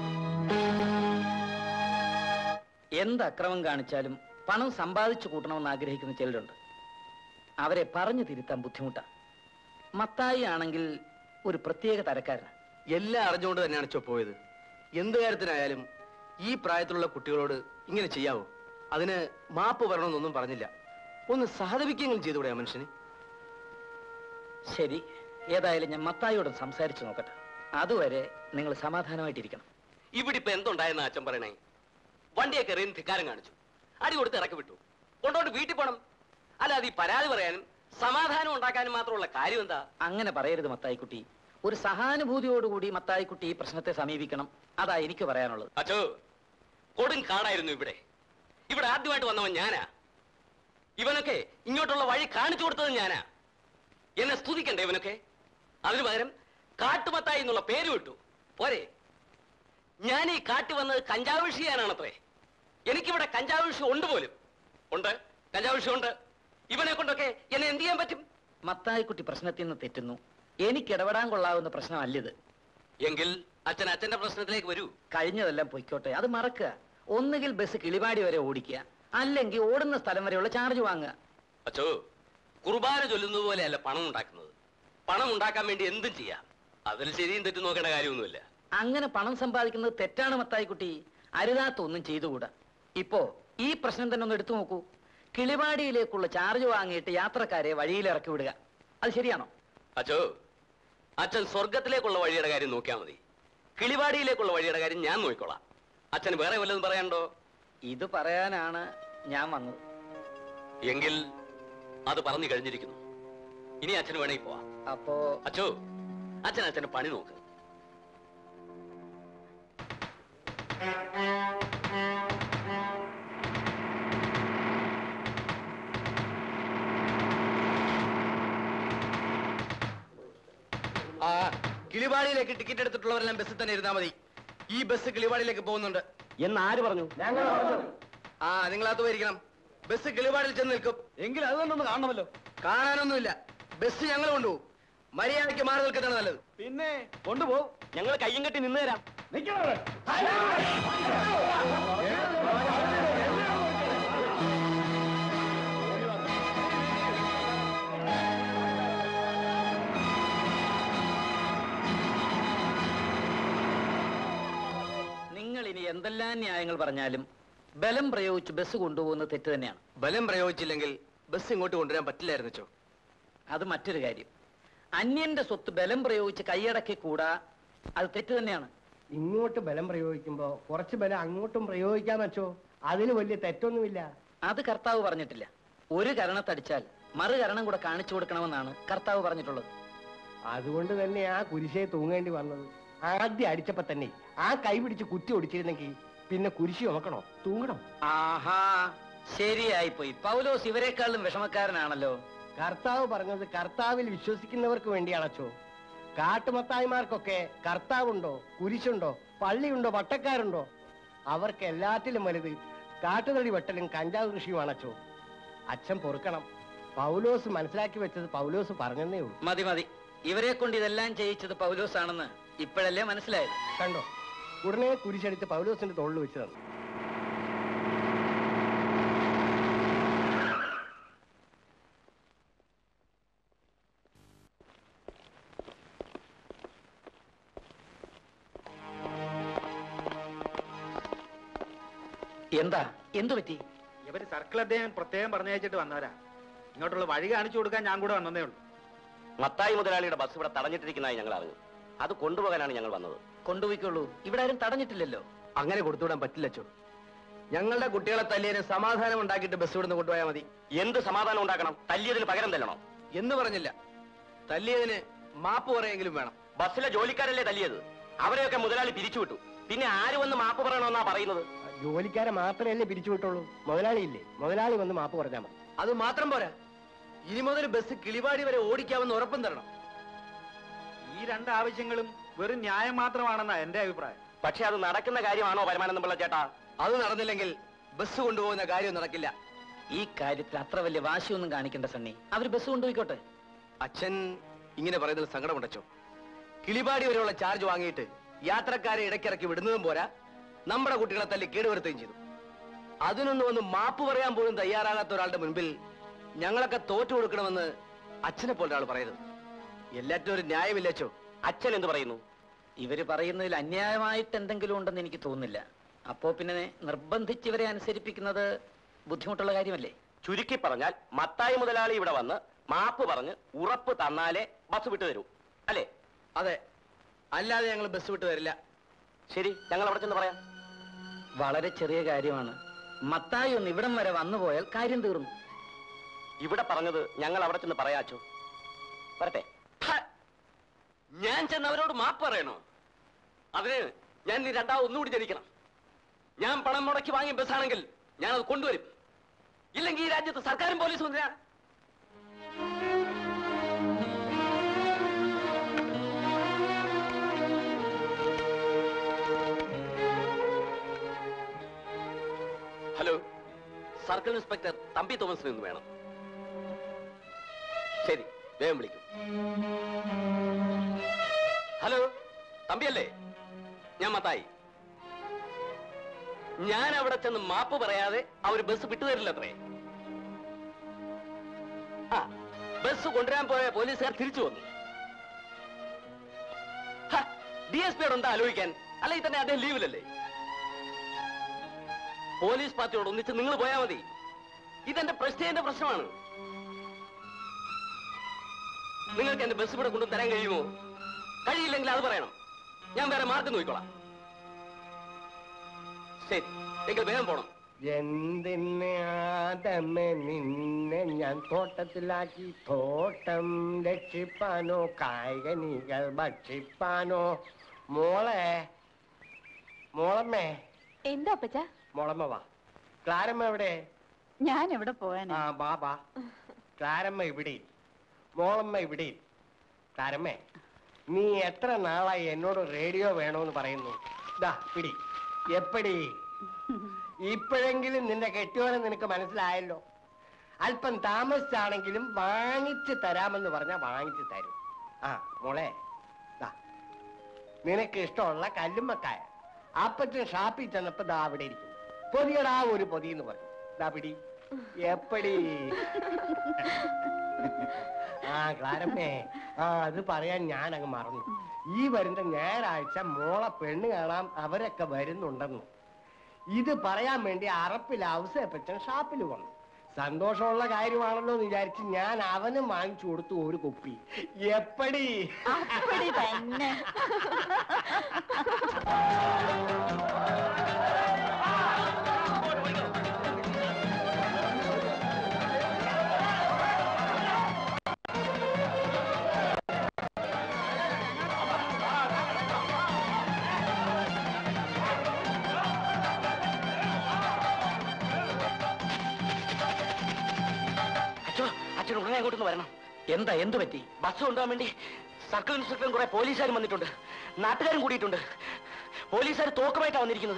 എന്ത് അക്രമം കാണിച്ചാലും പണം സമ്പാദിച്ചു കൂട്ടണമെന്ന് ആഗ്രഹിക്കുന്ന ചിലരുണ്ട് അവരെ പറഞ്ഞു തിരുത്താൻ ബുദ്ധിമുട്ടാണ് മത്തായി ആണെങ്കിൽ ഒരു പ്രത്യേക തരക്കാരനാണ് എല്ലാം അറിഞ്ഞുകൊണ്ട് തന്നെയാണ് ചോ പോയത് എന്ത് കാര്യത്തിനായാലും ഈ പ്രായത്തിലുള്ള കുട്ടികളോട് ഇങ്ങനെ ചെയ്യാവോ അതിന് മാപ്പ് വരണമെന്നൊന്നും പറഞ്ഞില്ല ഒന്ന് സഹതപിക്കെങ്കിലും ചെയ്തുകൂടെ ആ മനുഷ്യന് ശരി ഏതായാലും ഞാൻ മത്തായിയോട് സംസാരിച്ചു നോക്കട്ടെ അതുവരെ നിങ്ങൾ സമാധാനമായിട്ടിരിക്കണം ഇവിടെ ഇപ്പൊ എന്തുണ്ടായെന്ന് അച്ഛൻ പറയണേ വണ്ടിയൊക്കെ എറിയുന്ന ധിക്കാരം കാണിച്ചു അടി കൊടുത്ത് ഇറക്കി വിട്ടു കൊണ്ടോണ്ട് വീട്ടിൽ പോണം അല്ലാതെ ഈ പരാതി പറയാനും സമാധാനം ഉണ്ടാക്കാനും മാത്രമുള്ള കാര്യം എന്താ അങ്ങനെ പറയരുത് മത്തായിക്കുട്ടി ഒരു സഹാനുഭൂതിയോടുകൂടി മത്തായിക്കുട്ടി ഈ പ്രശ്നത്തെ സമീപിക്കണം അതാ എനിക്ക് പറയാനുള്ളത് അച്ചോ കൊടും കാടായിരുന്നു ഇവിടെ ഇവിടെ ആദ്യമായിട്ട് വന്നവൻ ഞാനാ ഇവനൊക്കെ ഇങ്ങോട്ടുള്ള വഴി കാണിച്ചു കൊടുത്തത് ഞാനാ എന്നെ സ്തുതിക്കണ്ടേ ഇവനൊക്കെ അതിനു പകരം കാട്ടുമത്തായി എന്നുള്ള പേര് വിട്ടു പോരെ ഞാൻ ഈ കാട്ടി വന്നത് കഞ്ചാവ് കൃഷി ചെയ്യാനാണത്രേ എനിക്കിവിടെ കഞ്ചാവ് കൃഷി ഉണ്ട് പോലും ഉണ്ട് കഞ്ചാവ് കൃഷി ഉണ്ട് ഇവനെ കൊണ്ടൊക്കെ എന്നെ എന്ത് ചെയ്യാൻ പറ്റും മത്തായിക്കുട്ടി പ്രശ്നത്തിൽ നിന്ന് തെറ്റുന്നു എനിക്ക് ഇടപെടാൻ കൊള്ളാവുന്ന പ്രശ്നമല്ലിത് എങ്കിൽ അച്ഛൻ അച്ഛന്റെ പ്രശ്നത്തിലേക്ക് വരൂ കഴിഞ്ഞതെല്ലാം പൊയ്ക്കോട്ടെ അത് മറക്കുക ഒന്നുകിൽ ബസ് കിളിവാടി വരെ ഓടിക്കുക അല്ലെങ്കിൽ ഓടുന്ന സ്ഥലം വരെയുള്ള ചാർജ് വാങ്ങുക അച്ചോ കുർബാന ചൊല്ലുന്നത് പോലെയല്ല പണം ഉണ്ടാക്കുന്നത് പണം ഉണ്ടാക്കാൻ വേണ്ടി എന്തും ചെയ്യാം അതിൽ ശരിയും തെറ്റും നോക്കേണ്ട കാര്യമൊന്നുമില്ല അങ്ങനെ പണം സമ്പാദിക്കുന്നത് തെറ്റാണ് മത്തായിക്കുട്ടി അരുതാത്ത ഒന്നും ചെയ്തുകൂടാ ഇപ്പോ ഈ പ്രശ്നം തന്നെ ഒന്ന് എടുത്തു നോക്കൂ കിളിവാടിയിലേക്കുള്ള ചാർജ് വാങ്ങിയിട്ട് യാത്രക്കാരെ വഴിയിൽ ഇറക്കി വിടുക അത് ശരിയാണോ അച്ചോ അച്ഛൻ സ്വർഗത്തിലേക്കുള്ള വഴിയുടെ കാര്യം നോക്കിയാൽ മതി കിളിവാടിയിലേക്കുള്ള വഴിയുടെ കാര്യം ഞാൻ നോക്കിക്കോളാം അച്ഛന് വേറെ വല്ലതും പറയാനുണ്ടോ ഇത് പറയാനാണ് ഞാൻ വന്നത് എങ്കിൽ അത് പറഞ്ഞു കഴിഞ്ഞിരിക്കുന്നു ഇനി അച്ഛന് വേണമെങ്കിൽ പോവാം അപ്പോ അച്ചോ അച്ഛൻ അച്ഛന് പണി നോക്ക് ആ കിളിവാടിയിലേക്ക് ടിക്കറ്റ് എടുത്തിട്ടുള്ളവരെല്ലാം ബസ്സിൽ തന്നെ ഇരുന്നാ മതി ഈ ബസ് കിളിവാടിയിലേക്ക് പോകുന്നുണ്ട് എന്ന് ആര് പറഞ്ഞു ആ നിങ്ങളകത്ത് പോയിരിക്കണം ബസ് കിളിവാടിൽ ചെന്ന് നിൽക്കും എങ്കിൽ അത് തന്നെ ഒന്ന് കാണണമല്ലോ കാണാനൊന്നുമില്ല ബസ് ഞങ്ങൾ കൊണ്ടുപോകും മര്യാദയ്ക്ക് മാറി നിൽക്കുന്നതാണ് നല്ലത് പിന്നെ കൊണ്ടുപോകും ഞങ്ങൾ കയ്യും കെട്ടി നിന്ന് തരാം നിങ്ങൾ ഇനി എന്തെല്ലാം ന്യായങ്ങൾ പറഞ്ഞാലും ബലം പ്രയോഗിച്ച് ബസ് കൊണ്ടുപോകുന്നത് തെറ്റ് തന്നെയാണ് ബലം പ്രയോഗിച്ചില്ലെങ്കിൽ ബസ് ഇങ്ങോട്ട് കൊണ്ടുവരാൻ പറ്റില്ലായിരുന്നു ചോ അത് മറ്റൊരു കാര്യം അന്യന്റെ സ്വത്ത് ബലം പ്രയോഗിച്ച് കൈയടക്കി കൂടാ അത് തെറ്റ് തന്നെയാണ് ഇങ്ങോട്ട് ബലം പ്രയോഗിക്കുമ്പോ കുറച്ച് ബലം അങ്ങോട്ടും പ്രയോഗിക്കാൻ വെച്ചോ അതിന് വലിയ തെറ്റൊന്നുമില്ല അത് കർത്താവ് പറഞ്ഞിട്ടില്ല ഒരു കരണത്തടിച്ചാൽ മറു കരണം കൂടെ കാണിച്ചു കൊടുക്കണമെന്നാണ് കർത്താവ് പറഞ്ഞിട്ടുള്ളത് അതുകൊണ്ട് തന്നെ ആ കുരിശയെ തൂങ്ങേണ്ടി വന്നത് ആദ്യം അടിച്ചപ്പോ തന്നെ ആ കൈ പിടിച്ച് കുത്തി ഒടിച്ചിരുന്നെങ്കിൽ പിന്നെ കുരിശി ചുമക്കണോ തൂങ്ങണോ ആഹാ ശരിയായിപ്പോയി പൗലോസ് ഇവരെക്കാളും വിഷമക്കാരനാണല്ലോ കർത്താവ് പറഞ്ഞത് കർത്താവിൽ വിശ്വസിക്കുന്നവർക്ക് വേണ്ടിയാണച്ചോ കാട്ടുമത്തായിമാർക്കൊക്കെ കർത്താവുണ്ടോ കുരിശുണ്ടോ പള്ളിയുണ്ടോ വട്ടക്കാരുണ്ടോ അവർക്ക് എല്ലാറ്റിലും വലുത് കാട്ടുതടി വെട്ടലും കഞ്ചാവ് കൃഷിയുമാണച്ചോ അച്ഛൻ പൊറുക്കണം പൗലോസ് മനസ്സിലാക്കി വെച്ചത് പൗലോസ് പറഞ്ഞതേ ഉള്ളൂ മതി മതി ഇവരെ കൊണ്ട് ഇതെല്ലാം ചെയ്യിച്ചത് പൗലോസ് ആണെന്ന് ഇപ്പോഴല്ലേ മനസ്സിലായത് കണ്ടോ ഉടനെ കുരിശടിച്ച് പൗലോസിന്റെ തോളിൽ വെച്ച് തന്നു എന്താ എന്തു പറ്റി ഇവര് സർക്കിൾ അദ്ദേഹം പ്രത്യേകം പറഞ്ഞയച്ചിട്ട് വന്നവരാ ഇങ്ങോട്ടുള്ള വഴി കാണിച്ചു കൊടുക്കാൻ ഞാൻ കൂടെ വന്നതേ ഉള്ളൂ മത്തായി മുതലാളിയുടെ ബസ് ഇവിടെ തടഞ്ഞിട്ടിരിക്കുന്നതായി ഞങ്ങൾ അറിഞ്ഞു അത് കൊണ്ടുപോകാനാണ് ഞങ്ങൾ വന്നത് കൊണ്ടുപോയിക്കോളൂ ഇവിടെ ആരും തടഞ്ഞിട്ടില്ലല്ലോ അങ്ങനെ കൊടുത്തുവിടാൻ പറ്റില്ല ചോ ഞങ്ങളുടെ കുട്ടികളെ തല്ലിയതിന് സമാധാനം ഉണ്ടാക്കിയിട്ട് ബസ് ഇവിടുന്ന് കൊണ്ടുപോയാൽ മതി എന്ത് സമാധാനം ഉണ്ടാക്കണം തല്ലിയതിന് പകരം തല്ലണോ എന്ന് പറഞ്ഞില്ല തല്ലിയതിന് മാപ്പ് പറയെങ്കിലും വേണം ബസ്സിലെ ജോലിക്കാരല്ലേ തല്ലിയത് അവരെയൊക്കെ മുതലാളി പിരിച്ചുവിട്ടു പിന്നെ ആര് വന്ന് മാപ്പ് പറയണമെന്നാ പറയുന്നത് ജോലിക്കാരെ മാത്രമല്ലേ പിരിച്ചുവിട്ടുള്ളൂ മുതലാളിയില്ലേ മുതലാളി വന്ന് മാപ്പ് പറഞ്ഞാൽ മതി അത് മാത്രം പോരാ ഇനി മുതൽ ബസ് കിളിവാടി വരെ ഓടിക്കാമെന്ന് ഉറപ്പും തരണം ഈ രണ്ട് ആവശ്യങ്ങളും വെറും ന്യായം മാത്രമാണെന്നാ എന്റെ അഭിപ്രായം പക്ഷെ അത് നടക്കുന്ന കാര്യമാണോ പരമാനന്ദം പിള്ള ചേട്ടാ അത് നടന്നില്ലെങ്കിൽ ബസ് കൊണ്ടുപോകുന്ന കാര്യം നടക്കില്ല ഈ കാര്യത്തിൽ അത്ര വലിയ വാശിയൊന്നും കാണിക്കണ്ട സണ്ണി അവർ ബസ് കൊണ്ടുപോയിക്കോട്ടെ അച്ഛൻ ഇങ്ങനെ പറയുന്നതിൽ സങ്കടമുണ്ടച്ചോ കിളിപാടി വരെയുള്ള ചാർജ് വാങ്ങിയിട്ട് യാത്രക്കാരെ ഇടയ്ക്കിറക്കി വിടുന്നതും പോരാ നമ്മുടെ കുട്ടികളെ തല്ലി കേടുവരുത്തുകയും ചെയ്തു അതിനൊന്നും ഒന്ന് മാപ്പ് പറയാൻ പോലും തയ്യാറാകാത്ത ഒരാളുടെ മുൻപിൽ ഞങ്ങളൊക്കെ തോറ്റു കൊടുക്കണമെന്ന് അച്ഛനെ പോലെ ഒരാൾ പറയരുത് എല്ലാറ്റിനും ഒരു ന്യായമില്ലച്ചോ അച്ഛൻ എന്ത് പറയുന്നു ഇവര് പറയുന്നതിൽ അന്യായമായിട്ട് എന്തെങ്കിലും ഉണ്ടെന്ന് എനിക്ക് തോന്നുന്നില്ല അപ്പോ പിന്നെ നിർബന്ധിച്ച് ഇവരെ അനുസരിപ്പിക്കുന്നത് ബുദ്ധിമുട്ടുള്ള കാര്യമല്ലേ ചുരുക്കി പറഞ്ഞാൽ മത്തായി മുതലാളി ഇവിടെ വന്ന് മാപ്പ് പറഞ്ഞ് ഉറപ്പ് തന്നാലേ ബസ് വിട്ടു തരൂ അല്ലേ അതെ അല്ലാതെ ഞങ്ങൾ ബസ് വിട്ട് തരില്ല ശരി ഞങ്ങൾ അവിടെ ചെന്ന് പറയാം വളരെ ചെറിയ കാര്യമാണ് മത്തായി ഒന്ന് ഇവിടം വരെ വന്നു പോയാൽ കാര്യം തീർന്നു ഇവിടെ പറഞ്ഞത് ഞങ്ങൾ അവിടെ ചെന്ന് പറയാച്ചോ വരട്ടെ ഹ! ഞാൻ ചെന്ന് അവരോട് മാപ്പ് പറയണോ അതിന് ഞാൻ ഇനി രണ്ടാമത് ഒന്നുകൂടി ജനിക്കണം ഞാൻ പണം മുടക്കി വാങ്ങിയ ബസ്സാണെങ്കിൽ ഞാൻ അത് കൊണ്ടുവരും ഇല്ലെങ്കിൽ ഈ രാജ്യത്ത് സർക്കാരും പോലീസും എന്തിനാ ഹലോ സർക്കിൾ ഇൻസ്പെക്ടർ തമ്പി തോമസിന് ഒന്ന് വേണം ശരി വേഗം വിളിക്കും ഹലോ തമ്പിയല്ലേ ഞാൻ മത്തായി ഞാൻ അവിടെ ചെന്ന് മാപ്പ് പറയാതെ അവർ ബസ് വിട്ടുതരില്ല അത്രേ ആ ബസ് കൊണ്ടുവരാൻ പോയ പോലീസുകാർ തിരിച്ചു വന്നു ഡി എസ് പിയോട് എന്താ ആലോചിക്കാൻ അല്ലെങ്കിൽ തന്നെ അദ്ദേഹം ലീവിലല്ലേ പോലീസ് പാർട്ടിയോട് ഒന്നിച്ച് നിങ്ങൾ പോയാൽ മതി ഇതെന്റെ പ്രശ്നത്തിന്റെ പ്രശ്നമാണ് നിങ്ങൾക്ക് എന്റെ ബസ് ഇവിടെ കൊണ്ടു തരാൻ കഴിയുമോ കഴിയില്ലെങ്കിൽ അത് പറയണം ഞാൻ വേറെ മാർഗം നോക്കിക്കോളാം ശരി എങ്കിൽ വേഗം പോണം എന്തിന് ആദമേ നിന്നെ ഞാൻ തോട്ടത്തിലാക്കി തോട്ടം രക്ഷിപ്പാനോ കായികനികൾ ഭക്ഷിപ്പാനോ മോളെ മോളമ്മേ എന്താ അപ്പച്ച മോളമ്മ വാ ക്ലാരമ്മ എവിടെ ഞാൻ എവിടെ പോവാനാ ആ ബാ ബാ ക്ലാരമ്മ ഇവിടെ മോളമ്മ ഇവിടെ ക്ലാരമ്മേ നീ എത്ര നാളായി എന്നോട് റേഡിയോ വേണോന്ന് പറയുന്നു ദാ പിടി എപ്പടി ഇപ്പോഴെങ്കിലും നിന്റെ കെട്ടിയോനെ നിനക്ക് മനസ്സിലായല്ലോ അല്പം താമസിച്ചാണെങ്കിലും വാങ്ങിച്ചു തരാമെന്ന് പറഞ്ഞാ വാങ്ങിച്ചു തരും ആ മോളെ ദാ നിനക്ക് ഇഷ്ടമുള്ള കല്ലുമ്മക്കായ അപ്പച്ചൻ ഷാപ്പിൽ ചെന്നപ്പോ ദാ അവിടെ ഇരിക്കുന്നു പൊതിയടാ ഒരു പൊതി എന്ന് പറഞ്ഞു ദാ പിടി എപ്പടി ആ ക്ലാരമ്മേ ആ അത് പറയാൻ ഞാൻ അങ്ങ് മറന്നു ഈ വരുന്ന ഞായറാഴ്ച മോളെ പെണ്ണ് കാണാൻ അവരൊക്കെ വരുന്നുണ്ടെന്ന് ഇത് പറയാൻ വേണ്ടി അറപ്പിൽ ഔസേപ്പച്ചൻ ഷാപ്പിൽ വന്നു സന്തോഷമുള്ള കാര്യമാണല്ലോ എന്ന് വിചാരിച്ച് ഞാൻ അവനും വാങ്ങിച്ചു കൊടുത്തു ഒരു കുപ്പി എപ്പടി അപ്പടി തന്നെ അച്ഛോ അച്ഛൻ ഉടനെ അങ്ങോട്ടൊന്ന് വരണം എന്താ എന്തു പറ്റി ബസ് കൊണ്ടുപോകാൻ വേണ്ടി സർക്കിൾ ഇൻസ്പെക്ടറും കുറെ പോലീസുകാരും വന്നിട്ടുണ്ട് നാട്ടുകാരും കൂടിയിട്ടുണ്ട് പോലീസുകാർ തോക്കുമായിട്ടാണ് വന്നിരിക്കുന്നത്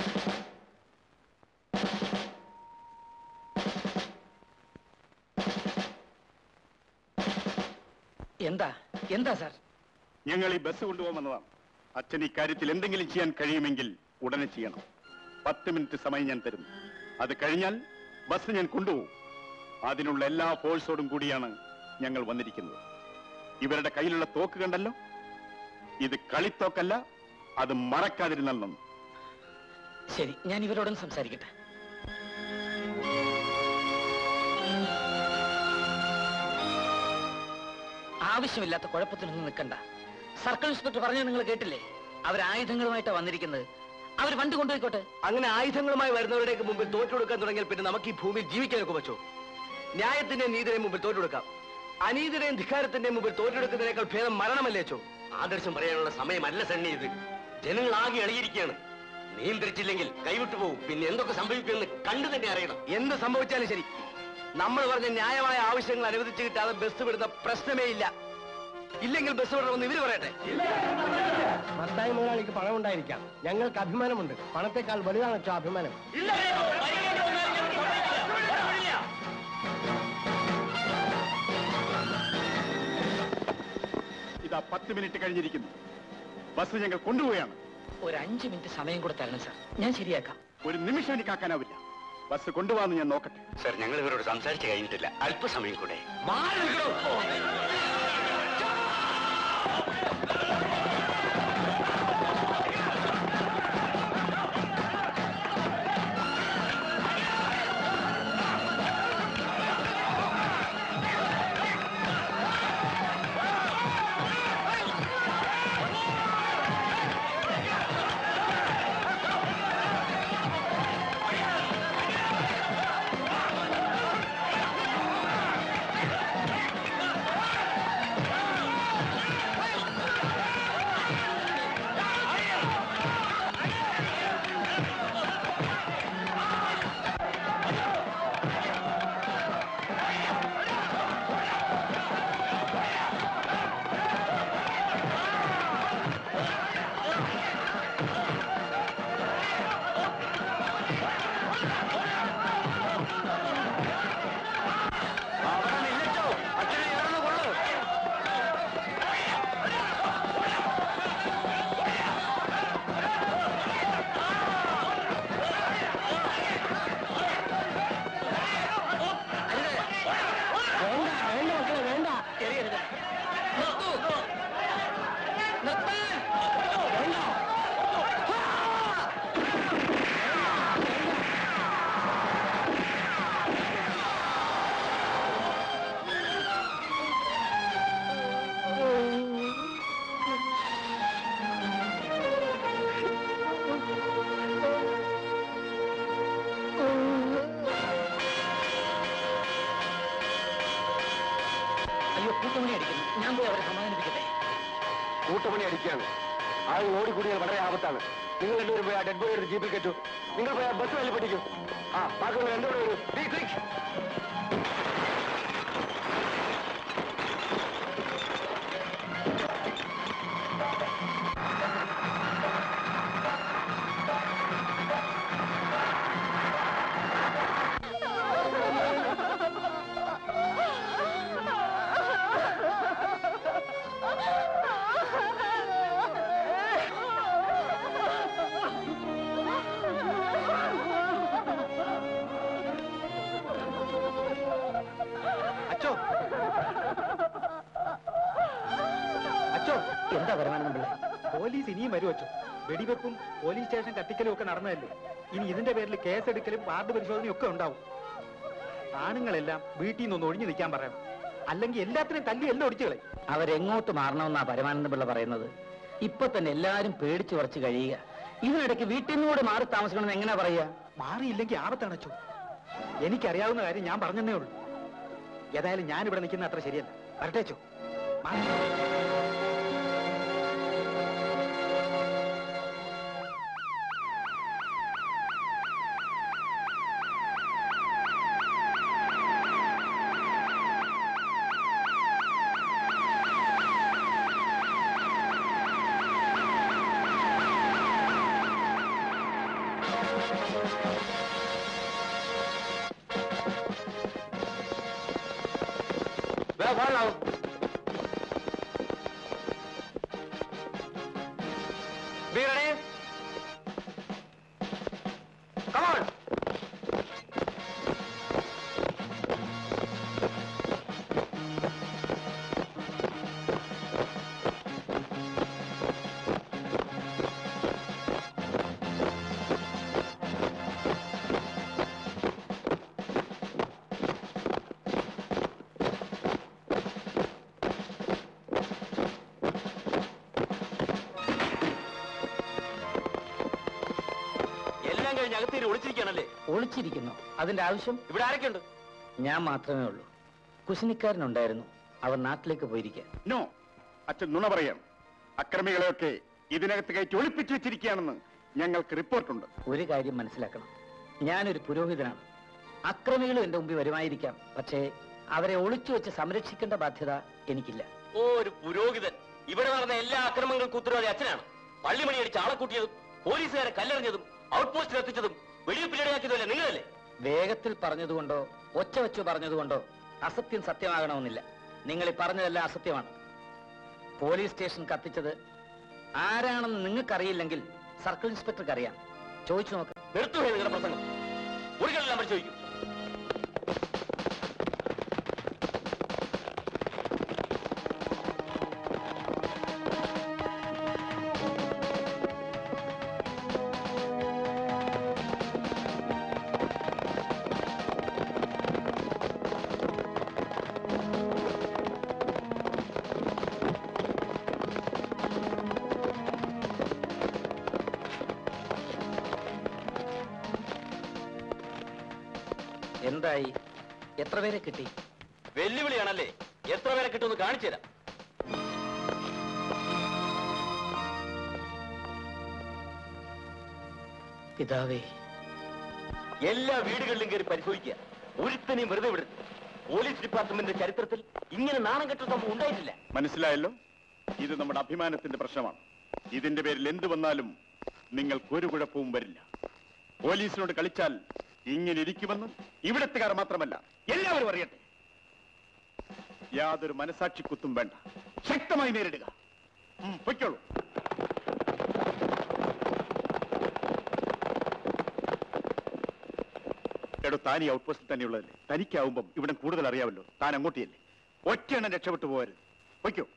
എന്താ എന്താ സാർ ഞങ്ങൾ ഈ ബസ് കൊണ്ടുപോകാൻ വന്നതാണ് അച്ഛൻ ഇക്കാര്യത്തിൽ എന്തെങ്കിലും ചെയ്യാൻ കഴിയുമെങ്കിൽ ഉടനെ ചെയ്യണം പത്ത് മിനിറ്റ് സമയം ഞാൻ തരുന്നു അത് കഴിഞ്ഞാൽ ബസ് ഞാൻ കൊണ്ടുപോകും അതിനുള്ള എല്ലാ ഫോഴ്സോടും കൂടിയാണ് ഞങ്ങൾ വന്നിരിക്കുന്നത് ഇവരുടെ കയ്യിലുള്ള തോക്ക് കണ്ടല്ലോ ഇത് കളിത്തോക്കല്ല അത് മറക്കാതിരുന്നാൽ നന്ന് ശരി ഞാൻ ഇവരോടൊന്ന് സംസാരിക്കട്ടെ ആവശ്യമില്ലാത്ത കുഴപ്പത്തിനൊന്നും നിൽക്കണ്ട സർക്കിൾ ഇൻസ്പെക്ടർ പറഞ്ഞത് നിങ്ങൾ കേട്ടില്ലേ അവർ ആയുധങ്ങളുമായിട്ടാണ് വന്നിരിക്കുന്നത് അവർ വണ്ടി കൊണ്ടുപോയിക്കോട്ടെ അങ്ങനെ ആയുധങ്ങളുമായി വരുന്നവരുടെയൊക്കെ മുമ്പിൽ തോറ്റു കൊടുക്കാൻ തുടങ്ങിയാൽ പിന്നെ നമുക്ക് ഈ ഭൂമിയിൽ ജീവിക്കാനൊക്കെ പറ്റോ ന്യായത്തിന്റെയും നീതിയുടെയും മുമ്പിൽ തോറ്റെടുക്കാം അനീതിയുടെയും ധിക്കാരത്തിന്റെയും മുമ്പിൽ തോറ്റെടുക്കുന്നതിനേക്കാൾ ഭേദം മരണമല്ലേ ചോ ആദർശം പറയാനുള്ള സമയമല്ല സണ്ണി ഇത് ജനങ്ങൾ ആകെ ഇളകിയിരിക്കുകയാണ് നിയന്ത്രിച്ചില്ലെങ്കിൽ കൈവിട്ടു പോകും പിന്നെ എന്തൊക്കെ സംഭവിക്കുമെന്ന് കണ്ടു തന്നെ അറിയണം എന്ത് സംഭവിച്ചാലും ശരി നമ്മൾ പറഞ്ഞ ന്യായമായ ആവശ്യങ്ങൾ അനുവദിച്ചു കിട്ടാതെ ബസ് വിടുന്ന പ്രശ്നമേ ഇല്ല ഇല്ലെങ്കിൽ ബസ് വിടണമെന്ന് ഇവര് പറയട്ടെ മത്തായി മുതലാളി അങ്ങേക്ക് പണം ഉണ്ടായിരിക്കാം ഞങ്ങൾക്ക് അഭിമാനമുണ്ട് പണത്തെക്കാൾ വലുതാണ് അച്ഛോ അഭിമാനം ഇതാ പത്ത് മിനിറ്റ് കഴിഞ്ഞിരിക്കുന്നു ബസ് ഞങ്ങൾ കൊണ്ടുപോവുകയാണ് ഒരു അഞ്ച് മിനിറ്റ് സമയം കൂടെ തരണം സാർ ഞാൻ ശരിയാക്കാം ഒരു നിമിഷം എനിക്ക് ആക്കാനാവില്ല ബസ് കൊണ്ടുപോകാന്ന് ഞാൻ നോക്കട്ടെ സർ ഞങ്ങൾ ഇവരോട് സംസാരിച്ച് കഴിഞ്ഞിട്ടില്ല അല്പസമയം കൂടെ വേണ്ട മക്കളെ വേണ്ട അയ്യോ കൂട്ടുമണി അടിക്കുന്നു ഞാൻ പോയി അവരെ സമാധാനിപ്പിക്കട്ടെ കൂട്ടമണി അടിക്കുകയാണ് ആൾ ഓടിക്കൂടിയാൽ വളരെ ആപത്താണ് നിങ്ങൾ രണ്ടുപേരും പോയി ആ ഡെഡ് ബോഡി എടുത്ത് ജീപ്പിൽ കെട്ടു നിങ്ങൾ പോയി ആ ബസ് വലിയ പഠിക്കും ആ ബാക്കിയുള്ള രണ്ടുപേരും വരൂ Quick, quick. അച്ചോ അച്ചോ എന്താ വരുമാനം പിള്ളേ പോലീസ് ഇനിയും വരും അച്ചോ വെടിവെപ്പും പോലീസ് സ്റ്റേഷൻ കത്തിക്കലും ഒക്കെ നടന്നതല്ലേ ഇനി ഇതിന്റെ പേരിൽ കേസെടുക്കലും വാർഡ് പരിശോധനയും ഒക്കെ ഉണ്ടാവും ആണുങ്ങളെല്ലാം വീട്ടിൽ നിന്ന് ഒഴിഞ്ഞു നിൽക്കാൻ പറയണം അല്ലെങ്കിൽ എല്ലാത്തിനും തല്ലി എല്ലാം ഒടിച്ചു കളയും അവരെങ്ങോട്ട് മാറണമെന്നാ പരമാനന്ദ പിള്ള പറയുന്നത് ഇപ്പൊ തന്നെ എല്ലാരും പേടിച്ചു കുറച്ച് കഴിയുക ഇതിനിടയ്ക്ക് വീട്ടിൽ നിന്നൂടെ മാറി താമസിക്കണമെന്ന് എങ്ങനെ പറയാ മാറിയില്ലെങ്കിൽ ആപത്താണ് അച്ചോ എനിക്കറിയാവുന്ന കാര്യം ഞാൻ പറഞ്ഞതേ ഉള്ളൂ ഏതായാലും ഞാൻ ഇവിടെ നിൽക്കുന്ന അത്ര ശരിയല്ല വരട്ടേച്ചോ മാറി Be ready? Come on. എല്ലാം കഴിഞ്ഞ് അകത്തേരി ഒളിച്ചിരിക്കുകയാണല്ലേ ഒളിച്ചിരിക്കുന്നു അതിന്റെ ആവശ്യം ഇവിടെ ആരൊക്കെയുണ്ട് ഞാൻ മാത്രമേ ഉള്ളൂ കുശിനിക്കാരനുണ്ടായിരുന്നു അവർ നാട്ടിലേക്ക് പോയിരിക്കാൻ നോ അച്ഛൻ നുണ പറയാം അക്രമികളെയൊക്കെ ഇതിനകത്ത് കയറ്റി ഒളിപ്പിച്ചു വെച്ചിരിക്കുകയാണെന്ന് ഞങ്ങൾക്ക് റിപ്പോർട്ടുണ്ട് ഒരു കാര്യം മനസ്സിലാക്കണം ഞാനൊരു പുരോഹിതനാണ് അക്രമികളും എന്റെ മുമ്പിൽ വരുമായിരിക്കാം പക്ഷേ അവരെ ഒളിച്ചു വെച്ച് സംരക്ഷിക്കേണ്ട ബാധ്യത എനിക്കില്ല ഓ ഒരു പുരോഹിതൻ ഇവിടെ നടന്ന എല്ലാ അക്രമങ്ങൾക്കും ഉത്തരവാദി അച്ഛനാണ് പള്ളിമണി അടിച്ച് ആളെ കൂട്ടിയതും പോലീസുകാരെ കല്ലെറിഞ്ഞതും ഔട്ട് പോസ്റ്റിൽ എത്തിച്ചതും വെടിവെപ്പിനിടയാക്കിയതുമല്ലേ നിങ്ങളല്ലേ വേഗത്തിൽ പറഞ്ഞതുകൊണ്ടോ ഒച്ച വെച്ചു പറഞ്ഞതുകൊണ്ടോ അസത്യം സത്യമാകണമെന്നില്ല നിങ്ങൾ ഈ പറഞ്ഞതെല്ലാം അസത്യമാണ് പോലീസ് സ്റ്റേഷൻ കത്തിച്ചത് ആരാണെന്ന് നിങ്ങൾക്കറിയില്ലെങ്കിൽ സർക്കിൾ ഇൻസ്പെക്ടർക്ക് അറിയാം ചോദിച്ചു നോക്ക് നിർത്തുകയെ നിങ്ങളുടെ പ്രസംഗം മുറികളെല്ലാം പരിശോധിക്കും എന്തായി എത്ര പേരെ കിട്ടി വെല്ലുവിളിയാണല്ലേ എത്ര പേരെ കിട്ടുമെന്ന് കാണിച്ചു തരാം പിതാവേ എല്ലാ വീടുകളിലും കയറി പരിശോധിക്കുക ഒരുത്തനെയും വെറുതെ വിടരുത് പോലീസ് ഡിപ്പാർട്ട്മെന്റിന്റെ ചരിത്രത്തിൽ ഇങ്ങനെ നാണം കെട്ട സംഭവം ഉണ്ടായിട്ടില്ല മനസ്സിലായല്ലോ ഇത് നമ്മുടെ അഭിമാനത്തിന്റെ പ്രശ്നമാണ് ഇതിന്റെ പേരിൽ എന്ത് വന്നാലും നിങ്ങൾക്ക് ഒരു കുഴപ്പവും വരില്ല പോലീസിനോട് കളിച്ചാൽ ഇങ്ങനെ ഇരിക്കുമെന്നും ഇവിടത്തുകാർ മാത്രമല്ല എല്ലാവരും അറിയട്ടെ യാതൊരു മനസാക്ഷി കുത്തും വേണ്ട ശക്തമായി നേരിടുക ഉം, പൊയ്ക്കോളൂ എടോ താൻ ഈ ഔട്ട് പോസ്റ്റിൽ തന്നെയുള്ളതല്ലേ തനിക്കാവുമ്പം ഇവിടെ കൂടുതൽ അറിയാമല്ലോ താൻ അങ്ങോട്ടിയല്ലേ ഒറ്റയെണ്ണം രക്ഷപ്പെട്ടു പോകരുത് പൊയ്ക്കോ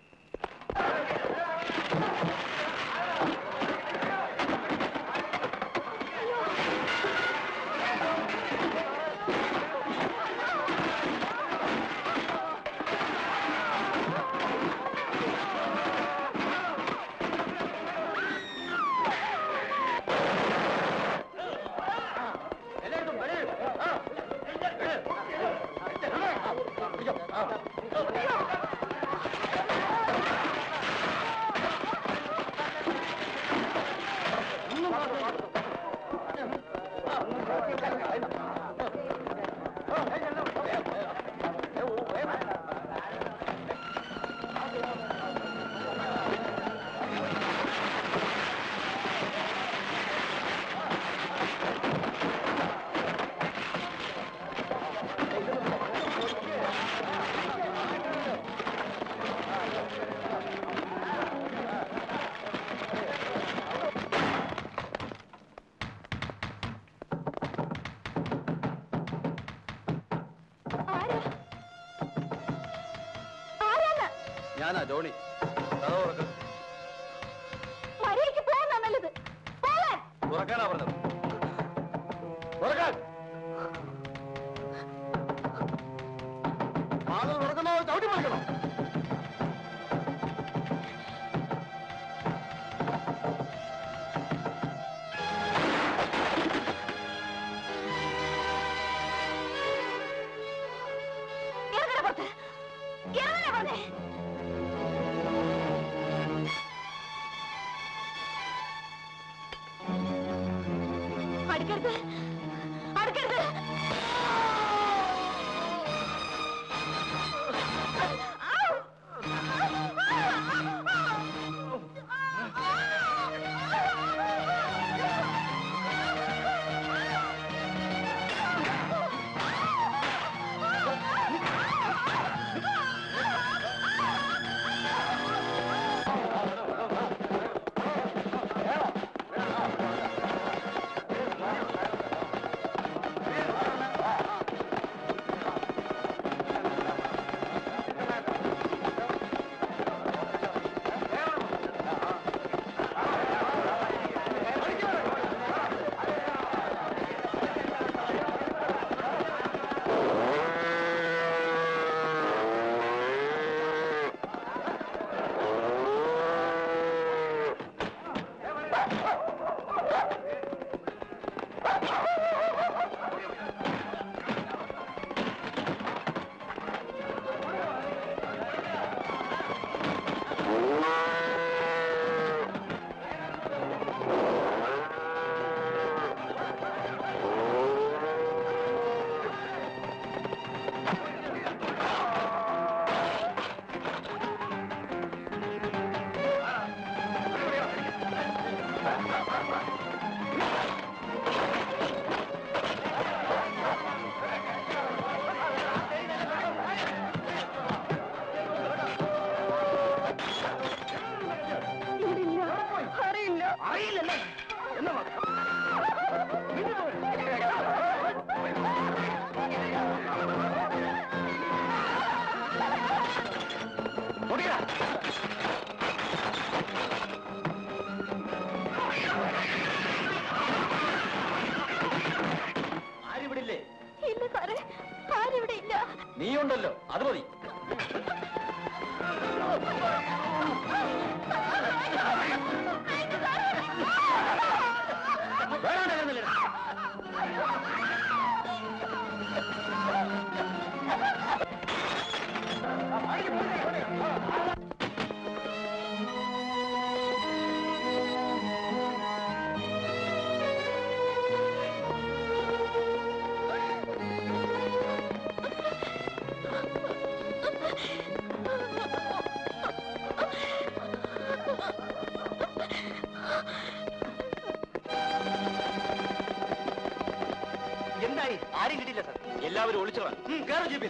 ആരാണ് ഞാനാ ജോണി മര്യാദയ്ക്ക് പോകുന്ന നല്ലത് പോകാൻ തുറക്കാനാ പറഞ്ഞത് തുറക്കാൻ വാതിൽ തുറക്കണോ ചവിട്ടി മറിക്കണോ ഇറങ്ങണ പുറത്ത് ഇറങ്ങണ പറഞ്ഞേ അടുക്കരുത് അടുക്കരുത് ആ അറിയില്ലല്ലേ എന്നാ ആരിവിടില്ലേ ഇല്ല സാറേ ആരിവിടെ ഇല്ല നീയുണ്ടല്ലോ അത് മതി എന്തായി ആരും കിട്ടിയില്ല സാർ എല്ലാവരും ഒളിച്ചോളാം കയറി ജീപ്പിൽ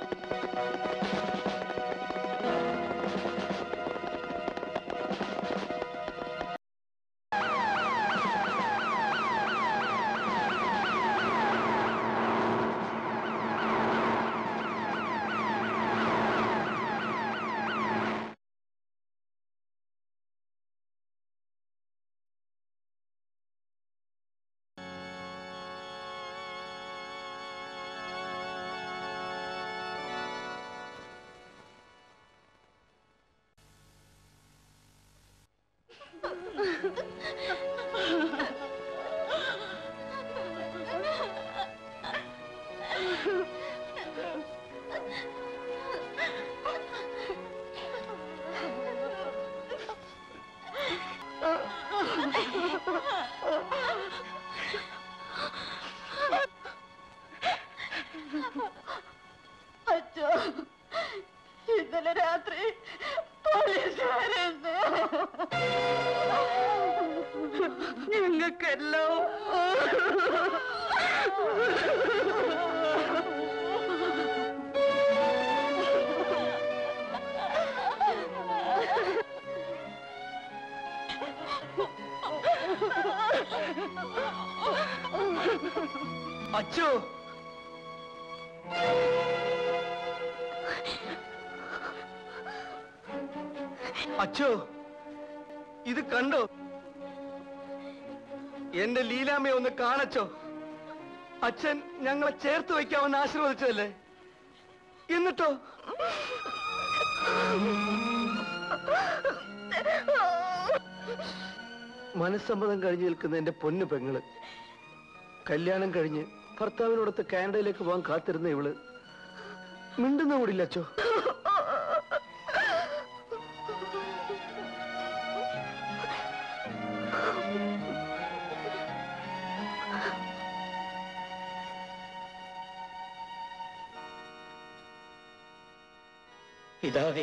അച്ഛോ ഇന്നലെ രാത്രി പോലീസുകാരെന്ന് ഞങ്ങൾക്കെല്ലാം അച്ചോ അച്ചോ ഇത് കണ്ടോ എന്റെ ലീലാമ്മയെ ഒന്ന് കാണച്ചോ അച്ഛൻ ഞങ്ങളെ ചേർത്ത് വയ്ക്കാമെന്ന് ആശീർവദിച്ചതല്ലേ എന്നിട്ടോ മനസ്സമ്മതം കഴിഞ്ഞ് നിൽക്കുന്ന എന്റെ പൊന്നു പെങ്ങള് കല്യാണം കഴിഞ്ഞ് ഭർത്താവിനോടൊത്ത് കാനഡയിലേക്ക് പോകാൻ കാത്തിരുന്ന ഇവള് മിണ്ടുന്ന കൂടില്ല അച്ചോ പിതാവേ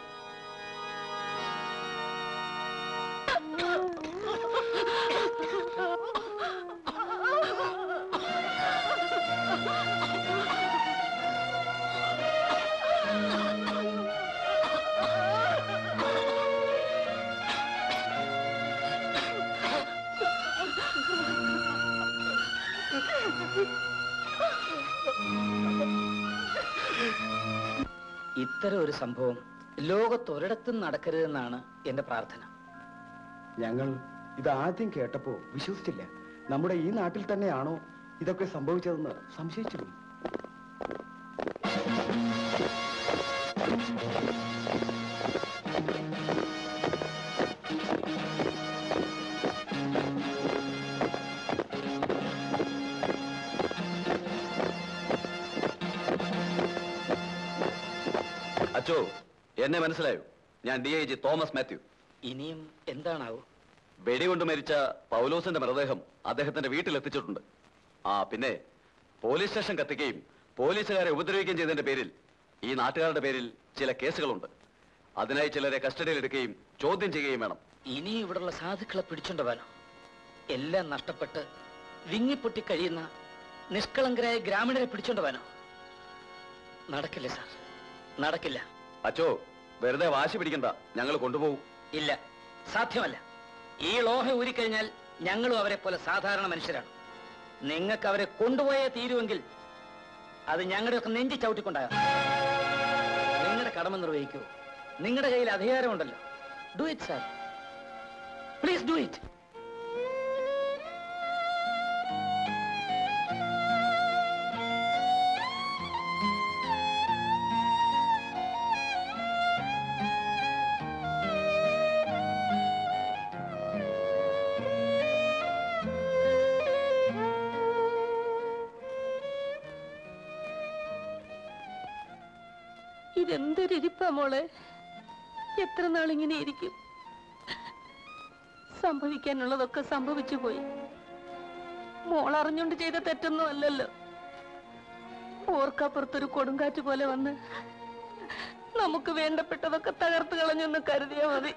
ഇത്തരം ഒരു സംഭവം ലോകത്തൊരിടത്തും നടക്കരുതെന്നാണ് എന്റെ പ്രാർത്ഥന ഞങ്ങൾ ഇത് ആദ്യം കേട്ടപ്പോ വിശ്വസിച്ചില്ല നമ്മുടെ ഈ നാട്ടിൽ തന്നെയാണോ ഇതൊക്കെ സംഭവിച്ചതെന്ന് സംശയിച്ചു അച്ചോ എന്നെ മനസ്സിലായോ ഞാൻ D I G Thomas Mathew ഇനിയും എന്താണാവോ വെടികൊണ്ട് മരിച്ച പൗലോസിന്റെ മൃതദേഹം അദ്ദേഹത്തിന്റെ വീട്ടിൽ എത്തിച്ചിട്ടുണ്ട് ആ പിന്നെ പോലീസ് സ്റ്റേഷൻ കത്തിക്കുകയും പോലീസുകാരെ ഉപദ്രവിക്കുകയും ചെയ്തതിന്റെ പേരിൽ ഈ നാട്ടുകാരുടെ പേരിൽ ചില കേസുകളുണ്ട് അതിനായി ചിലരെ കസ്റ്റഡിയിൽ എടുക്കുകയും ചോദ്യം ചെയ്യുകയും വേണം ഇനി ഇവിടുള്ള സാധുക്കളെ പിടിച്ചോണ്ടുവാനോ എല്ലാം നഷ്ടപ്പെട്ട് വിങ്ങിപ്പൊട്ടി കഴിയുന്ന നിഷ്കളങ്കരായ ഗ്രാമീണരെ പിടിച്ചോണ്ടുവാനോ നടക്കില്ല സാർ നടക്കില്ല അച്ചോ വെറുതെ വാശി പിടിക്കണ്ട ഞങ്ങൾ കൊണ്ടുപോകും ഇല്ല സാധ്യമല്ല ഈ ലോഹ ഊരിക്കഴിഞ്ഞാൽ ഞങ്ങളും അവരെ പോലെ സാധാരണ മനുഷ്യരാണ് നിങ്ങൾക്ക് അവരെ കൊണ്ടുപോയേ തീരുമെങ്കിൽ അത് ഞങ്ങളുടെയൊക്കെ നെഞ്ചി ചവിട്ടിക്കൊണ്ടാകാം നിങ്ങളുടെ കടമ നിർവഹിക്കൂ നിങ്ങളുടെ കയ്യിൽ അധികാരമുണ്ടല്ലോ do it sir please do it ഇതെന്തൊരിപ്പാ മോളെ എത്ര നാളിങ്ങനെ ഇരിക്കും സംഭവിക്കാനുള്ളതൊക്കെ സംഭവിച്ചു പോയി മോൾ അറിഞ്ഞുകൊണ്ട് ചെയ്ത തെറ്റൊന്നും അല്ലല്ലോ ഓർക്കപ്പുറത്തൊരു കൊടുങ്കാറ്റ് പോലെ വന്ന് നമുക്ക് വേണ്ടപ്പെട്ടതൊക്കെ തകർത്ത് കളഞ്ഞെന്ന് കരുതിയാ മതി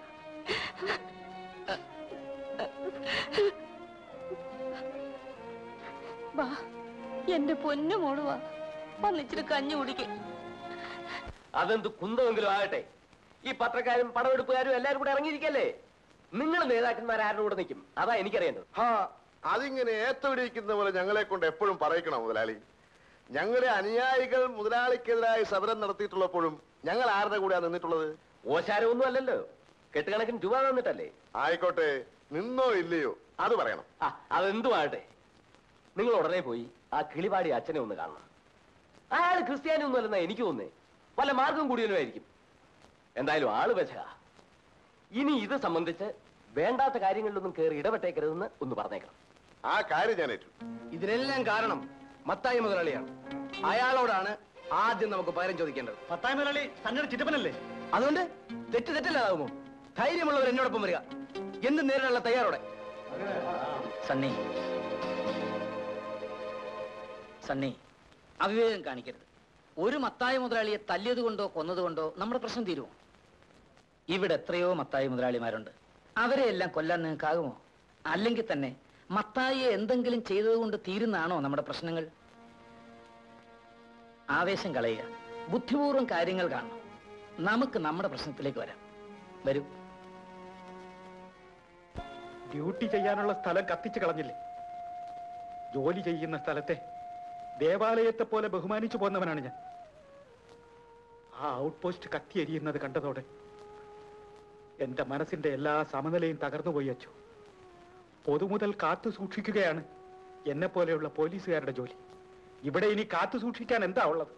വാ എന്റെ പൊന്നു മോള് വാ വന്നിച്ചിരി കഞ്ഞി കുടിക്കേ അതെന്ത് കുന്തമെങ്കിലും ആകട്ടെ ഈ പത്രക്കാരും പടമെടുപ്പുകാരും എല്ലാരും കൂടെ ഇറങ്ങിയിരിക്കല്ലേ നിങ്ങൾ നേതാക്കന്മാർ ആരുടെ കൂടെ നിൽക്കും അതാ എനിക്കറിയേണ്ടത് ഹാ അതിങ്ങനെ ഏത്തവിടിയിക്കുന്ന പോലെ ഞങ്ങളെ കൊണ്ട് എപ്പോഴും പറയിക്കണം മുതലാളി ഞങ്ങളുടെ അനുയായികൾ മുതലാളിക്കെതിരായി സമരം നടത്തിയിട്ടുള്ളപ്പോഴും ഞങ്ങൾ ആരുടെ കൂടെയാണ് നിന്നിട്ടുള്ളത് ഓശാരമൊന്നും അല്ലല്ലോ കെട്ടുകണക്കിന് രൂപ തന്നിട്ടല്ലേ ആയിക്കോട്ടെ നിന്നോ ഇല്ലയോ അത് പറയണം ആ അതെന്തും ആകട്ടെ നിങ്ങൾ ഉടനെ പോയി ആ കിളിപാടി അച്ഛനെ ഒന്ന് കാണണം അയാൾ ക്രിസ്ത്യാനി ഒന്നും അല്ലെന്നാ എനിക്ക് തോന്നേ വല്ല മാർഗം കൂടിയനുമായിരിക്കും എന്തായാലും ആള് വെച്ച ഇനി ഇത് സംബന്ധിച്ച് വേണ്ടാത്ത കാര്യങ്ങളിലൊന്നും കയറി ഇടപെട്ടേക്കരുതെന്ന് ഒന്ന് പറഞ്ഞേക്കണം ആ കാര്യം ഞാൻ ഏറ്റു ഇതിനെല്ലാം കാരണം മത്തായി മുതലാളിയാണ് അയാളോടാണ് ആദ്യം നമുക്ക് പകരം ചോദിക്കേണ്ടത് പത്തായ മുതലാളി തന്നോട് ചിറ്റപ്പനല്ലേ അതുകൊണ്ട് തെറ്റ് തെറ്റല്ലാതാകുമോ ധൈര്യമുള്ളവർ എന്നോടൊപ്പം വരിക എന്ത് നേരിടാനുള്ള തയ്യാറോടെ സണ്ണി സണ്ണി അവിവേകം കാണിക്കരുത് ഒരു മത്തായ മുതലാളിയെ തല്ലിയത് കൊണ്ടോ കൊന്നത് കൊണ്ടോ നമ്മുടെ പ്രശ്നം തീരുമോ ഇവിടെ എത്രയോ മത്തായി മുതലാളിമാരുണ്ട് അവരെ എല്ലാം കൊല്ലാൻ നിങ്ങൾക്കാകുമോ അല്ലെങ്കിൽ തന്നെ മത്തായിയെ എന്തെങ്കിലും ചെയ്തതുകൊണ്ട് തീരുന്നാണോ നമ്മുടെ പ്രശ്നങ്ങൾ ആവേശം കളയുക ബുദ്ധിപൂർവ്വം കാര്യങ്ങൾ കാണണം നമുക്ക് നമ്മുടെ പ്രശ്നത്തിലേക്ക് വരാം വരൂ ഡ്യൂട്ടി ചെയ്യാനുള്ള സ്ഥലം കത്തിച്ചു കളഞ്ഞില്ലേ ജോലി ചെയ്യുന്ന സ്ഥലത്തെ ദേവാലയത്തെ പോലെ ബഹുമാനിച്ചു പോന്നവനാണ് ഞാൻ ആ ഔട്ട് പോസ്റ്റ് കത്തിയെരിയുന്നത് കണ്ടതോടെ എന്റെ മനസ്സിന്റെ എല്ലാ സമനിലയും തകർന്നുപോയി അച്ചു പൊതുമുതൽ കാത്തു സൂക്ഷിക്കുകയാണ് എന്നെ പോലെയുള്ള പോലീസുകാരുടെ ജോലി ഇവിടെ ഇനി കാത്തു സൂക്ഷിക്കാൻ എന്താ ഉള്ളത്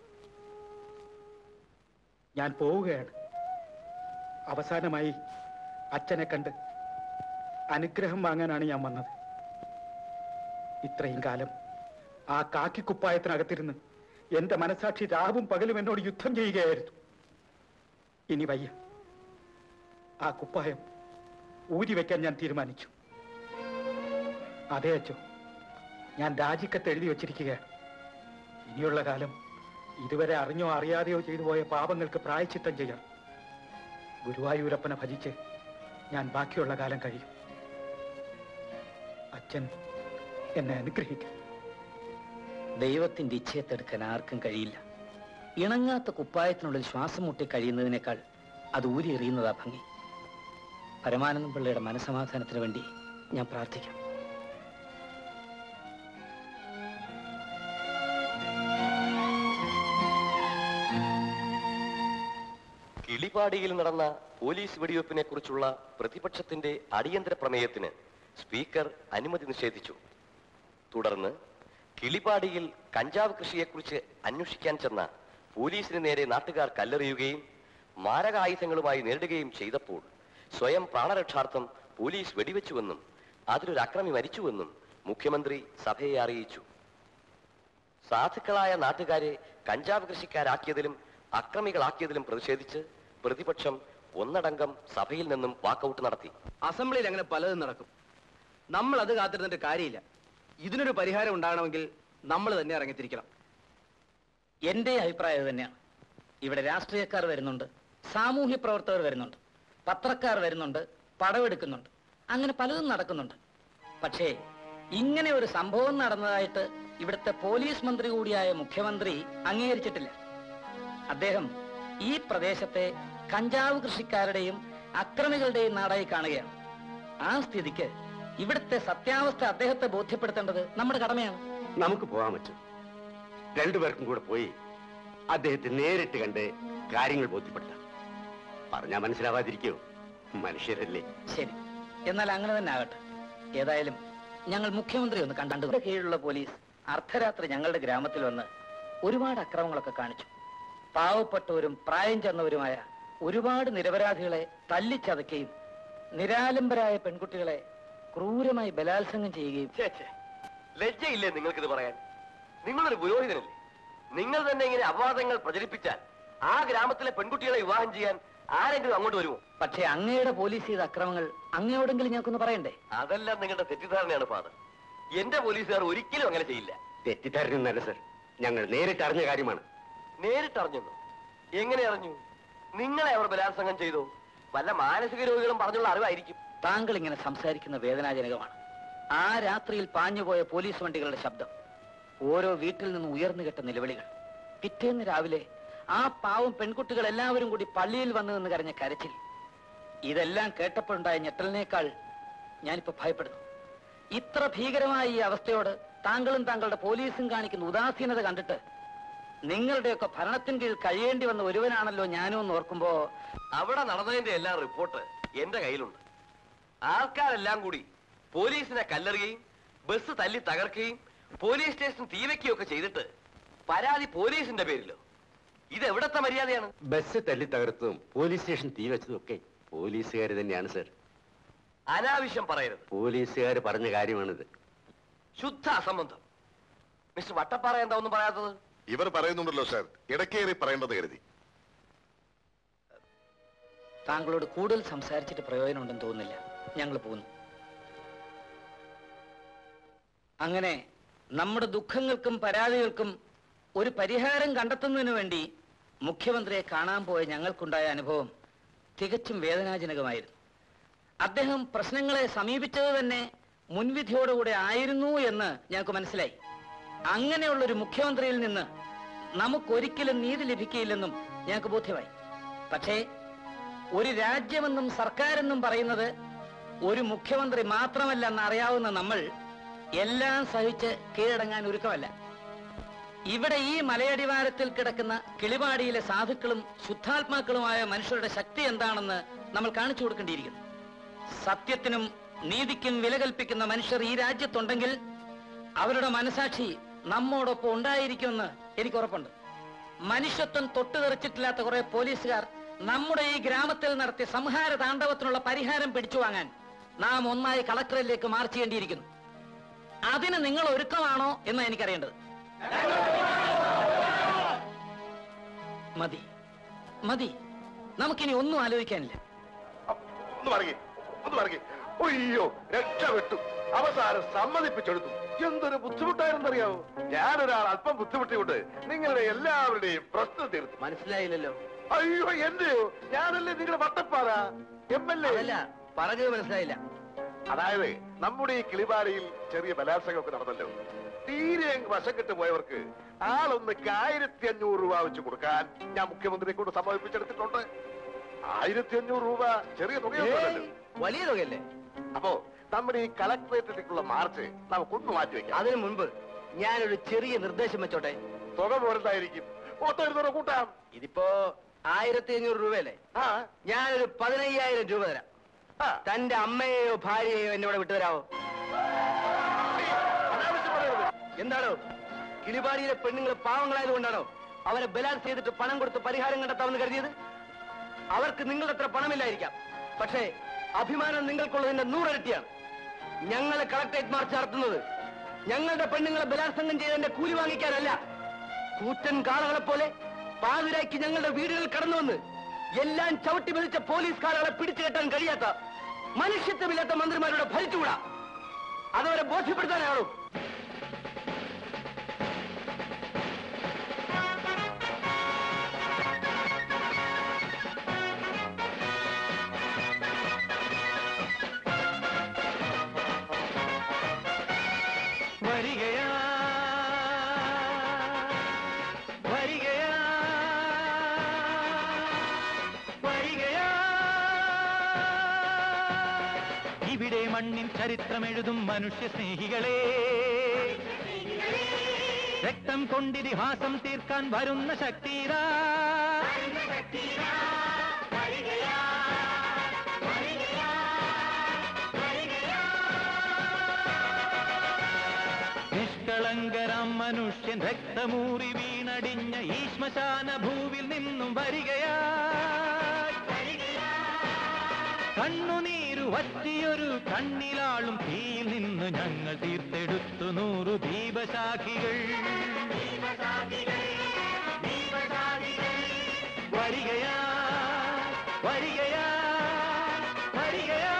ഞാൻ പോവുകയാണ് അവസാനമായി അച്ഛനെ കണ്ട് അനുഗ്രഹം വാങ്ങാനാണ് ഞാൻ വന്നത് ഇത്രയും കാലം ആ കാക്കിക്കുപ്പായത്തിനകത്തിരുന്ന് എന്റെ മനസാക്ഷി രാവും പകലും എന്നോട് യുദ്ധം ചെയ്യുകയായിരുന്നു ഇനി വയ്യ ആ കുപ്പായം ഊരി വെക്കാൻ ഞാൻ തീരുമാനിച്ചു അതെ അച്ചോ ഞാൻ രാജിക്കത്ത് എഴുതി വച്ചിരിക്കുകയാണ് ഇനിയുള്ള കാലം ഇതുവരെ അറിഞ്ഞോ അറിയാതെയോ ചെയ്തു പോയ പാപങ്ങൾക്ക് പ്രായച്ചിത്തം ചെയ്യാം ഗുരുവായൂരപ്പനെ ഭജിച്ച് ഞാൻ ബാക്കിയുള്ള കാലം കഴിയും അച്ഛൻ എന്നെ അനുഗ്രഹിക്കും ദൈവത്തിന്റെ ഇച്ഛയത്തെടുക്കാൻ ആർക്കും കഴിയില്ല ഇണങ്ങാത്ത കുപ്പായത്തിനുള്ളിൽ ശ്വാസം മുട്ടി കഴിയുന്നതിനേക്കാൾ അത് ഊരി എറിയുന്നതാ ഭംഗി പരമാനന്ദം പിള്ളയുടെ മനസമാധാനത്തിന് വേണ്ടി ഞാൻ പ്രാർത്ഥിക്കാം കിളിപാടിയിൽ നടന്ന പോലീസ് വെടിവെപ്പിനെ കുറിച്ചുള്ള പ്രതിപക്ഷത്തിന്റെ അടിയന്തര പ്രമേയത്തിന് സ്പീക്കർ അനുമതി നിഷേധിച്ചു തുടർന്ന് കിളിപാടിയിൽ കഞ്ചാവ് കൃഷിയെക്കുറിച്ച് അന്വേഷിക്കാൻ ചെന്ന പോലീസിന് നേരെ നാട്ടുകാർ കല്ലെറിയുകയും മാരകായുധങ്ങളുമായി നേരിടുകയും ചെയ്തപ്പോൾ സ്വയം പ്രാണരക്ഷാർത്ഥം പോലീസ് വെടിവെച്ചുവെന്നും അതിലൊരു അക്രമി മരിച്ചുവെന്നും മുഖ്യമന്ത്രി സഭയെ അറിയിച്ചു സാധുക്കളായ നാട്ടുകാരെ കഞ്ചാവ് കൃഷിക്കാരാക്കിയതിലും അക്രമികളാക്കിയതിലും പ്രതിഷേധിച്ച് പ്രതിപക്ഷം ഒന്നടങ്കം സഭയിൽ നിന്നും വാക്കൌട്ട് നടത്തി അസംബ്ലിയിൽ അങ്ങനെ പലതും നടക്കും നമ്മൾ അത് കാത്തിരുന്നിട്ട് കാര്യമില്ല ഇതിനൊരു പരിഹാരം ഉണ്ടാകണമെങ്കിൽ നമ്മൾ തന്നെ ഇറങ്ങിത്തിരിക്കണം എന്റെ അഭിപ്രായം ഇത് തന്നെയാണ് ഇവിടെ രാഷ്ട്രീയക്കാർ വരുന്നുണ്ട് സാമൂഹ്യ പ്രവർത്തകർ വരുന്നുണ്ട് പത്രക്കാർ വരുന്നുണ്ട് പടവെടുക്കുന്നുണ്ട് അങ്ങനെ പലതും നടക്കുന്നുണ്ട് പക്ഷേ ഇങ്ങനെ ഒരു സംഭവം നടന്നതായിട്ട് ഇവിടുത്തെ പോലീസ് മന്ത്രി കൂടിയായ മുഖ്യമന്ത്രി അംഗീകരിച്ചിട്ടില്ല അദ്ദേഹം ഈ പ്രദേശത്തെ കഞ്ചാവ് കൃഷിക്കാരുടെയും അക്രമികളുടെയും നാടായി കാണുകയാണ് ആ സ്ഥിതിക്ക് ഇവിടുത്തെ സത്യാവസ്ഥ അദ്ദേഹത്തെ ബോധ്യപ്പെടുത്തേണ്ടത് നമ്മുടെ കടമയാണ് നമുക്ക് പോകാൻ പറ്റും രണ്ടുപേർക്കും കൂടെ പോയി അദ്ദേഹത്തെ നേരിട്ട് കണ്ട് കാര്യങ്ങൾ ബോധ്യപ്പെടുത്താം പറഞ്ഞാ മനസ്സിലാവാതിരിക്കോ മനുഷ്യരല്ലേ ശരി എന്നാൽ അങ്ങനെ തന്നെ ആകട്ടെ ഏതായാലും ഞങ്ങൾ മുഖ്യമന്ത്രി ഒന്ന് കണ്ടു ഇവിടെ കീഴിലുള്ള പോലീസ് അർദ്ധരാത്രി ഞങ്ങളുടെ ഗ്രാമത്തിൽ വന്ന് ഒരുപാട് അക്രമങ്ങളൊക്കെ കാണിച്ചു പാവപ്പെട്ടവരും പ്രായം ചെന്നവരുമായ ഒരുപാട് നിരപരാധികളെ തല്ലിച്ചതയ്ക്കുകയും നിരാലംബരായ പെൺകുട്ടികളെ ക്രൂരമായി ബലാത്സംഗം ചെയ്യുകയും ഛേ, ഛേ. ലജ്ജയില്ലേ നിങ്ങൾക്കിത് പറയാൻ നിങ്ങളൊരു പുരോഹിതനല്ലേ നിങ്ങൾ തന്നെ ഇങ്ങനെ അപവാദങ്ങൾ പ്രചരിപ്പിച്ചാൽ ആ ഗ്രാമത്തിലെ പെൺകുട്ടികളെ വിവാഹം ചെയ്യാൻ ആരെങ്കിലും അങ്ങോട്ട് വരുമോ പക്ഷേ അങ്ങയുടെ പോലീസ് ചെയ്ത അക്രമങ്ങൾ അങ്ങയോടെങ്കിലും ഞങ്ങൾക്കൊന്ന് പറയണ്ടേ അതെല്ലാം നിങ്ങളുടെ തെറ്റിദ്ധാരണയാണ് ഫാദർ എന്റെ പോലീസുകാർ ഒരിക്കലും അങ്ങനെ ചെയ്യില്ല തെറ്റിദ്ധാരണയൊന്നല്ല സർ ഞങ്ങൾ നേരിട്ട് അറിഞ്ഞ കാര്യമാണ് നേരിട്ടറിഞ്ഞു എങ്ങനെ അറിഞ്ഞു നിങ്ങളെ അവർ ബലാത്സംഗം ചെയ്തു വല്ല മാനസിക രോഗികളും പറഞ്ഞുള്ള അറിവായിരിക്കും താങ്കൾ ഇങ്ങനെ സംസാരിക്കുന്ന വേദനാജനകമാണ് ആ രാത്രിയിൽ പാഞ്ഞുപോയ പോലീസ് വണ്ടികളുടെ ശബ്ദം ഓരോ വീട്ടിൽ നിന്ന് ഉയർന്നു കെട്ട നിലവിളികൾ പിറ്റേന്ന് രാവിലെ ആ പാവം പെൺകുട്ടികൾ എല്ലാവരും കൂടി പള്ളിയിൽ വന്നു നിന്ന് കരഞ്ഞ കരച്ചിൽ ഇതെല്ലാം കേട്ടപ്പോഴുണ്ടായ ഞെട്ടലിനേക്കാൾ ഞാനിപ്പോ ഭയപ്പെടുന്നു ഇത്ര ഭീകരമായ ഈ അവസ്ഥയോട് താങ്കളും താങ്കളുടെ പോലീസും കാണിക്കുന്ന ഉദാസീനത കണ്ടിട്ട് നിങ്ങളുടെയൊക്കെ ഭരണത്തിന് കീഴിൽ കഴിയേണ്ടി വന്ന ഒരുവനാണല്ലോ ഞാനും എന്ന് ഓർക്കുമ്പോ അവിടെ നടന്നതിന്റെ എല്ലാ റിപ്പോർട്ട് എന്റെ കയ്യിലുണ്ട് ആൾക്കാരെല്ലാം കൂടി പോലീസിനെ കല്ലെറിയുകയും ബസ് തല്ലി തകർക്കുകയും പോലീസ് സ്റ്റേഷൻ തീവയ്ക്കുകയും ഒക്കെ ചെയ്തിട്ട് പരാതി പോലീസിന്റെ പേരിലോ ഇത് എവിടത്തെ മര്യാദയാണ് ബസ് തല്ലി തകർത്തതും പോലീസ് സ്റ്റേഷൻ തീ വെച്ചതും ഒക്കെ പോലീസുകാർ തന്നെയാണ് സർ അനാവശ്യം പറയരുത് പോലീസുകാർ പറഞ്ഞ കാര്യമാണിത് ശുദ്ധ അസംബന്ധം മിസ്റ്റർ വട്ടപ്പാറ എന്താ ഒന്നും പറയാത്തത് ഇവർ പറയുന്നുണ്ടല്ലോ സാർ ഇടക്കേറി പറയേണ്ടത് കരുതി താങ്കളോട് കൂടുതൽ സംസാരിച്ചിട്ട് പ്രയോജനമുണ്ടെന്ന് തോന്നുന്നില്ല ഞങ്ങൾ പോകുന്നു അങ്ങനെ നമ്മുടെ ദുഃഖങ്ങൾക്കും പരാതികൾക്കും ഒരു പരിഹാരം കണ്ടെത്തുന്നതിന് വേണ്ടി മുഖ്യമന്ത്രിയെ കാണാൻ പോയ ഞങ്ങൾക്കുണ്ടായ അനുഭവം തികച്ചും വേദനാജനകമായിരുന്നു അദ്ദേഹം പ്രശ്നങ്ങളെ സമീപിച്ചത് തന്നെ മുൻവിധിയോടുകൂടെ ആയിരുന്നു എന്ന് ഞങ്ങൾക്ക് മനസ്സിലായി അങ്ങനെയുള്ളൊരു മുഖ്യമന്ത്രിയിൽ നിന്ന് നമുക്കൊരിക്കലും നീതി ലഭിക്കില്ലെന്നും ഞങ്ങൾക്ക് ബോധ്യമായി പക്ഷേ ഒരു രാജ്യമെന്നും സർക്കാരെന്നും പറയുന്നത് ഒരു മുഖ്യമന്ത്രി മാത്രമല്ല എന്നറിയാവുന്ന നമ്മൾ എല്ലാം സഹിച്ച് കീഴടങ്ങാൻ ഒരുക്കമല്ല ഇവിടെ ഈ മലയടിവാരത്തിൽ കിടക്കുന്ന കിളിപാടിയിലെ സാധുക്കളും ശുദ്ധാത്മാക്കളുമായ മനുഷ്യരുടെ ശക്തി എന്താണെന്ന് നമ്മൾ കാണിച്ചു കൊടുക്കേണ്ടിയിരിക്കുന്നു സത്യത്തിനും നീതിക്കും വില കൽപ്പിക്കുന്ന മനുഷ്യർ ഈ രാജ്യത്തുണ്ടെങ്കിൽ അവരുടെ മനസാക്ഷി നമ്മോടൊപ്പം ഉണ്ടായിരിക്കുമെന്ന് എനിക്ക് ഉറപ്പുണ്ട് മനുഷ്യത്വം തൊട്ടുതെറിച്ചിട്ടില്ലാത്ത കുറെ പോലീസുകാർ നമ്മുടെ ഈ ഗ്രാമത്തിൽ നടത്തിയ സംഹാര താണ്ഡവത്തിനുള്ള പരിഹാരം പിടിച്ചു വാങ്ങാൻ നാം ഒന്നായി കളക്ടറിലേക്ക് മാർച്ച് ചെയ്യേണ്ടിയിരിക്കുന്നു അതിന് നിങ്ങൾ ഒരുക്കമാണോ എന്ന് എനിക്കറിയേണ്ടത് മതി മതി നമുക്കിനി ഒന്നും ആലോചിക്കാനില്ല ഒന്ന് പറയേ ഒന്ന് പറയേ അയ്യോ രക്ഷപ്പെട്ടു അവസാനം സമ്മതിപ്പിച്ചെടുത്തു എന്തൊരു ബുദ്ധിമുട്ടായിരുന്നറിയാവോ ഞാനൊരാൾ അല്പം ബുദ്ധിമുട്ടിയുണ്ട് നിങ്ങളുടെ എല്ലാവരുടെയും പ്രശ്നം തീർത്തു മനസ്സിലായില്ലല്ലോ അയ്യോ എന്റെയോ ഞാനല്ലേ നിങ്ങളുടെ വട്ടപ്പാറ എം എൽ എ അതല്ല പറഞ്ഞത് മനസ്സിലായില്ല അതായത് നമ്മുടെ ഈ കിളിപാടിയിൽ ചെറിയ ബലാത്സംഗമൊക്കെ നടന്നല്ലോ തീരെ അങ്ങ് വശം കെട്ട് പോയവർക്ക് ആളൊന്ന് ആയിരത്തി അഞ്ഞൂറ് രൂപ വെച്ച് കൊടുക്കാൻ ഞാൻ മുഖ്യമന്ത്രിയെ കൊണ്ട് സമ്മതിപ്പിച്ചെടുത്തിട്ടുണ്ട് ആയിരത്തി അഞ്ഞൂറ് രൂപ ചെറിയ തുകയൊന്നുമല്ലല്ലോ വലിയ തുകയല്ലേ അപ്പോ നമ്മുടെ ഈ കളക്ടറേറ്റിലേക്കുള്ള മാർച്ച് നമുക്കൊന്ന് മാറ്റി വെക്കാം അതിനു മുൻപ് ഞാനൊരു ചെറിയ നിർദ്ദേശം വെച്ചോട്ടെ തുക പോരണ്ടായിരിക്കും ഒത്തൊരു കൂട്ടാം ഇതിപ്പോ ആയിരത്തി അഞ്ഞൂറ് രൂപയല്ലേ ആ ഞാനൊരു പതിനയ്യായിരം രൂപ തരാം ആ. തന്റെ അമ്മയെയോ ഭാര്യയെയോ എന്നോട് വിട്ടുതരാവോ അനാവശ്യം പറയരുത്. എന്താണോ കിളിപാടിയിലെ പെണ്ണുങ്ങൾ പാവങ്ങളായതുകൊണ്ടാണോ അവരെ ബലാത്സ് ചെയ്തിട്ട് പണം കൊടുത്ത് പരിഹാരം കണ്ടെത്താമെന്ന് കരുതിയത് അവർക്ക് നിങ്ങളുടെ അത്ര പണമില്ലായിരിക്കാം പക്ഷേ അഭിമാനം നിങ്ങൾക്കുള്ളതിന്റെ നൂറിരട്ടിയാണ് ഞങ്ങളെ കളക്ടറേറ്റ് മാർച്ച് നടത്തുന്നത് ഞങ്ങളുടെ പെണ്ണുങ്ങളെ ബലാത്സംഗം ചെയ്തതിന്റെ കൂലി വാങ്ങിക്കാനല്ല കൂറ്റൻ കാളകളെ പോലെ പാതിരാക്കി ഞങ്ങളുടെ വീടുകൾ കടന്നു വന്ന് എല്ലാം ചവിട്ടി മെതിച്ച പോലീസ് കാളകളെ പിടിച്ചു കെട്ടാൻ കഴിയാത്ത മനുഷ്യത്വമില്ലാത്ത മന്ത്രിമാരുടെ ഭരിച്ചുകൂടാ അതവരെ ബോധ്യപ്പെടുത്താനാണോ വരികയാ വരികയാ വരികയാ ഇവിടെ മണ്ണിൻ ചരിത്രമെഴുതും മനുഷ്യ സ്നേഹികളെ രക്തം കൊണ്ടിതിഹാസം തീർക്കാൻ വരുന്ന ശക്തിരാ നിഷ്കളങ്കരാം മനുഷ്യൻ രക്തമൂറി വീണടിഞ്ഞ ഈ ശ്മശാന ഭൂവിൽ നിന്നും വരികയാ കണ്ണുനീരു വറ്റിയൊരു കണ്ണിലാളും തീയിൽ നിന്ന് ഞങ്ങൾ തീർത്തെടുത്തു നൂറു ദീപശാഖികൾ വരികയാ വരികയാ വരികയാ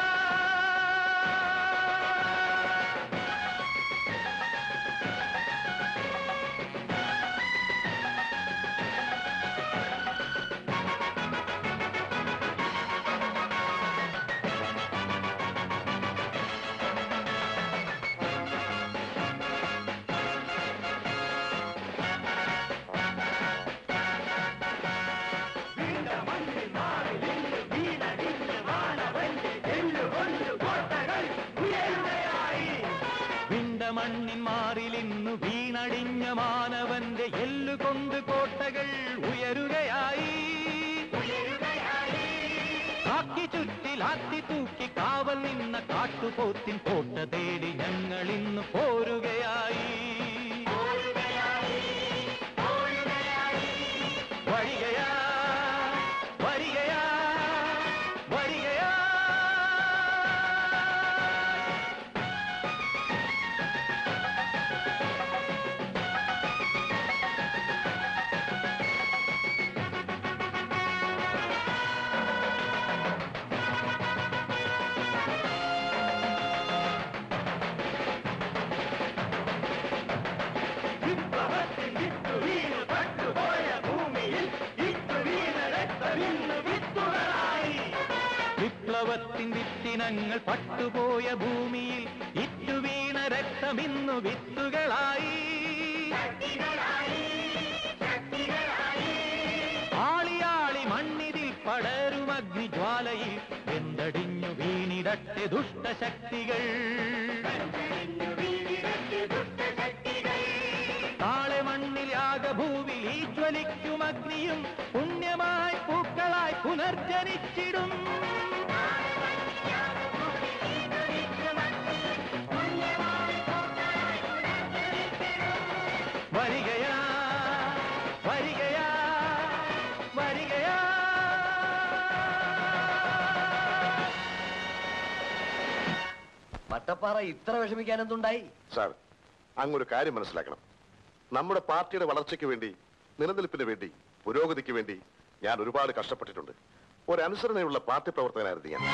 വിണ്ട മണ്ണിൻ മാറിലിന്നു വീണടിഞ്ഞ മാനവന്റെ എല്ലുകൊണ്ട് കോട്ടകൾ ഉയരുകയായി കാക്കി ചുറ്റിലാത്തി തൂക്കി കാവൽ നിന്ന കാട്ടുപോത്തിൻ കോട്ട തേടി ഞങ്ങൾ ഇന്ന് പോരുകയായി വരികയാ വരികയാ വരികയാ വിപ്ലവത്തിൻ വിത്തിനങ്ങൾ പട്ടുപോയ ഭൂമിയിൽ ഇറ്റുവീണ രക്തമിന്നു വിത്തുകളായി ആളിയാളി മണ്ണിതിൽ പടരും അഗ്നിജ്വാലയിൽ വെന്തടിഞ്ഞു വീണിടട്ടെ ദുഷ്ടശക്തികൾ താളെ മണ്ണിൽ യാഗഭൂവിൽ ഈ ജ്വലിക്കും അഗ്നിയും പുണ്യമായി പൂക്കളായി പുനർജനിച്ചിടും വരികയാ വരികയാ വരികയാ വട്ടപ്പാറ ഇത്ര വിഷമിക്കാൻ എന്തുണ്ടായി സാർ അങ്ങൊരു കാര്യം മനസ്സിലാക്കണം നമ്മുടെ പാർട്ടിയുടെ വളർച്ചയ്ക്ക് വേണ്ടി നിലനിൽപ്പിന് വേണ്ടി പുരോഗതിക്ക് വേണ്ടി ഞാൻ ഒരുപാട് കഷ്ടപ്പെട്ടിട്ടുണ്ട് ഒരനുസരണയുള്ള പാർട്ടി പ്രവർത്തകനായിരുന്നു ഞാൻ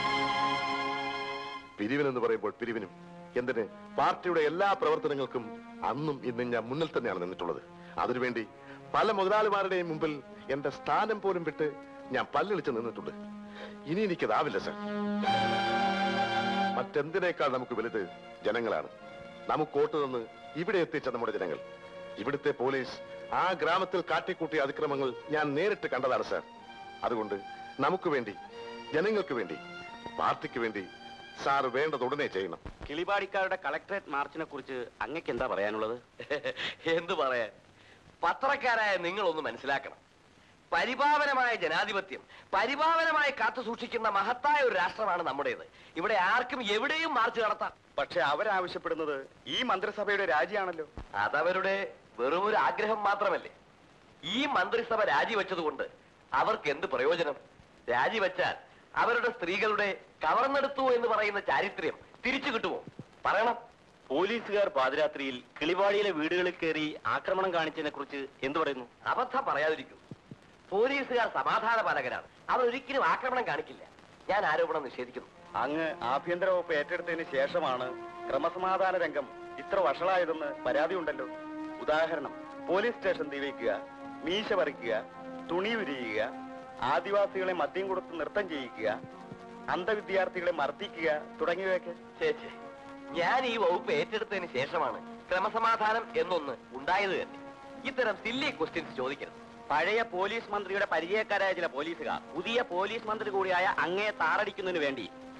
പിരിവിനെന്ന് പറയുമ്പോൾ പിരിവിനും എന്തിന് പാർട്ടിയുടെ എല്ലാ പ്രവർത്തനങ്ങൾക്കും അന്നും ഇന്നും ഞാൻ മുന്നിൽ തന്നെയാണ് നിന്നിട്ടുള്ളത് അതിനുവേണ്ടി പല മുതലാളിമാരുടെയും മുമ്പിൽ എന്റെ സ്ഥാനം പോലും വിട്ട് ഞാൻ പല്ലിളിച്ച് നിന്നിട്ടുണ്ട് ഇനി എനിക്കതാവില്ല സാർ മറ്റെന്തിനേക്കാൾ നമുക്ക് വലുത് ജനങ്ങളാണ് നമുക്ക് വോട്ട് തന്ന് ഇവിടെ എത്തിച്ച നമ്മുടെ ജനങ്ങൾ ഇവിടുത്തെ പോലീസ് ആ ഗ്രാമത്തിൽ കാട്ടിക്കൂട്ടിയ അതിക്രമങ്ങൾ ഞാൻ നേരിട്ട് കണ്ടതാണ് സാർ അതുകൊണ്ട് നമുക്ക് വേണ്ടി ജനങ്ങൾക്ക് വേണ്ടി പാർട്ടിക്ക് വേണ്ടി സാർ വേണ്ടത് ഉടനെ ചെയ്യണം കിളിപാടിക്കാരുടെ കളക്ടറേറ്റ് മാർച്ചിനെ കുറിച്ച് അങ്ങക്ക് എന്താ പറയാനുള്ളത് എന്തു പറയാൻ പത്രക്കാരായ നിങ്ങളൊന്ന് മനസ്സിലാക്കണം പരിപാവനമായ ജനാധിപത്യം പരിപാവനമായി കാത്തു സൂക്ഷിക്കുന്ന മഹത്തായ ഒരു രാഷ്ട്രമാണ് നമ്മുടേത് ഇവിടെ ആർക്കും എവിടെയും മാർച്ച് നടത്താം പക്ഷെ അവരാവശ്യപ്പെടുന്നത് ഈ മന്ത്രിസഭയുടെ രാജിയാണല്ലോ അതവരുടെ വെറും ഒരു ആഗ്രഹം മാത്രമല്ലേ ഈ മന്ത്രിസഭ രാജിവെച്ചതുകൊണ്ട് അവർക്ക് എന്ത് പ്രയോജനം രാജിവെച്ചാൽ അവരുടെ സ്ത്രീകളുടെ കവർന്നെടുത്തു എന്ന് പറയുന്ന ചാരിത്രം തിരിച്ചു കിട്ടുമോ പറയണം പോലീസുകാർ പാതിരാത്രിയിൽ കിളിവാടിയിലെ വീടുകളിൽ കയറി ആക്രമണം കാണിച്ചതിനെ കുറിച്ച് എന്തു പറയുന്നു അബദ്ധം പറയാതിരിക്കൂ പോലീസുകാർ സമാധാന പാലകരാണ് അവർ ഒരിക്കലും ആക്രമണം കാണിക്കില്ല ഞാൻ ആരോപണം നിഷേധിക്കുന്നു അങ്ങ് ആഭ്യന്തര വകുപ്പ് ഏറ്റെടുത്തതിന് ശേഷമാണ് ക്രമസമാധാന രംഗം ഇത്ര വഷളായതെന്ന് പരാതിയുണ്ടല്ലോ ഉദാഹരണം പോലീസ് സ്റ്റേഷൻ തീവയ്ക്കുക മീശ പറിക്കുക തുണി ഉരിയുക ആദിവാസികളെ മദ്യം കൊടുത്ത് നൃത്തം ചെയ്യിക്കുക അന്ധവിദ്യാർത്ഥികളെ മർദ്ദിക്കുക തുടങ്ങിയവയൊക്കെ ചേച്ചി ഞാൻ ഈ വകുപ്പ് ഏറ്റെടുത്തതിന് ശേഷമാണ് ക്രമസമാധാനം എന്നൊന്ന് ഉണ്ടായത് തന്നെ ഇത്തരം സില്ലി ക്വസ്റ്റ്യൻസ് ചോദിക്കരുത് പഴയ പോലീസ് മന്ത്രിയുടെ പരിചയക്കാരായ ചില പോലീസുകാർ പുതിയ പോലീസ് മന്ത്രി കൂടിയായ അങ്ങയെ താറടിക്കുന്നതിന് വേണ്ടി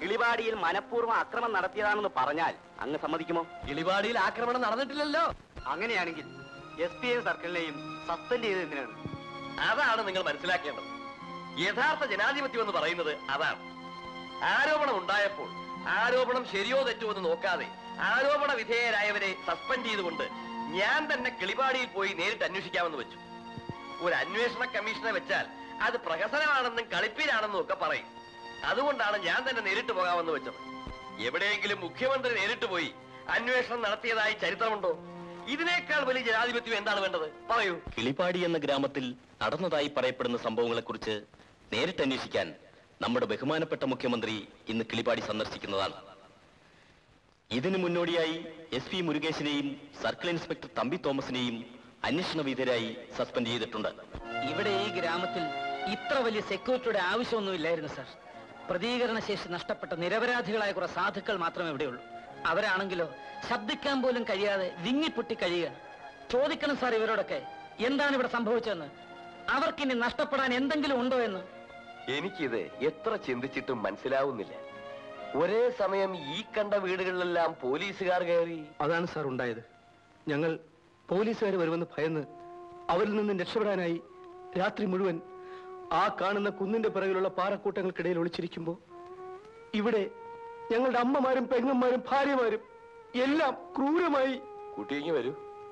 കിളിവാടിയിൽ മനഃപൂർവ്വം അക്രമം നടത്തിയതാണെന്ന് പറഞ്ഞാൽ അങ്ങ് സമ്മതിക്കുമോ കിളിവാടിയിൽ ആക്രമണം നടന്നിട്ടില്ലല്ലോ അങ്ങനെയാണെങ്കിൽ എസ് പി ഐ സർക്കിളിനെയും സസ്പെൻഡ് ചെയ്ത് എന്തിനാണ് അതാണ് നിങ്ങൾ മനസ്സിലാക്കേണ്ടത് യഥാർത്ഥ ജനാധിപത്യം എന്ന് പറയുന്നത് അതാണ് ആരോപണം ഉണ്ടായപ്പോൾ ആരോപണം ശരിയോ തെറ്റോ എന്ന് നോക്കാതെ ആരോപണ വിധേയരായവരെ സസ്പെൻഡ് ചെയ്തുകൊണ്ട് ഞാൻ തന്നെ കിളിപാടിയിൽ പോയി നേരിട്ട് അന്വേഷിക്കാമെന്ന് വെച്ചു ഒരു അന്വേഷണ കമ്മീഷനെ വെച്ചാൽ അത് പ്രഹസനമാണെന്നും കളിപ്പീരാണെന്നും ഒക്കെ പറയും അതുകൊണ്ടാണ് ഞാൻ തന്നെ നേരിട്ട് പോകാമെന്ന് വെച്ചത് എവിടെയെങ്കിലും മുഖ്യമന്ത്രി നേരിട്ട് പോയി അന്വേഷണം നടത്തിയതായി ചരിത്രമുണ്ടോ ഇതിനേക്കാൾ വലിയ ജനാധിപത്യം എന്താണ് വേണ്ടത് പറയൂ കിളിപ്പാടി എന്ന ഗ്രാമത്തിൽ നടന്നതായി പറയപ്പെടുന്ന സംഭവങ്ങളെക്കുറിച്ച് നേരിട്ട് അന്വേഷിക്കാൻ നമ്മുടെ ബഹുമാനപ്പെട്ട മുഖ്യമന്ത്രി ഇന്ന് കിളിപ്പാടി സന്ദർശിക്കുന്നതാണ് ഇതിനു മുന്നോടിയായി എസ് പി മുരുകേശിനെയും സർക്കിൾ ഇൻസ്പെക്ടർ തമ്പി തോമസിനെയും അന്വേഷണ വിധേയരായി സസ്പെൻഡ് ചെയ്തിട്ടുണ്ട് ഇവിടെ ഈ ഗ്രാമത്തിൽ ഇത്ര വലിയ സെക്യൂരിറ്റിയുടെ ആവശ്യമൊന്നുമില്ലായിരുന്നു സർ പ്രതികരണ ശേഷി നഷ്ടപ്പെട്ട നിരപരാധികളായ കുറെ സാധുക്കൾ മാത്രമേ ഇവിടെയുള്ളൂ അവരാണെങ്കിലോ ശബ്ദിക്കാൻ പോലും കഴിയാതെ വിങ്ങിപ്പൊട്ടി കഴിയുകയാണ് ചോദിക്കണം സാർ ഇവരോടൊക്കെ എന്താണ് ഇവിടെ സംഭവിച്ചതെന്ന് അവർക്കിനി നഷ്ടപ്പെടാൻ എന്തെങ്കിലും ഉണ്ടോ എന്ന് എനിക്കിത് എത്ര ചിന്തിച്ചിട്ടും മനസ്സിലാവുന്നില്ല ഒരേ സമയം ഈ കണ്ട വീടുകളിലെല്ലാം പോലീസുകാർ കയറി അതാണ് സാർ ഉണ്ടായത് ഞങ്ങൾ പോലീസുകാർ വരുമെന്ന് ഭയന്ന് അവരിൽ നിന്നും രക്ഷപ്പെടാനായി രാത്രി മുഴുവൻ ആ കാണുന്ന കുന്നിന്റെ പിറകിലുള്ള പാറക്കൂട്ടങ്ങൾക്കിടയിൽ ഒളിച്ചിരിക്കുമ്പോൾ ഇവിടെ ഞങ്ങളുടെ അമ്മമാരും പെങ്ങന്മാരും ഭാര്യമാരും എല്ലാം ക്രൂരമായി കുട്ടിയെങ്കി വരൂ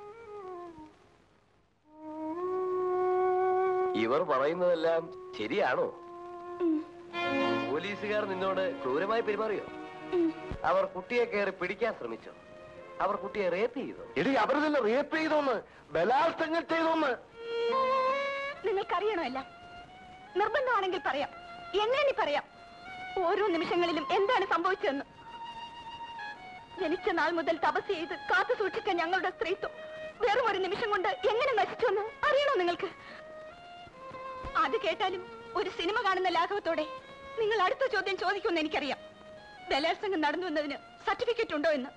ഇവർ പറയുന്നതെല്ലാം ശരിയാണോ പോലീസുകാർ നിന്നോട് ക്രൂരമായി പെരുമാറിയോ അവർ കുട്ടിയെ കയറി പിടിക്കാൻ ശ്രമിച്ചോ അവർ കുട്ടിയെ റേപ്പ് ചെയ്തോ എടി അവർ തന്നെ റേപ്പ് ചെയ്തോന്ന് ബലാത്സംഗം ചെയ്തോന്ന് നിങ്ങൾക്കറിയണോ എല്ലാം നിർബന്ധമാണെങ്കിൽ പറയാം എങ്ങനെ പറയാം ഓരോ നിമിഷങ്ങളിലും എന്താണ് സംഭവിച്ചതെന്ന് ജനിച്ച നാൾ മുതൽ തപസ് ചെയ്ത് കാത്തു സൂക്ഷിച്ച ഞങ്ങളുടെ സ്ത്രീത്വം വെറും ഒരു നിമിഷം കൊണ്ട് എങ്ങനെ നശിച്ചുവെന്ന് അറിയണോ നിങ്ങൾക്ക് അത് കേട്ടാലും ഒരു സിനിമ കാണുന്ന ലാഘവത്തോടെ നിങ്ങൾ അടുത്ത ചോദ്യം ചോദിക്കുമെന്ന് എനിക്കറിയാം ബലാത്സംഗം നടന്നു എന്നതിന് സർട്ടിഫിക്കറ്റ് ഉണ്ടോ എന്ന്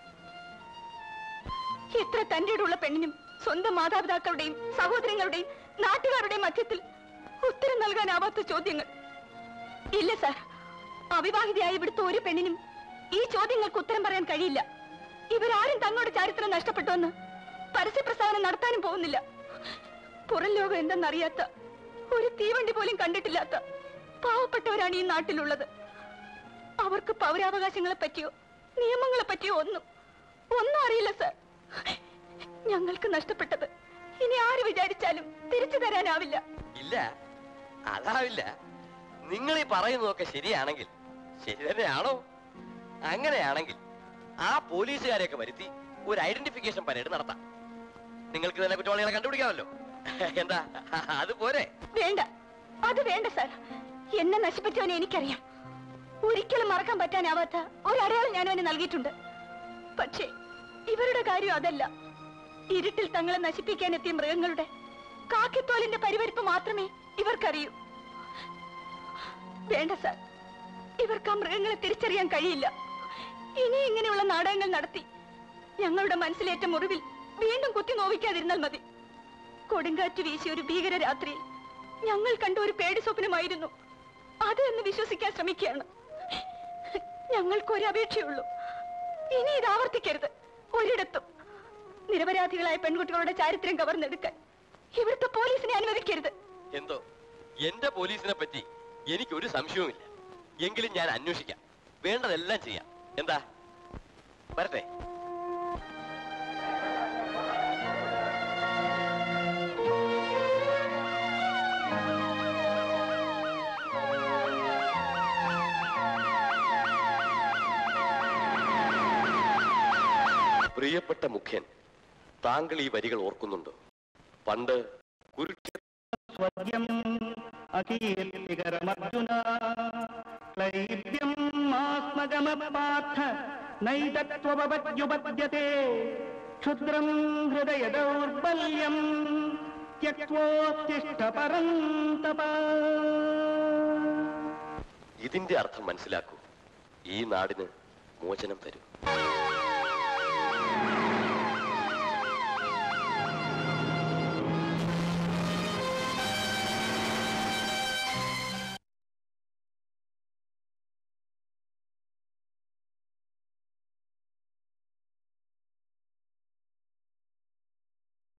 എത്ര തന്റെയുള്ള പെണ്ണിനും സ്വന്തം മാതാപിതാക്കളുടെയും സഹോദരങ്ങളുടെയും നാട്ടുകാരുടെയും മധ്യത്തിൽ ഉത്തരം നൽകാനാവാത്ത ചോദ്യങ്ങൾ ഇല്ല സാർ അവിവാഹിതയായ ഇവിടുത്തെ ഒരു പെണ്ണിനും ഈ ചോദ്യങ്ങൾക്ക് ഉത്തരം പറയാൻ കഴിയില്ല ഇവരാരും തങ്ങളുടെ ചരിത്രം നഷ്ടപ്പെട്ടുവെന്ന് പരസ്യപ്രസ്താവന നടത്താനും പോകുന്നില്ല പുറം ലോകം എന്തെന്നറിയാത്ത ഒരു തീവണ്ടി പോലും കണ്ടിട്ടില്ലാത്ത പാവപ്പെട്ടവരാണ് ഈ നാട്ടിലുള്ളത് അവർക്ക് പൗരാവകാശങ്ങളെ പറ്റിയോ നിയമങ്ങളെ പറ്റിയോ ഒന്നും ഒന്നും അറിയില്ല സാർ ഞങ്ങൾക്ക് നഷ്ടപ്പെട്ടത് ഇനി ആര് വിചാരിച്ചാലും തിരിച്ചു തരാനാവില്ല ഇല്ല അതാവില്ല നിങ്ങൾ ഈ പറയുന്നതൊക്കെ ശരിയാണെങ്കിൽ ശരി തന്നെയാണോ അങ്ങനെയാണെങ്കിൽ ആ പോലീസുകാരെയൊക്കെ വരുത്തി ഒരു ഐഡന്റിഫിക്കേഷൻ പരേഡ് നടത്താം നിങ്ങൾക്ക് തന്നെ കുറ്റവാളികളെ കണ്ടുപിടിക്കാമല്ലോ എന്താ അത് പോരെ വേണ്ട അത് വേണ്ട സാർ എന്നെ നശിപ്പിച്ചവനെ എനിക്കറിയാം ഒരിക്കലും മറക്കാൻ പറ്റാനാവാത്ത ഒരടയാളം ഞാൻ അവന് നൽകിയിട്ടുണ്ട് പക്ഷേ ഇവരുടെ കാര്യം അതല്ല ഇരുട്ടിൽ തങ്ങളെ നശിപ്പിക്കാൻ എത്തിയ മൃഗങ്ങളുടെ കാക്കിത്തോലിന്റെ പരിവരിപ്പ് മാത്രമേ ഇവർക്കറിയൂ വേണ്ട സാർ ഇവർക്ക് ആ മൃഗങ്ങളെ തിരിച്ചറിയാൻ കഴിയില്ല ഇനി ഇങ്ങനെയുള്ള നാടകങ്ങൾ നടത്തി ഞങ്ങളുടെ മനസ്സിലേറ്റ മുറിവിൽ വീണ്ടും കുത്തി നോവിക്കാതിരുന്നാൽ മതി കൊടുങ്കാറ്റ് വീശിയ ഒരു ഭീകര രാത്രിയിൽ ഞങ്ങൾ കണ്ട ഒരു പേടി സ്വപ്നമായിരുന്നു അത് എന്ന് വിശ്വസിക്കാൻ ശ്രമിക്കുകയാണ് ഞങ്ങൾക്കൊരു അപേക്ഷയുള്ളൂ ഇനി ഇത് ആവർത്തിക്കരുത് ഒരിടത്തും നിരപരാധികളായ പെൺകുട്ടികളുടെ ചാരിത്രം കവർന്നെടുക്കാൻ ഇവിടുത്തെ പോലീസിനെ അനുവദിക്കരുത് എന്തോ എന്റെ പോലീസിനെ പറ്റി എനിക്കൊരു സംശയവുമില്ല എങ്കിലും ഞാൻ അന്വേഷിക്കാം വേണ്ടതെല്ലാം ചെയ്യാം എന്താ വരട്ടെ പ്രിയപ്പെട്ട മുഖ്യൻ താങ്കൾ ഈ വരികൾ ഓർക്കുന്നുണ്ടോ പണ്ട് കുരുക്ഷേത്ര സ്വദ്യം അകീർത്തികരമർജുന ക്ലൈബ്യം മാസ്മഗമപാർത്ഥ നൈതത്വപപദ്യുപദ്യത്തെ ക്ഷുദ്രം ഹൃദയ ദൗർബല്യം ത്യക്വോത്തിഷ്ഠ പരന്തപ ഇതിന്റെ അർത്ഥം മനസ്സിലാക്കൂ ഈ നാടിന് മോചനം തരൂ